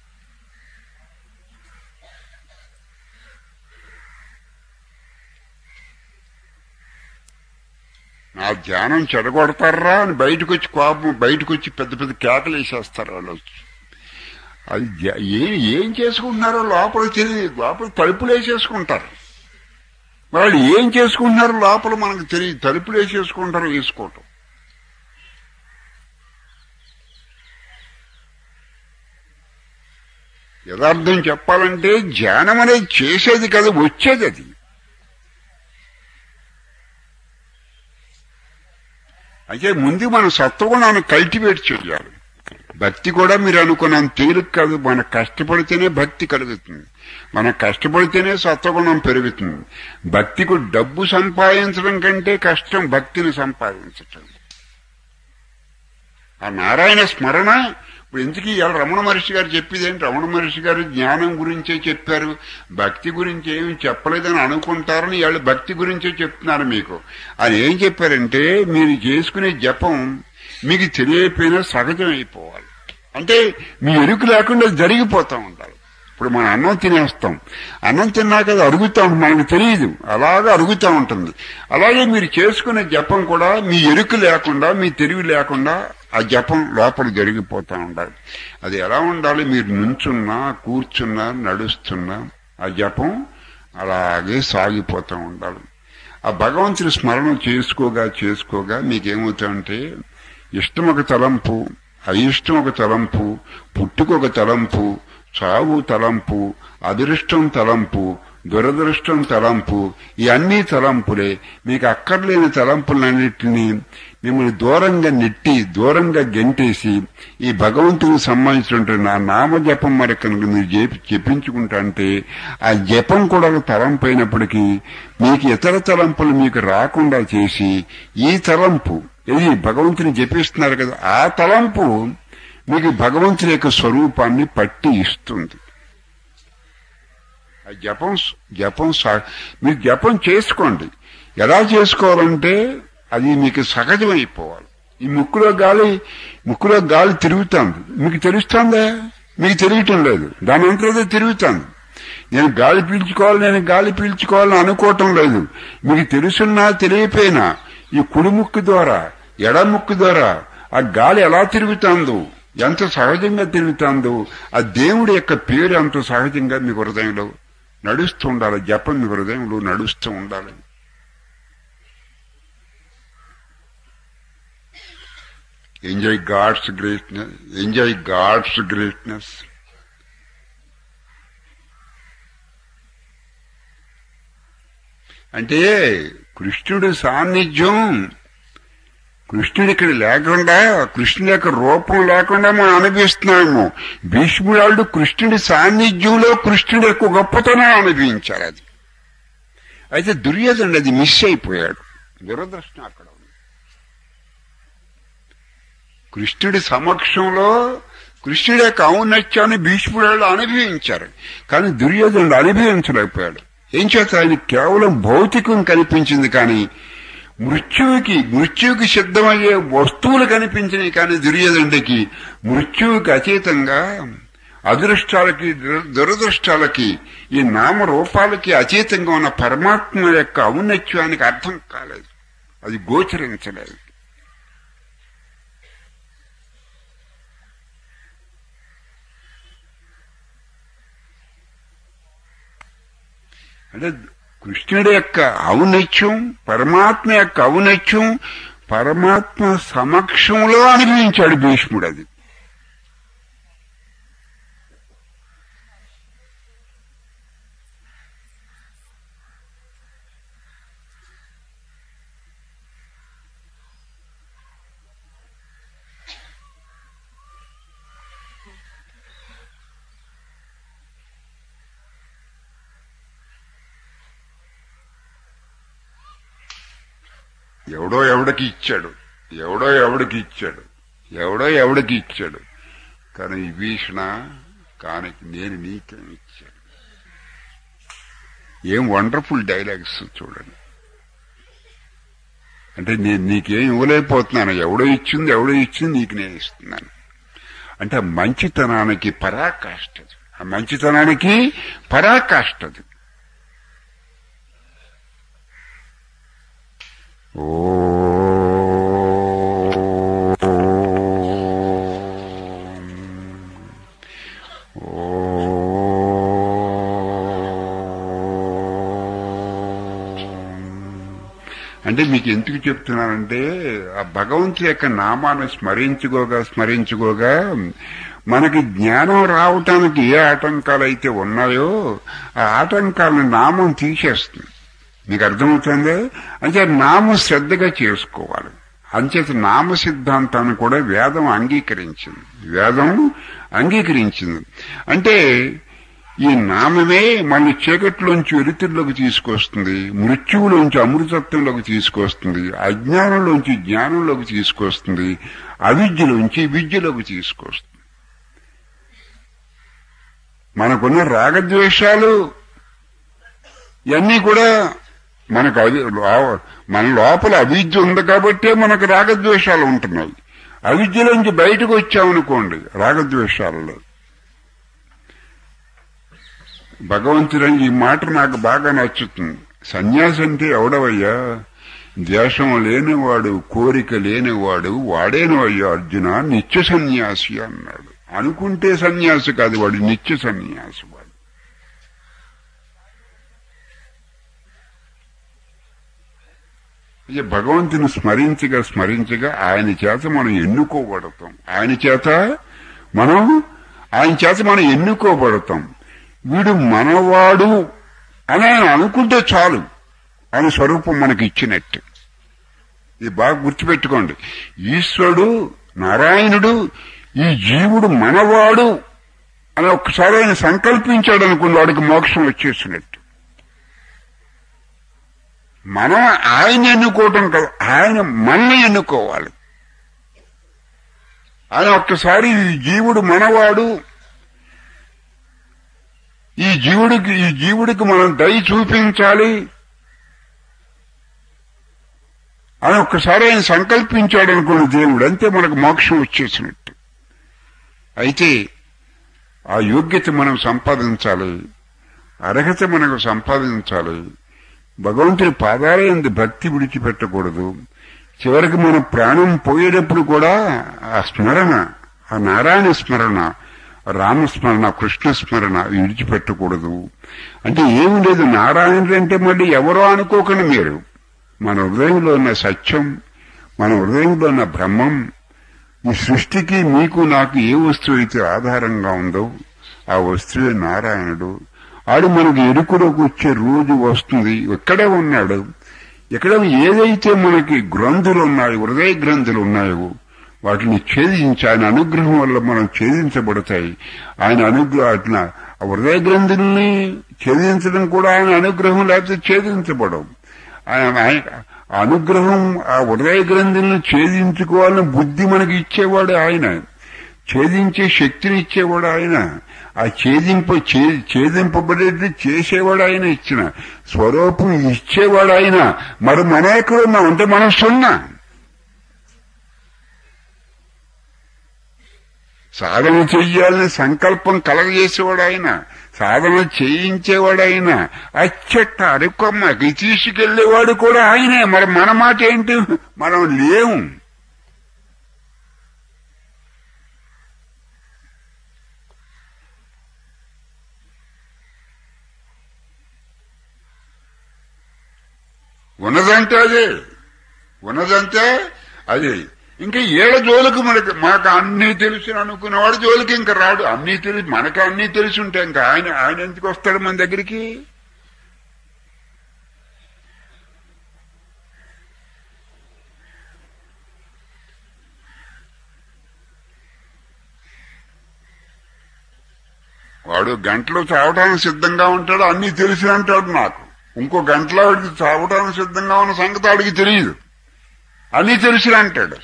నా ధ్యానం చెడగొడతారా అని బయటకు వచ్చి కోపం బయటకు వచ్చి పెద్ద పెద్ద కేకలు వేసేస్తారు వాళ్ళు వచ్చి అది ధ్యా- ఏం ఏం చేసుకుంటున్నారో లోపల తెలియదు లోపల తలుపులు వేసేసుకుంటారు వాళ్ళు ఏం చేసుకుంటున్నారో లోపల మనకు తెలియదు తలుపులు వేసేసుకుంటారు వేసుకోవటం యథార్థం చెప్పాలంటే ధ్యానం అనేది చేసేది కదా వచ్చేది అది అయితే ముందు మన సత్వగుణాన్ని కల్టివేట్ చేయాలి భక్తి కూడా మీరు అనుకున్నంత తేలిక కాదు మన కష్టపడితేనే భక్తి కలుగుతుంది మన కష్టపడితేనే సత్వగుణం పెరుగుతుంది భక్తికు డబ్బు సంపాదించడం కంటే కష్టం భక్తిని సంపాదించటం ఆ నారాయణ స్మరణ ఇప్పుడు ఎందుకు ఇవాళ రమణ మహర్షి గారు చెప్పేది ఏంటి రమణ మహర్షి గారు జ్ఞానం గురించే చెప్పారు భక్తి గురించి ఏమి చెప్పలేదని అనుకుంటారని ఇవాళ భక్తి గురించే చెప్తున్నారు మీకు ఆయన ఏం చెప్పారంటే మీరు చేసుకునే జపం మీకు తెలియకపోయినా సహజం అయిపోవాలి అంటే మీ ఎరుకు లేకుండా జరిగిపోతూ ఉండాలి ఇప్పుడు మనం అన్నం తినేస్తాం అన్నం తిన్నాక అది అరుగుతూ ఉంటుంది మనకు తెలియదు అలాగే అరుగుతూ ఉంటుంది అలాగే మీరు చేసుకునే జపం కూడా మీ ఎరుకు లేకుండా మీ తెలివి లేకుండా ఆ జపం లోపల జరిగిపోతూ ఉండాలి అది ఎలా ఉండాలి మీరు నుంచున్నా కూర్చున్నా నడుస్తున్నా ఆ జపం అలాగే సాగిపోతూ ఉండాలి ఆ భగవంతుని స్మరణ చేసుకోగా చేసుకోగా మీకేమవుతాయంటే ఇష్టం ఒక తలంపు అయిష్టం ఒక తలంపు పుట్టుకొక తలంపు చావు తలంపు అదృష్టం తలంపు దురదృష్టం తలంపు ఈ అన్ని తలంపులే మీకు అక్కర్లేని తలంపులన్నిటినీ మిమ్మల్ని దూరంగా నెట్టి దూరంగా గెంటేసి ఈ భగవంతునికి సంబంధించిన నా నామ జపం మరి కనుక మీరు జపి జపించుకుంటా అంటే ఆ జపం కూడా ఒక తలంపు అయినప్పటికీ మీకు ఇతర తలంపులు మీకు రాకుండా చేసి ఈ తలంపు ఇది భగవంతుని జపిస్తున్నారు కదా ఆ తలంపు మీకు భగవంతుని యొక్క స్వరూపాన్ని పట్టి ఇస్తుంది ఆ జపం జపం సా- మీరు జపం చేసుకోండి ఎలా చేసుకోవాలంటే అది మీకు సహజమైపోవాలి ఈ ముక్కులో గాలి ముక్కులో గాలి తిరుగుతుంది మీకు తెలుస్తుందా మీకు తెలియటం లేదు దాని అంతలో తిరుగుతుంది నేను గాలి పీల్చుకోవాలి నేను గాలి పీల్చుకోవాలని అనుకోవటం లేదు మీకు తెలుసున్నా తెలియపోయినా ఈ కుడి ముక్కు ద్వారా ఎడ ముక్కు ద్వారా ఆ గాలి ఎలా తిరుగుతుందో ఎంత సహజంగా తిరుగుతుందో ఆ దేవుడి యొక్క పేరు అంత సహజంగా మీ హృదయంలో నడుస్తూ ఉండాలి జపం మీ హృదయంలో నడుస్తూ ఉండాలి enjoy God's greatness enjoy God's greatness అంటే కృష్ణుడి సాన్నిధ్యం కృష్ణుడు ఇక్కడ లేకుండా కృష్ణుడి యొక్క రూపం లేకుండా మనం అనుభవిస్తున్నాము భీష్ముడు కృష్ణుడి సాన్నిధ్యంలో కృష్ణుడి యొక్క గొప్పతనం అనుభవించారు అది అయితే దుర్యోధనుడు అది మిస్ అయిపోయాడు దురదృష్టం అక్కడ ఉంది కృష్ణుడి సమక్షంలో కృష్ణుడి యొక్క ఔన్నత్యాన్ని భీష్ముడు అనుభవించారు కానీ దుర్యోధనుడు అనుభవించలేకపోయాడు ఏం చేత ఆయన కేవలం భౌతికం కనిపించింది కానీ మృత్యువుకి మృత్యువుకి సిద్ధమయ్యే వస్తువులు కనిపించినాయి కానీ దుర్యోధనుడికి మృత్యువుకి అతీతంగా అదృష్టాలకి దుర- దురదృష్టాలకి ఈ నామరూపాలకి అతీతంగా ఉన్న పరమాత్మ యొక్క ఔన్నత్యానికి అర్థం కాలేదు అది గోచరించలేదు అంటే కృష్ణుడి యొక్క ఔన్నత్యం పరమాత్మ యొక్క ఔన్నత్యం పరమాత్మ సమక్షంలో అనుభవించాడు భీష్ముడు అది ఎవడో ఎవడికి ఇచ్చాడు ఎవడో ఎవడికి ఇచ్చాడు ఎవడో ఎవడికి ఇచ్చాడు కానీ ఈ భీషణ కానీ నేను నీకేం ఇచ్చాను ఏం వండర్ఫుల్ డైలాగ్స్ చూడండి అంటే నేను నీకేం ఇవ్వలేకపోతున్నాను ఎవడో ఇచ్చింది ఎవడో ఇచ్చింది నీకు నేను ఇస్తున్నాను అంటే ఆ మంచితనానికి పరాకాష్ఠది ఆ మంచితనానికి పరాకాష్ఠది అంటే మీకు ఎందుకు చెప్తున్నానంటే ఆ భగవంతుడి యొక్క నామాన్ని స్మరించుకోగా స్మరించుకోగా మనకి జ్ఞానం రావటానికి ఏ ఆటంకాలు అయితే ఉన్నాయో ఆ ఆటంకాలను నామం తీసేస్తుంది మీకు అర్థమవుతుంది అంటే నామం శ్రద్ధగా చేసుకోవాలి అంచేత నామ సిద్ధాంతాన్ని కూడా వేదం అంగీకరించింది వేదం అంగీకరించింది అంటే ఈ నామమే మన చీకట్లోంచి వెలుతుల్లోకి తీసుకొస్తుంది మృత్యువులోంచి అమృతత్వంలోకి తీసుకొస్తుంది అజ్ఞానంలోంచి జ్ఞానంలోకి తీసుకొస్తుంది అవిద్యలోంచి విద్యలోకి తీసుకొస్తుంది మనకున్న రాగద్వేషాలు ఇవన్నీ కూడా మనకు అవి లో- మన లోపల అవిద్య ఉంది కాబట్టే మనకు రాగద్వేషాలు ఉంటున్నాయి అవిద్యలోంచి బయటకు వచ్చామనుకోండి రాగద్వేషాలలో భగవంతుడని ఈ మాట నాకు బాగా నచ్చుతుంది సన్యాసి అంటే ఎవడవయ్యా ద్వేషం లేనివాడు కోరిక లేనివాడు వాడేనవయ్యా అర్జున నిత్య సన్యాసి అన్నాడు అనుకుంటే సన్యాసి కాదు వాడు నిత్య సన్యాసి వాడు ఇక భగవంతుని స్మరించగా స్మరించగా ఆయన చేత మనం ఎన్నుకోబడతాం ఆయన చేత మనం ఆయన చేత మనం ఎన్నుకోబడతాం వీడు మనవాడు అని ఆయన అనుకుంటే చాలు ఆయన స్వరూపం మనకి ఇచ్చినట్టు ఇది బాగా గుర్తుపెట్టుకోండి ఈశ్వరుడు నారాయణుడు ఈ జీవుడు మనవాడు అని ఒక్కసారి ఆయన సంకల్పించాడు అనుకున్న వాడికి మోక్షం వచ్చేసినట్టు మనం ఆయన ఎన్నుకోవటం కాదు ఆయన మనల్ని ఎన్నుకోవాలి ఆయన ఒక్కసారి ఈ జీవుడు మనవాడు ఈ జీవుడికి ఈ జీవుడికి మనం దయ చూపించాలి అని ఒక్కసారి ఆయన సంకల్పించాడు అనుకున్న దేవుడు అంతే మనకు మోక్షం వచ్చేసినట్టు అయితే ఆ యోగ్యత మనం సంపాదించాలి అర్హత మనకు సంపాదించాలి భగవంతుని పాదాలయందు భక్తి విడిచిపెట్టకూడదు చివరికి మన ప్రాణం పోయేటప్పుడు కూడా ఆ స్మరణ ఆ నారాయణ స్మరణ రామస్మరణ కృష్ణ స్మరణ విడిచిపెట్టకూడదు అంటే ఏమి లేదు నారాయణుడు అంటే మళ్ళీ ఎవరో అనుకోకండి మీరు మన హృదయంలో ఉన్న సత్యం మన హృదయంలో ఉన్న బ్రహ్మం ఈ సృష్టికి మీకు నాకు ఏ వస్తువు అయితే ఆధారంగా ఉందో ఆ వస్తువే నారాయణుడు ఆడు మనకు ఎరుకులోకి వచ్చే రోజు వస్తుంది ఇక్కడే ఉన్నాడు ఇక్కడ ఏదైతే మనకి గ్రంథులు ఉన్నాయో హృదయ గ్రంథులు ఉన్నాయో వాటిని ఛేదించి ఆయన అనుగ్రహం వల్ల మనం ఛేదించబడతాయి ఆయన అనుగ్రహం అట్లా ఆ హృదయ గ్రంథుల్ని ఛేదించడం కూడా ఆయన అనుగ్రహం లేకపోతే ఛేదించబడవు ఆయన ఆయన- ఆ అనుగ్రహం ఆ హృదయ గ్రంథులను ఛేదించుకోవాలని బుద్ధి మనకి ఇచ్చేవాడు ఆయన ఛేదించే శక్తిని ఇచ్చేవాడు ఆయన ఆ ఛేదింప ఛే- ఛేదింపబడేది చేసేవాడు ఆయన ఇచ్చిన స్వరూపం ఇచ్చేవాడు ఆయన మరి మన ఎక్కడున్నాం అంటే మనం సున్నా సాధన చెయ్యాలని సంకల్పం కలగజేసేవాడు ఆయన సాధన చేయించేవాడు ఆయన అచ్చట్ట అరుకొమ్మకి తీసుకెళ్లేవాడు కూడా ఆయనే మరి మన మాట ఏంటి మనం లేవు ఉన్నదంటే అదే ఉన్నదంటే అదే ఇంకా ఏళ్ళ జోలికి మనకి మాకు అన్నీ తెలుసు అనుకున్నవాడు జోలికి ఇంకా రాడు అన్నీ తెలుసు మనకు అన్నీ తెలిసి ఉంటే ఇంకా ఆయన ఆయన ఎందుకు వస్తాడు మన దగ్గరికి వాడు గంటలో చావడానికి సిద్ధంగా ఉంటాడు అన్నీ తెలిసి అంటాడు నాకు ఇంకో గంటలో వాడికి చావడానికి సిద్ధంగా ఉన్న సంగతి వాడికి తెలియదు అన్నీ తెలుసురా అంటాడు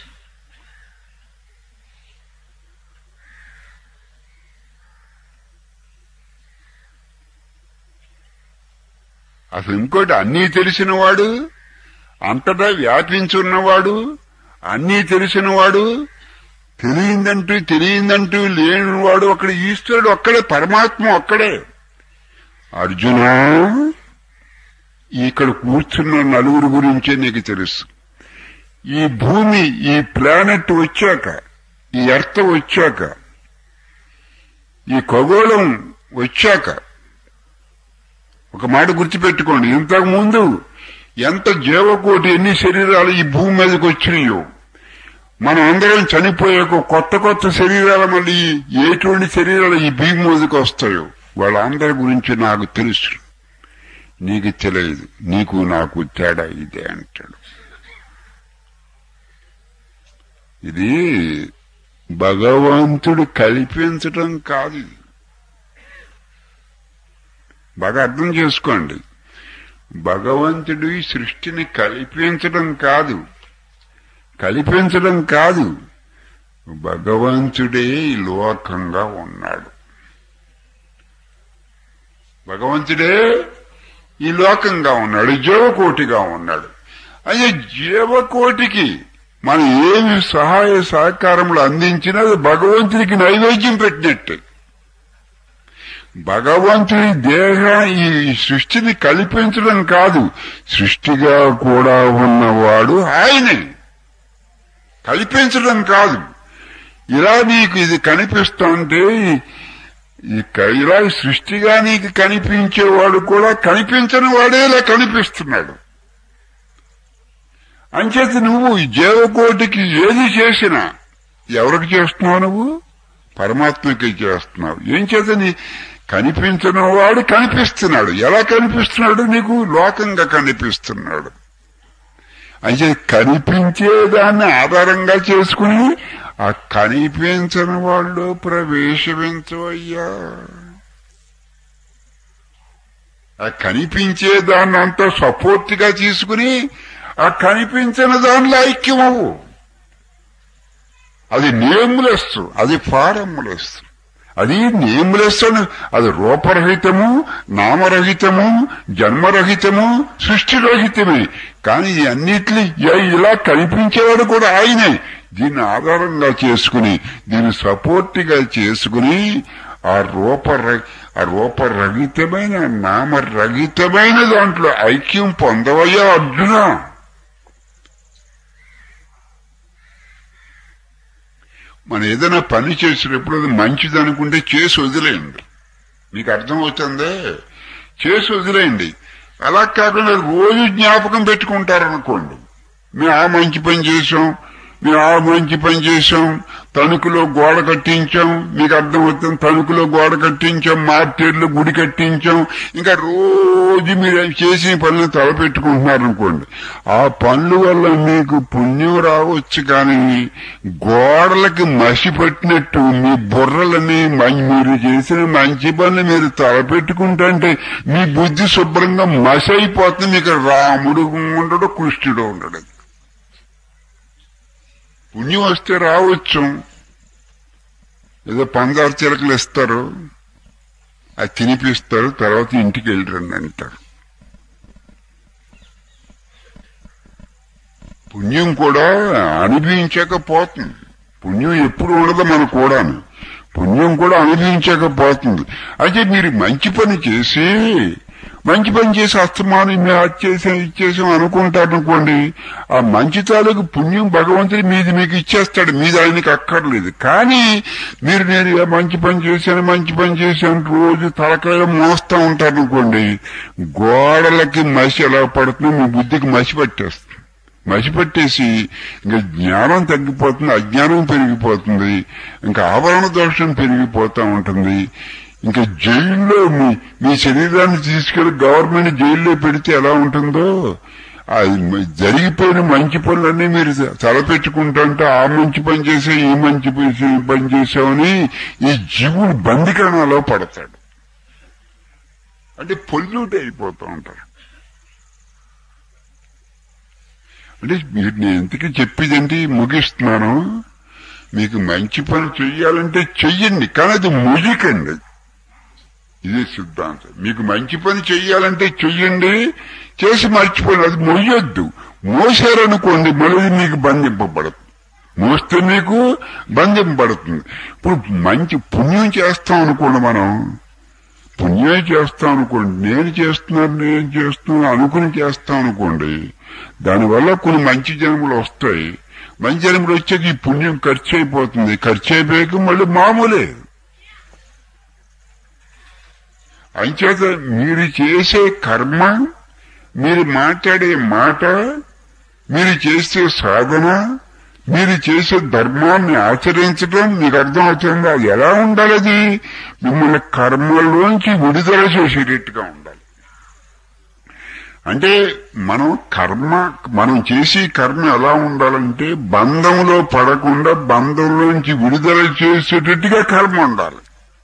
అసలు ఇంకోటి అన్నీ తెలిసినవాడు అంతటా వ్యాపించున్నవాడు అన్నీ తెలిసినవాడు తెలియందంటూ తెలియందంటూ లేనివాడు అక్కడ ఈశ్వరుడు ఒక్కడే పరమాత్మ ఒక్కడే అర్జున ఇక్కడ కూర్చున్న నలుగురు గురించే నీకు తెలుసు ఈ భూమి ఈ ప్లానెట్ వచ్చాక ఈ ఎర్త్ వచ్చాక ఈ ఖగోళం వచ్చాక ఒక మాట గుర్తుపెట్టుకోండి ఇంతకు ముందు ఎంత జీవకోటి ఎన్ని శరీరాలు ఈ భూమి మీదకి వచ్చినాయో మనం అందరం చనిపోయాక కొత్త కొత్త శరీరాలు మళ్ళీ ఎటువంటి శరీరాలు ఈ భూమి మీదకి వస్తాయో వాళ్ళందరి గురించి నాకు తెలుసు నీకు తెలియదు నీకు నాకు తేడా ఇదే అంటాడు ఇది భగవంతుడు కల్పించటం కాదు బాగా అర్థం చేసుకోండి భగవంతుడు ఈ సృష్టిని కల్పించడం కాదు కల్పించడం కాదు భగవంతుడే ఈ లోకంగా ఉన్నాడు భగవంతుడే ఈ లోకంగా ఉన్నాడు జీవకోటిగా ఉన్నాడు అయ్యే జీవకోటికి మనం ఏమి సహాయ సహకారములు అందించినా అది భగవంతుడికి నైవేద్యం పెట్టినట్టే భగవంతుని దేహ ఈ సృష్టిని కల్పించడం కాదు సృష్టిగా కూడా ఉన్నవాడు ఆయనే కల్పించడం కాదు ఇలా నీకు ఇది కనిపిస్తుంటే ఈ క- ఇలా సృష్టిగా నీకు కనిపించేవాడు కూడా కనిపించని వాడే ఇలా కనిపిస్తున్నాడు అంచేత నువ్వు ఈ జీవకోటికి ఏది చేసినా ఎవరికి చేస్తున్నావు నువ్వు పరమాత్మకి చేస్తున్నావు ఏం చేత నీ కనిపించిన వాడు కనిపిస్తున్నాడు ఎలా కనిపిస్తున్నాడు నీకు లోకంగా కనిపిస్తున్నాడు అంటే కనిపించే దాన్ని ఆధారంగా చేసుకుని ఆ కనిపించని వాళ్ళు ప్రవేశించవయ్యా ఆ కనిపించే దాన్ని అంతా సపోర్ట్ గా తీసుకుని ఆ కనిపించిన దానిలో ఐక్యమవు అది నేములెస్ అది ఫారములెస్ అది నేములెస్ అని అది రూపరహితము నామరహితము జన్మరహితము సృష్టిరహితమే కానీ ఈ అన్నిటిని ఇలా కనిపించేవాడు కూడా ఆయనే దీన్ని ఆధారంగా చేసుకుని దీన్ని సపోర్ట్గా చేసుకుని ఆ రూప ఆ రూపరహితమైన నామరహితమైన దాంట్లో ఐక్యం పొందవయ్యా అర్జున మనం ఏదైనా పని చేసినప్పుడు అది మంచిది అనుకుంటే చేసి వదిలేయండి మీకు అర్థమవుతుందే చేసి వదిలేయండి అలా కాకుండా రోజు జ్ఞాపకం పెట్టుకుంటారనుకోండి మేము ఆ మంచి పని చేసాం మేము ఆ మంచి పని చేసాం తణుకులో గోడ కట్టించాం మీకు అర్థమవుతుంది తణుకులో గోడ కట్టించాం మార్టేర్లో గుడి కట్టించాం ఇంకా రోజు మీరు చేసిన పనులు తలపెట్టుకుంటున్నారు అనుకోండి ఆ పనుల వల్ల మీకు పుణ్యం రావచ్చు కానీ గోడలకి మసి పట్టినట్టు మీ బుర్రలని మ- మీరు చేసిన మంచి పనులు మీరు తలపెట్టుకుంటుంటే మీ బుద్ధి శుభ్రంగా మసి అయిపోతుంది మీకు రాముడు ఉండడు కృష్ణుడు ఉండడు పుణ్యం వస్తే రావచ్చు ఏదో పందారు చిలకలు ఇస్తారు అది తినిపిస్తారు తర్వాత ఇంటికి వెళ్ళరండి అంటారు పుణ్యం కూడా అనుభవించకపోతుంది పుణ్యం ఎప్పుడు ఉండదు మన కూడాను పుణ్యం కూడా అనుభవించకపోతుంది అయితే మీరు మంచి పని చేసి మంచి పని చేసి అస్తమానం మేము అది చేసాం ఇది చేసాం అనుకుంటారు అనుకోండి ఆ మంచి తాలూకు పుణ్యం భగవంతుడి మీది మీకు ఇచ్చేస్తాడు మీది ఆయనకి అక్కర్లేదు కానీ మీరు నేను ఇలా మంచి పని చేశాను మంచి పని చేశాను రోజు తలకాయ మోస్తా ఉంటారు అనుకోండి గోడలకి మసి ఎలా పడుతుందో మీ బుద్ధికి మసి పట్టేస్తుంది మసి పట్టేసి ఇంకా జ్ఞానం తగ్గిపోతుంది అజ్ఞానం పెరిగిపోతుంది ఇంకా ఆవరణ దోషం పెరిగిపోతా ఉంటుంది ఇంకా జైల్లో మీ మీ శరీరాన్ని తీసుకెళ్లి గవర్నమెంట్ జైల్లో పెడితే ఎలా ఉంటుందో అది మ- జరిగిపోయిన మంచి పనులన్నీ మీరు తలపెట్టుకుంటుంటే ఆ మంచి పని చేసే ఈ మంచి పని పని చేసామని ఈ జీవుడు బందికరణలో పడతాడు అంటే పొల్యూట్ అయిపోతూ ఉంటారు అంటే మీరు నేను ఇంతకీ చెప్పేదేంటి ముగిస్తున్నాను మీకు మంచి పని చెయ్యాలంటే చెయ్యండి కానీ అది ముగికండి ఇదే సిద్ధాంతం మీకు మంచి పని చెయ్యాలంటే చెయ్యండి చేసి మర్చిపోయిన అది మొయ్యొద్దు మోసారనుకోండి మళ్ళీ మీకు బంధింపబడుతుంది మోస్తే మీకు బంధింపబడుతుంది ఇప్పుడు మంచి పుణ్యం చేస్తాం అనుకోండి మనం పుణ్యం చేస్తాం అనుకోండి నేను చేస్తున్నాను నేను చేస్తున్నాను అనుకుని చేస్తాం అనుకోండి దానివల్ల కొన్ని మంచి జన్మలు వస్తాయి మంచి జన్మలు వచ్చాక ఈ పుణ్యం ఖర్చు అయిపోతుంది ఖర్చు అయిపోయాక మళ్ళీ మామూలే అంచేత మీరు చేసే కర్మ మీరు మాట్లాడే మాట మీరు చేసే సాధన మీరు చేసే ధర్మాన్ని ఆచరించడం మీకు అర్థమవుతుందా అది ఎలా ఉండాలి అది మిమ్మల్ని కర్మల్లోంచి విడుదల చేసేటట్టుగా ఉండాలి అంటే మనం కర్మ మనం చేసే కర్మ ఎలా ఉండాలంటే బంధంలో పడకుండా బంధంలోంచి విడుదల చేసేటట్టుగా కర్మ ఉండాలి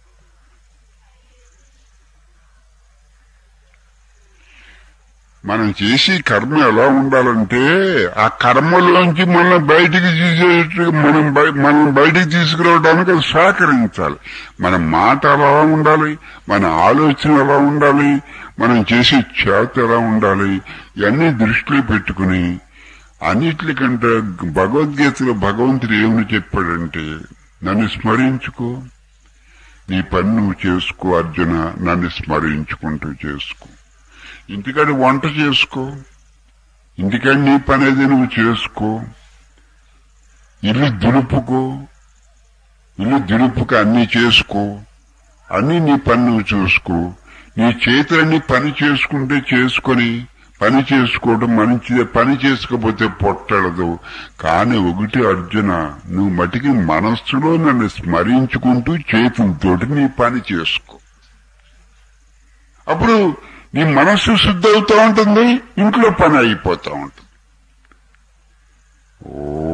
మనం చేసే కర్మ ఎలా ఉండాలంటే ఆ కర్మలోంచి మనం బయటికి తీసేట్టు మనం బయ- మనం బయటికి తీసుకురావడానికి అది సహకరించాలి మన మాట ఎలా ఉండాలి మన ఆలోచన ఎలా ఉండాలి మనం చేసే చేత ఎలా ఉండాలి ఇవన్నీ దృష్టిలో పెట్టుకుని అన్నిటికంటే భగవద్గీతలో భగవంతుడు ఏమని చెప్పాడంటే నన్ను స్మరించుకో నీ పని నువ్వు చేసుకో అర్జున నన్ను స్మరించుకుంటూ చేసుకో ఇంటికాడ వంట చేసుకో ఇంటికాడ నీ పని అది నువ్వు చేసుకో ఇల్లు దులుపుకో ఇల్లు దులుపుకు అన్ని చేసుకో అన్ని నీ పని నువ్వు చూసుకో నీ చేతులన్నీ పని చేసుకుంటే చేసుకొని పని చేసుకోవడం మంచిదే పని చేసుకోకపోతే పొట్టడదు కానీ ఒకటి అర్జున నువ్వు మటికి మనస్సులో నన్ను స్మరించుకుంటూ చేతులతోటి నీ పని చేసుకో అప్పుడు నీ మనస్సు శుద్ధి అవుతా ఉంటుంది ఇంట్లో పని అయిపోతా ఉంటుంది ఓ